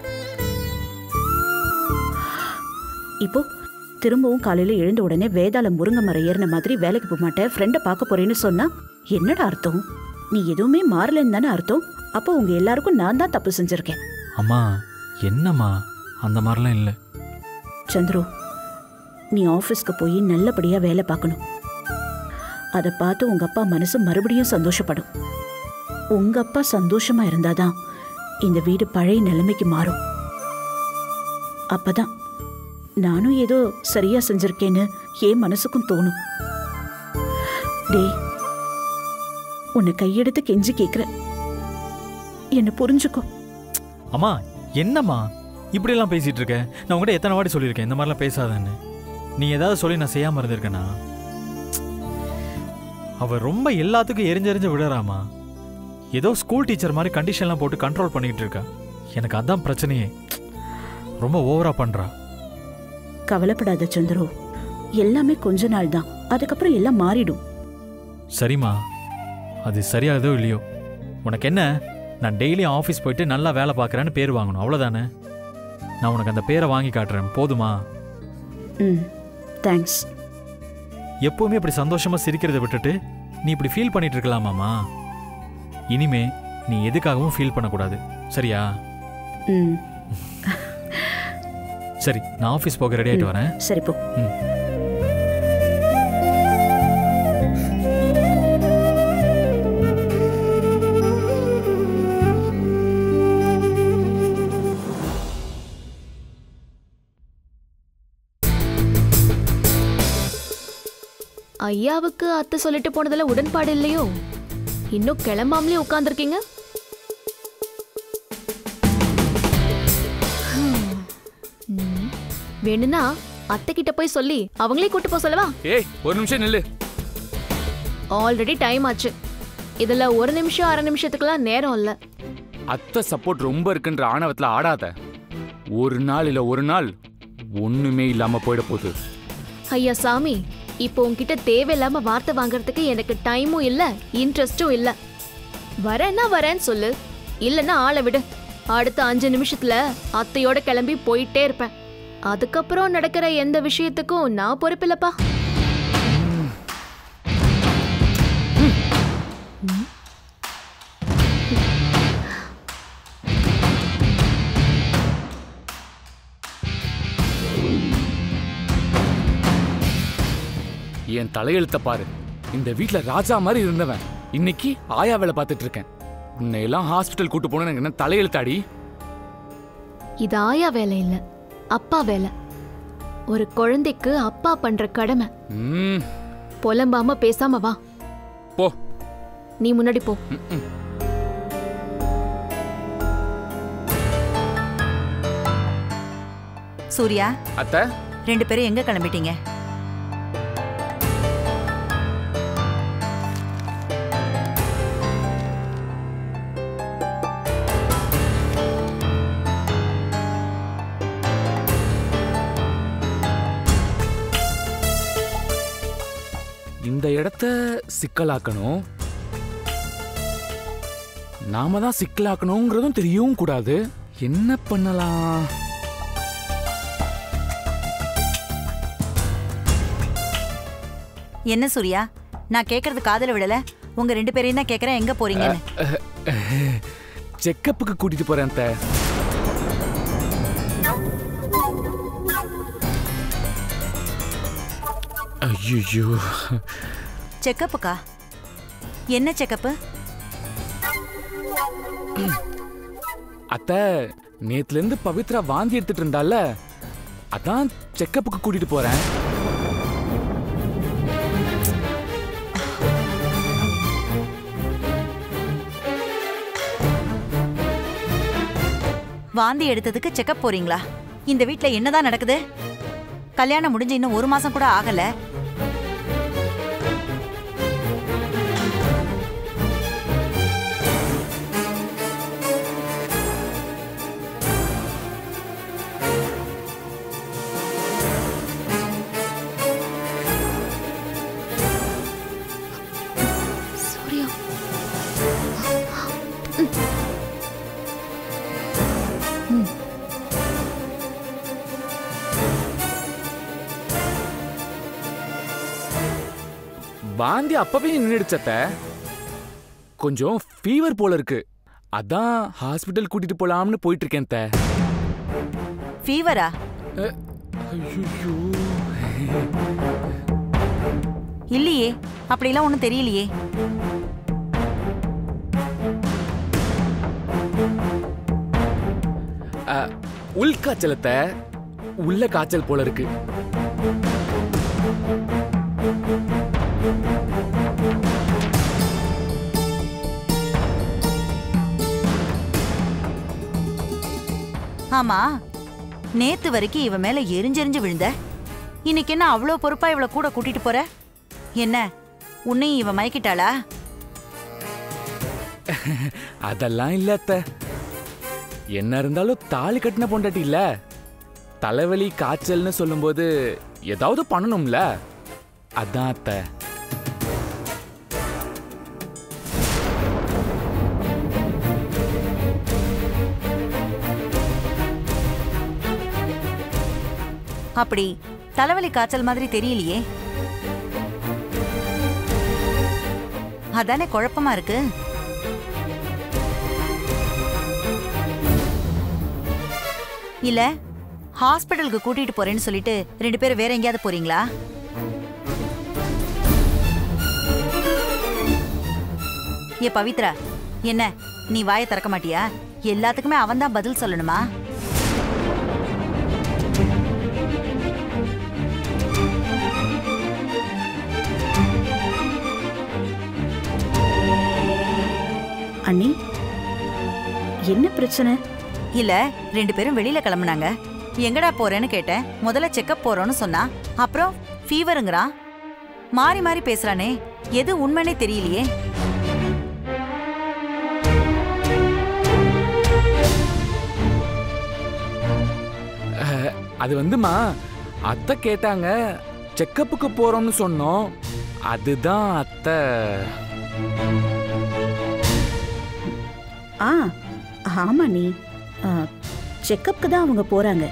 இப்போ திரும்பவும் காலையில எழுந்த உடனே வேதாள முருங்கை மரம் ஏறின மாதிரி வேலைக்கு போக மாட்டேன் ஃப்ரெண்டை பார்க்க போறேன்னு சொன்னா என்னடா அர்த்தம் நீ எதுவுமே மாறலன்னு தானே அர்த்தம் அப்போ உங்க எல்லாருக்கும் நான் தான் தப்பு செஞ்சிருக்கேன் அம்மா என்னம்மா அந்த மாதிரிலாம் இல்லை சந்துரு நீ ஆஃபீஸ்க்கு போய் நல்லபடியா வேலை பார்க்கணும் அதை பார்த்து உங்க அப்பா மனசு மறுபடியும் சந்தோஷப்படும் உங்க அப்பா சந்தோஷமா இருந்தாதான் இந்த வீடு பழைய நிலைமைக்கு மாறும் அப்பதான் நானும் ஏதோ சரியா செஞ்சிருக்கேன்னு என் மனசுக்கும் தோணும் டேய் உன்னை கையெடுத்து கெஞ்சி கேக்குறேன் என்ன புரிஞ்சுக்கோ அம்மா என்னம்மா இப்படியெல்லாம் பேசிட்டு இருக்க நான் உங்ககிட்ட எத்தனை வாட்டி சொல்லியிருக்கேன் இந்த மாதிரிலாம் பேசாதன்னு நீ ஏதாவது சொல்லி நான் செய்யாம இருந்திருக்கேனா அவ ரொம்ப எல்லாத்துக்கும் எரிஞ்செறிஞ்சு விடுறாமா ஏதோ ஸ்கூல் டீச்சர் மாதிரி கண்டிஷன்லாம் போட்டு கண்ட்ரோல் பண்ணிக்கிட்டு இருக்கா எனக்கு அதான் பிரச்சனையே ரொம்ப ஓவரா பண்றா கவலைப்படாத சந்திரு எல்லாமே கொஞ்ச நாள் தான் அதுக்கப்புறம் எல்லாம் மாறிடும் சரிம்மா அது சரியாகுதோ இல்லையோ உனக்கு என்ன நான் டெய்லியும் ஆஃபீஸ் போயிட்டு நல்லா வேலை பார்க்குறேன்னு பேர் வாங்கணும் அவ்வளோதானே நான் உனக்கு அந்த பேரை வாங்கி காட்டுறேன் போதுமா ம் தேங்க்ஸ் எப்பவுமே இப்படி சந்தோஷமா சிரிக்கிறத விட்டுட்டு நீ இப்படி ஃபீல் பண்ணிட்டு இருக்கலாமாமா இனிமே நீ எதுக்காகவும் ஃபீல் பண்ணக்கூடாது சரியா ம் சரி நான் ஆஃபீஸ் போக ரெடி ஆகிட்டு வரேன் சரி போ ம் ஐயாவுக்கு அத்தை சொல்லிட்டு போனதுல உடன்பாடு இல்லையோ இன்னும் கிளம்பாமலே உட்காந்துருக்கீங்க வேணும்னா அத்தை கிட்ட போய் சொல்லி அவங்களே கூட்டு போக சொல்லவா ஏய் ஒரு நிமிஷம் நில்லு ஆல்ரெடி டைம் ஆச்சு இதுல ஒரு நிமிஷம் அரை நிமிஷத்துக்குலாம் நேரம் இல்ல அத்தை சப்போர்ட் ரொம்ப இருக்குன்ற ஆணவத்துல ஆடாத ஒரு நாள் இல்ல ஒரு நாள் ஒண்ணுமே இல்லாம போயிட போகுது ஐயா சாமி இப்போ உன்கிட்ட தேவையில்லாம வார்த்தை வாங்குறதுக்கு எனக்கு டைமும் இல்ல இன்ட்ரெஸ்டும் இல்ல வரேன்னா வரேன்னு சொல்லு இல்லைன்னா ஆளை விடு அடுத்த அஞ்சு நிமிஷத்துல அத்தையோட கிளம்பி போயிட்டே இருப்பேன் அதுக்கப்புறம் நடக்கிற எந்த விஷயத்துக்கும் நான் பொறுப்பில்லப்பா என் தலையெழுத்த பாரு இந்த வீட்ல ராஜா மாதிரி இருந்தவன் இன்னைக்கு ஆயா வேலை பார்த்துட்டு இருக்கேன் உன்னை எல்லாம் ஹாஸ்பிட்டல் கூட்டு போன எனக்கு என்ன தலையெழுத்தாடி இது ஆயா வேலை இல்ல அப்பா வேலை ஒரு குழந்தைக்கு அப்பா பண்ற கடமை ம், புலம்பாம பேசாம வா போ நீ முன்னாடி போ சூர்யா அத்தை ரெண்டு பேரும் எங்க கிளம்பிட்டீங்க இந்த இடத்த சிக்கலாக்கணும் நாம தான் சிக்கலாக்கணுங்கிறதும் தெரியவும் கூடாது என்ன பண்ணலாம் என்ன சூர்யா நான் கேக்குறது காதுல விடல உங்க ரெண்டு பேரையும் தான் கேக்குறேன் எங்க போறீங்கன்னு செக்கப்புக்கு கூட்டிட்டு போறேன் அத்தை ஐயோ செக்கப்புக்கா என்ன செக்கப்பு அத்தை நேத்துல இருந்து பவித்ரா வாந்தி எடுத்துட்டு இருந்தால அதான் செக்கப்புக்கு கூட்டிட்டு போறேன் வாந்தி எடுத்ததுக்கு செக்கப் போறீங்களா இந்த வீட்ல என்னதான் நடக்குது கல்யாணம் முடிஞ்சு இன்னும் ஒரு மாசம் கூட ஆகல சூர்யா வாந்தி அப்பவே நின்றுடுச்சு அத்தை கொஞ்சம் ஃபீவர் போல இருக்கு அதான் ஹாஸ்பிட்டல் கூட்டிட்டு போலாம்னு போயிட்டு இருக்கேன் அத்தை ஃபீவரா ஐயோ இல்லையே அப்படிலாம் ஒன்றும் தெரியலையே உள்காய்ச்சலத்தை உள்ள காய்ச்சல் போல இருக்கு ஆமா நேத்து வரைக்கும் இவ மேல எரிஞ்செரிஞ்சு விழுந்த இன்னைக்கு என்ன அவ்வளோ பொறுப்பா இவள கூட கூட்டிட்டு போற என்ன உன்னையும் இவ மயக்கிட்டாளா அதெல்லாம் இல்ல அத்தை என்ன இருந்தாலும் தாலி கட்டின பொண்டாட்டி இல்ல தலைவலி காய்ச்சல்னு சொல்லும்போது ஏதாவது பண்ணணும்ல அதான் அத்தை அப்படி தலைவலி காய்ச்சல் மாதிரி தெரியலையே அதானே குழப்பமா இருக்கு இல்ல ஹாஸ்பிட்டலுக்கு கூட்டிட்டு போறேன்னு சொல்லிட்டு ரெண்டு பேரும் வேற எங்கேயாவது போறீங்களா ஏ பவித்ரா என்ன நீ வாயை திறக்க மாட்டியா எல்லாத்துக்குமே அவன்தான் பதில் சொல்லணுமா அண்ணி என்ன பிரச்சனை இல்ல ரெண்டு பேரும் வெளியில கிளம்புனாங்க எங்கடா போறேன்னு கேட்டேன் முதல்ல செக்கப் போறோம்னு சொன்னா அப்புறம் ஃபீவருங்கிறான் மாறி மாறி பேசுறானே எது உண்மைனே தெரியலையே அஹ், அது வந்துமா அத்தை கேட்டாங்க செக்கப்புக்கு போறோம்னு சொன்னோம் அதுதான் அத்தை ஆ ஆமா நீ செக்கப்புக்கு தான் அவங்க போறாங்க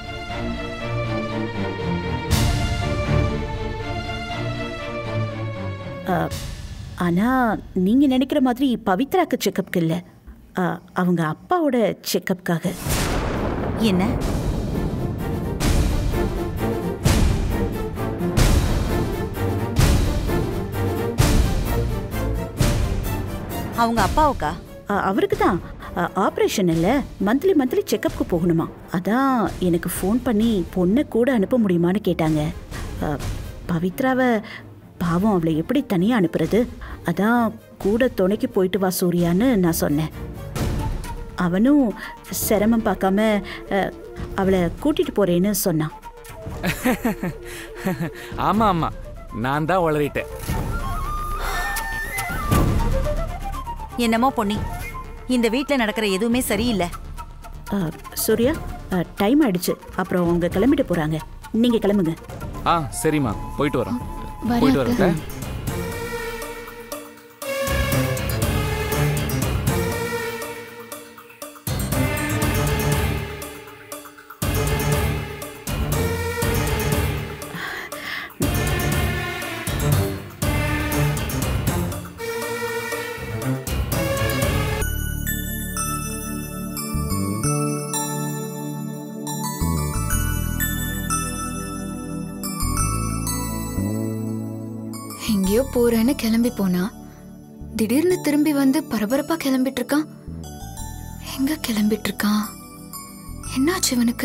ஆ, ஆனா நீங்க நினைக்கிற மாதிரி பவித்ராக்கு செக்கப்க்கு இல்ல ஆ, அவங்க அப்பாவோட செக்கப்காக என்ன அவங்க அப்பாவுக்கா அவருக்கு தான் ஆப்ரேஷன் இல்லை மந்த்லி மந்த்லி செக்கப்க்கு போகணுமா அதான் எனக்கு ஃபோன் பண்ணி பொண்ணை கூட அனுப்ப முடியுமான்னு கேட்டாங்க ஆ, பவித்ராவை பாவம் அவளை எப்படி தனியாக அனுப்புறது அதான் கூட துணைக்கு போயிட்டு வா சூர்யான்னு நான் சொன்னேன் அவனும் சிரமம் பார்க்காம ஆ, அவளை கூட்டிட்டு போறேன்னு சொன்னான் ஆமா ஆமா நான் தான் வளரிட்டேன் என்னமோ பொன்னி இந்த வீட்ல நடக்கிற எதுவுமே சரியில்லை ஆ, சூர்யா டைம் ஆயிடுச்சு அப்புறம் அவங்க கிளம்பிட்டு போறாங்க நீங்க கிளம்புங்க ஆ சரிம்மா போயிட்டு வரோம் வரேன் போயிட்டு வரோம் அத்தை. அத்தை. எங்கேயோ போறேன்னு கிளம்பி போனா திடீர்னு திரும்பி வந்து பரபரப்பா கிளம்பிட்டு இருக்கான் எங்க கிளம்பிட்டு இருக்கான் என்னாச்சு இவனுக்கு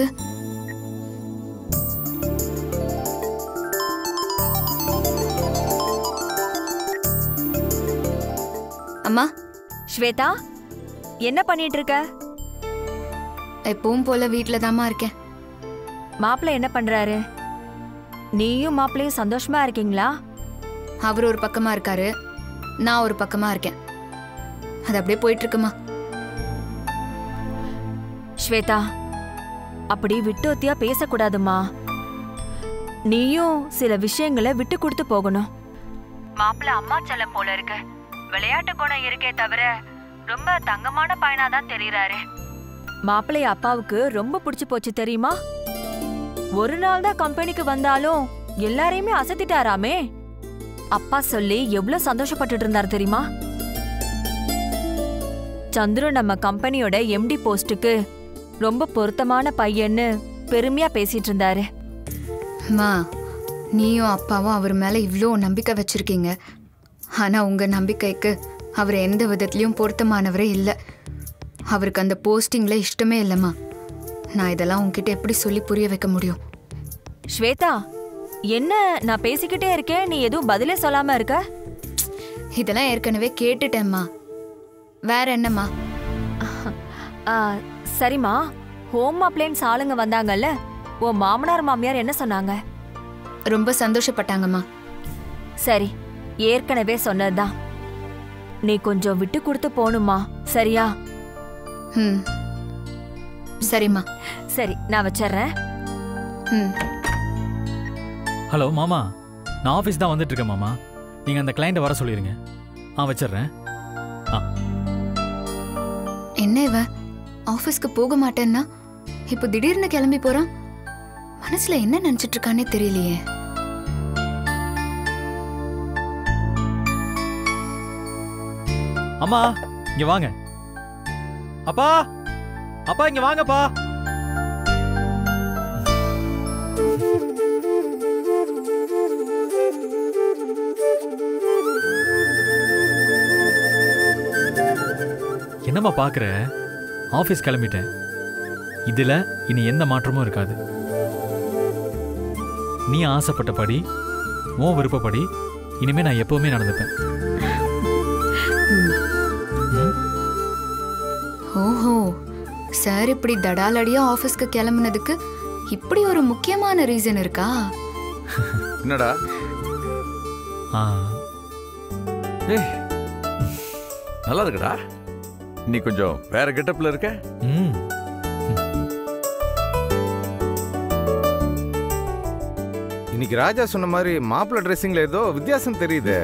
அம்மா ஸ்வேதா என்ன பண்ணிட்டு இருக்க எப்பவும் போல வீட்ல தாம்மா இருக்கேன் மாப்பிள்ளை என்ன பண்றாரு நீயும் மாப்பிள்ளையும் சந்தோஷமா இருக்கீங்களா அவர் ஒரு பக்கமா இருக்காரு நான் ஒரு பக்கமா இருக்கேன் அது அப்படியே போயிட்டு இருக்குமா ஸ்வேதா அப்படி விட்டு ஒத்தியா பேசக்கூடாதுமா நீயும் சில விஷயங்களை விட்டு கொடுத்து போகணும் மாப்பிள்ள அம்மா செல்லம் போல இருக்கு விளையாட்டு குணம் இருக்கே தவிர ரொம்ப தங்கமான பையனா தான் தெரியறாரு மாப்பிள்ளைய அப்பாவுக்கு ரொம்ப பிடிச்சு போச்சு தெரியுமா ஒரு நாள் தான் கம்பெனிக்கு வந்தாலும் எல்லாரையுமே அசத்திட்டாராமே அப்பா சொல்லி எவ்வளவு சந்தோஷப்பட்டுட்டு இருந்தார் தெரியுமா சந்துரு நம்ம கம்பெனியோட எம்டி போஸ்ட்டுக்கு ரொம்ப பொருத்தமான பையன்னு பெருமையா பேசிட்டு இருந்தாரு அம்மா நீயும் அப்பாவும் அவர் மேல இவ்வளோ நம்பிக்கை வச்சிருக்கீங்க ஆனா உங்க நம்பிக்கைக்கு அவர் எந்த விதத்துலயும் பொருத்தமானவரே இல்லை அவருக்கு அந்த போஸ்டிங்ல இஷ்டமே இல்லைம்மா நான் இதெல்லாம் உன்கிட்ட எப்படி சொல்லி புரிய வைக்க முடியும் ஸ்வேதா என்ன நான் பேசிக்கிட்டே இருக்கேன் நீ எதுவும் பதிலே சொல்லாம இருக்க இதெல்லாம் ஏற்கனவே கேட்டுட்டேம்மா வேற என்னம்மா ஆ, சரிம்மா ஹோம் அப்ளைன்ஸ் ஆளுங்க வந்தாங்கல்ல உன் மாமனார் மாமியார் என்ன சொன்னாங்க ரொம்ப சந்தோஷப்பட்டாங்கம்மா சரி ஏற்கனவே சொன்னதுதான் நீ கொஞ்சம் விட்டு கொடுத்து போகணுமா சரியா ம் சரிம்மா சரி நான் வச்சிடுறேன் ம் ஹலோ மாமா நான் ஆஃபீஸ் தான் வந்துட்டு இருக்கேன் மாமா நீங்கள் அந்த கிளைண்ட்டை வர சொல்லிடுங்க ஆ வச்சிடுறேன் ஆ என்ன இவ ஆஃபீஸ்க்கு போக மாட்டேன்னா இப்போ திடீர்னு கிளம்பி போறான் மனசுல என்ன நினைச்சிட்டு இருக்கானே தெரியலையே அம்மா இங்க வாங்க அப்பா அப்பா இங்க வாங்கப்பா என்னம்மா பாக்குற ஆபீஸ் கிளம்பிட்டேன் இதுல இனி எந்த மாற்றமும் இருக்காது நீ ஆசைப்பட்டபடி உன் விருப்பப்படி இனிமே நான் எப்பவுமே நடந்துப்பேன் ஓஹோ சார் இப்படி தடாலடியா ஆஃபீஸ்க்கு கிளம்புனதுக்கு இப்படி ஒரு முக்கியமான ரீசன் இருக்கா என்னடா ஆ ஏய் நல்லா இருக்குடா நீ கொஞ்சம் வேற கெட்டப்ல இருக்க ம் இன்னைக்கு ராஜா சொன்ன மாதிரி மாப்பிள்ளை ட்ரெஸ்ஸிங்ல ஏதோ வித்தியாசம் தெரியுது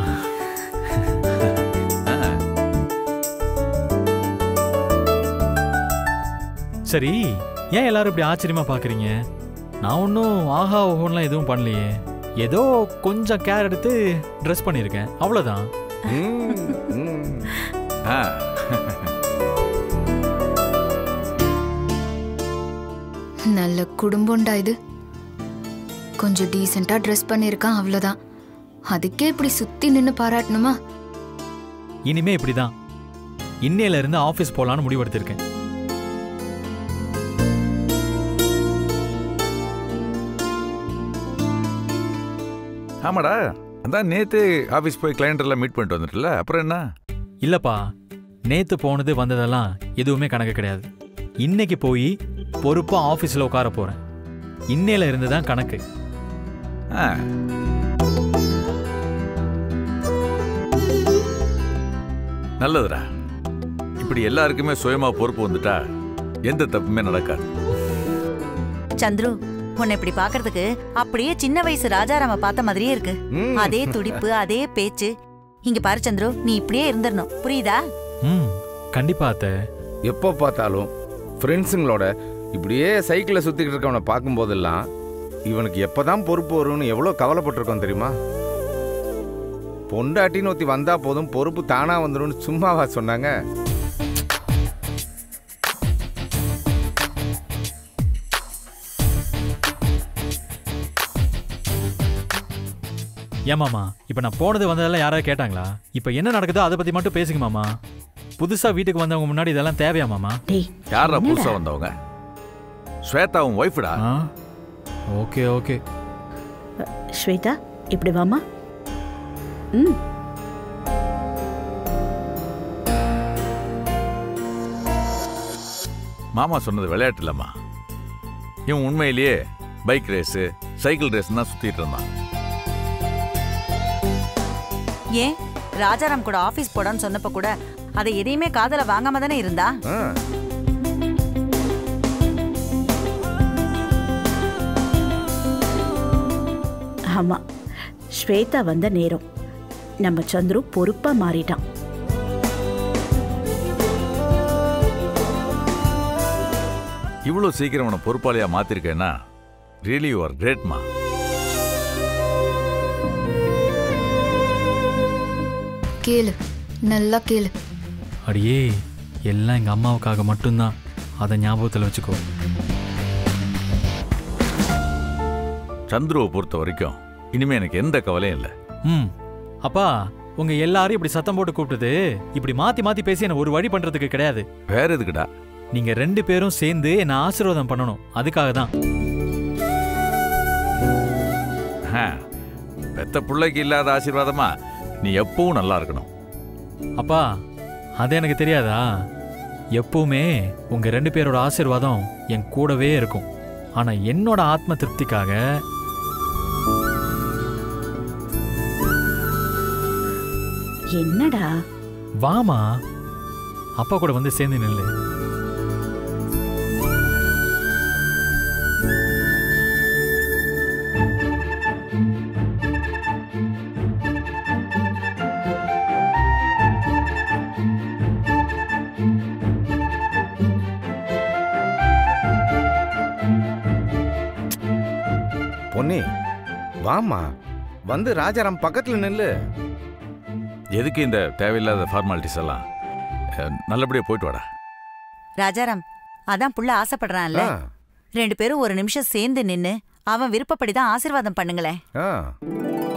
சரி ஏன் எல்லாரும் இப்படி ஆச்சரியமா பாக்குறீங்க நான் ஒன்றும் ஆஹா ஓஹோன்லாம் எதுவும் பண்ணலையே ஏதோ கொஞ்சம் கேர் எடுத்து ட்ரெஸ் பண்ணியிருக்கேன் அவ்வளோதான் ஆ நல்ல குடும்பம்டா இது கொஞ்சம் டீசெண்டா ட்ரெஸ் பண்ணியிருக்கான் அவ்வளோதான் அதுக்கே இப்படி சுத்தி நின்னு பாராட்டணுமா இனிமே இப்படிதான் இன்னையில இருந்து ஆஃபீஸ் போலான்னு முடிவெடுத்திருக்கேன் ஆமாடா அதான் நேத்து ஆபீஸ் போய் கிளைண்ட் எல்லாம் மீட் பண்ணிட்டு வந்துட்டல அப்புறம் என்ன இல்லப்பா நேத்து போனது வந்ததெல்லாம் எதுவுமே கணக்கு கிடையாது இன்னைக்கு போய் பொறுப்பா ஆஃபீஸில் உட்கார போறேன் இன்னையில இருந்து தான் கணக்கு ஆ. நல்லதுடா இப்படி எல்லாருக்குமே சுயமா பொறுப்பு வந்துட்டா எந்த தப்புமே நடக்காது சந்துரு உன்னை இப்படி பாக்குறதுக்கு அப்படியே சின்ன வயசு ராஜாராம பார்த்த மாதிரியே இருக்கு அதே துடிப்பு அதே பேச்சு இங்க பாரு சந்துரு நீ இப்படியே இருந்துடணும் புரியுதா ம் கண்டிப்பா அத்தை எப்போ பார்த்தாலும் ஃப்ரெண்ட்ஸுங்களோட இப்படியே சைக்கிளில் சுற்றிக்கிட்டு இருக்கவனை பார்க்கும்போதெல்லாம் இவனுக்கு எப்பதான் பொறுப்பு வரும்னு எவ்வளோ கவலைப்பட்டிருக்கோம் தெரியுமா பொண்டாட்டின்னு ஒருத்தி வந்தா போதும் பொறுப்பு தானா வந்துரும்னு சும்மாவா சொன்னாங்க ஏன் மாமா இப்போ நான் போனது வந்ததெல்லாம் யாராவது கேட்டாங்களா இப்போ என்ன நடக்குதோ அதை பத்தி மட்டும் பேசுங்க மாமா புதுசா வீட்டுக்கு வந்தவங்க முன்னாடி இதெல்லாம் தேவையா மாமா யாரா புதுசா வந்தவங்க ஸ்வேதா உன் ஒய்ஃப்டா ஓகே ஓகே ஸ்வேதா இப்படி வாமா ம் மாமா சொன்னது விளையாட்டு இல்லம்மா இவன் உண்மையிலேயே பைக் ரேஸு சைக்கிள் ரேஸ் தான் சுத்திட்டு இருந்தான் ஏன் ராஜாராம் கூட ஆபீஸ் போடான்னு சொன்னப்ப கூட அதை எதையுமே காதல வாங்காம தானே இருந்தா ஆமா ஸ்வேதா வந்த நேரம் நம்ம சந்துரு பொறுப்பா மாறிட்டான் இவ்வளோ சீக்கிரம் உன பொறுப்பாளியா மாத்திருக்கேன்னா ரியலி யூ ஆர் கிரேட்மா கேளு நல்லா கேளு அடியே எல்லாம் எங்க அம்மாவுக்காக மட்டும்தான் அதை ஞாபகத்தில் வச்சுக்கோ சந்துருவை பொறுத்த வரைக்கும் இனிமே எனக்கு எந்த கவலையும் இல்லை ம் அப்பா உங்க எல்லாரும் இப்படி சத்தம் போட்டு கூப்பிட்டது இப்படி மாத்தி மாத்தி பேசி என்ன ஒரு வழி பண்றதுக்கு கிடையாது வேற எதுக்குடா நீங்க ரெண்டு பேரும் சேர்ந்து என்ன ஆசீர்வாதம் பண்ணணும் அதுக்காக தான் ஆ, பெத்த பிள்ளைக்கு இல்லாத ஆசீர்வாதமா நீ எப்பவும் நல்லா இருக்கணும் அப்பா அது எனக்கு தெரியாதா எப்பவுமே உங்க ரெண்டு பேரோட ஆசீர்வாதம் என் கூடவே இருக்கும் ஆனா என்னோட ஆத்ம திருப்திக்காக என்னடா வாமா அப்பா கூட வந்து சேர்ந்து நில்லு பொன்னி வாமா வந்து ராஜாராம் பக்கத்துல நில்லு எதுக்கு இந்த தேவையில்லாத ஃபார்மாலிட்டிஸ் எல்லாம் அஹ், நல்லபடியா போயிட்டு வாடா ராஜாராம் அதான் புள்ள ஆசைப்படுறான்ல ஆ. ரெண்டு பேரும் ஒரு நிமிஷம் சேர்ந்து நின்னு அவன் விருப்பப்படி தான் ஆசீர்வாதம் பண்ணுங்களேன் ஆ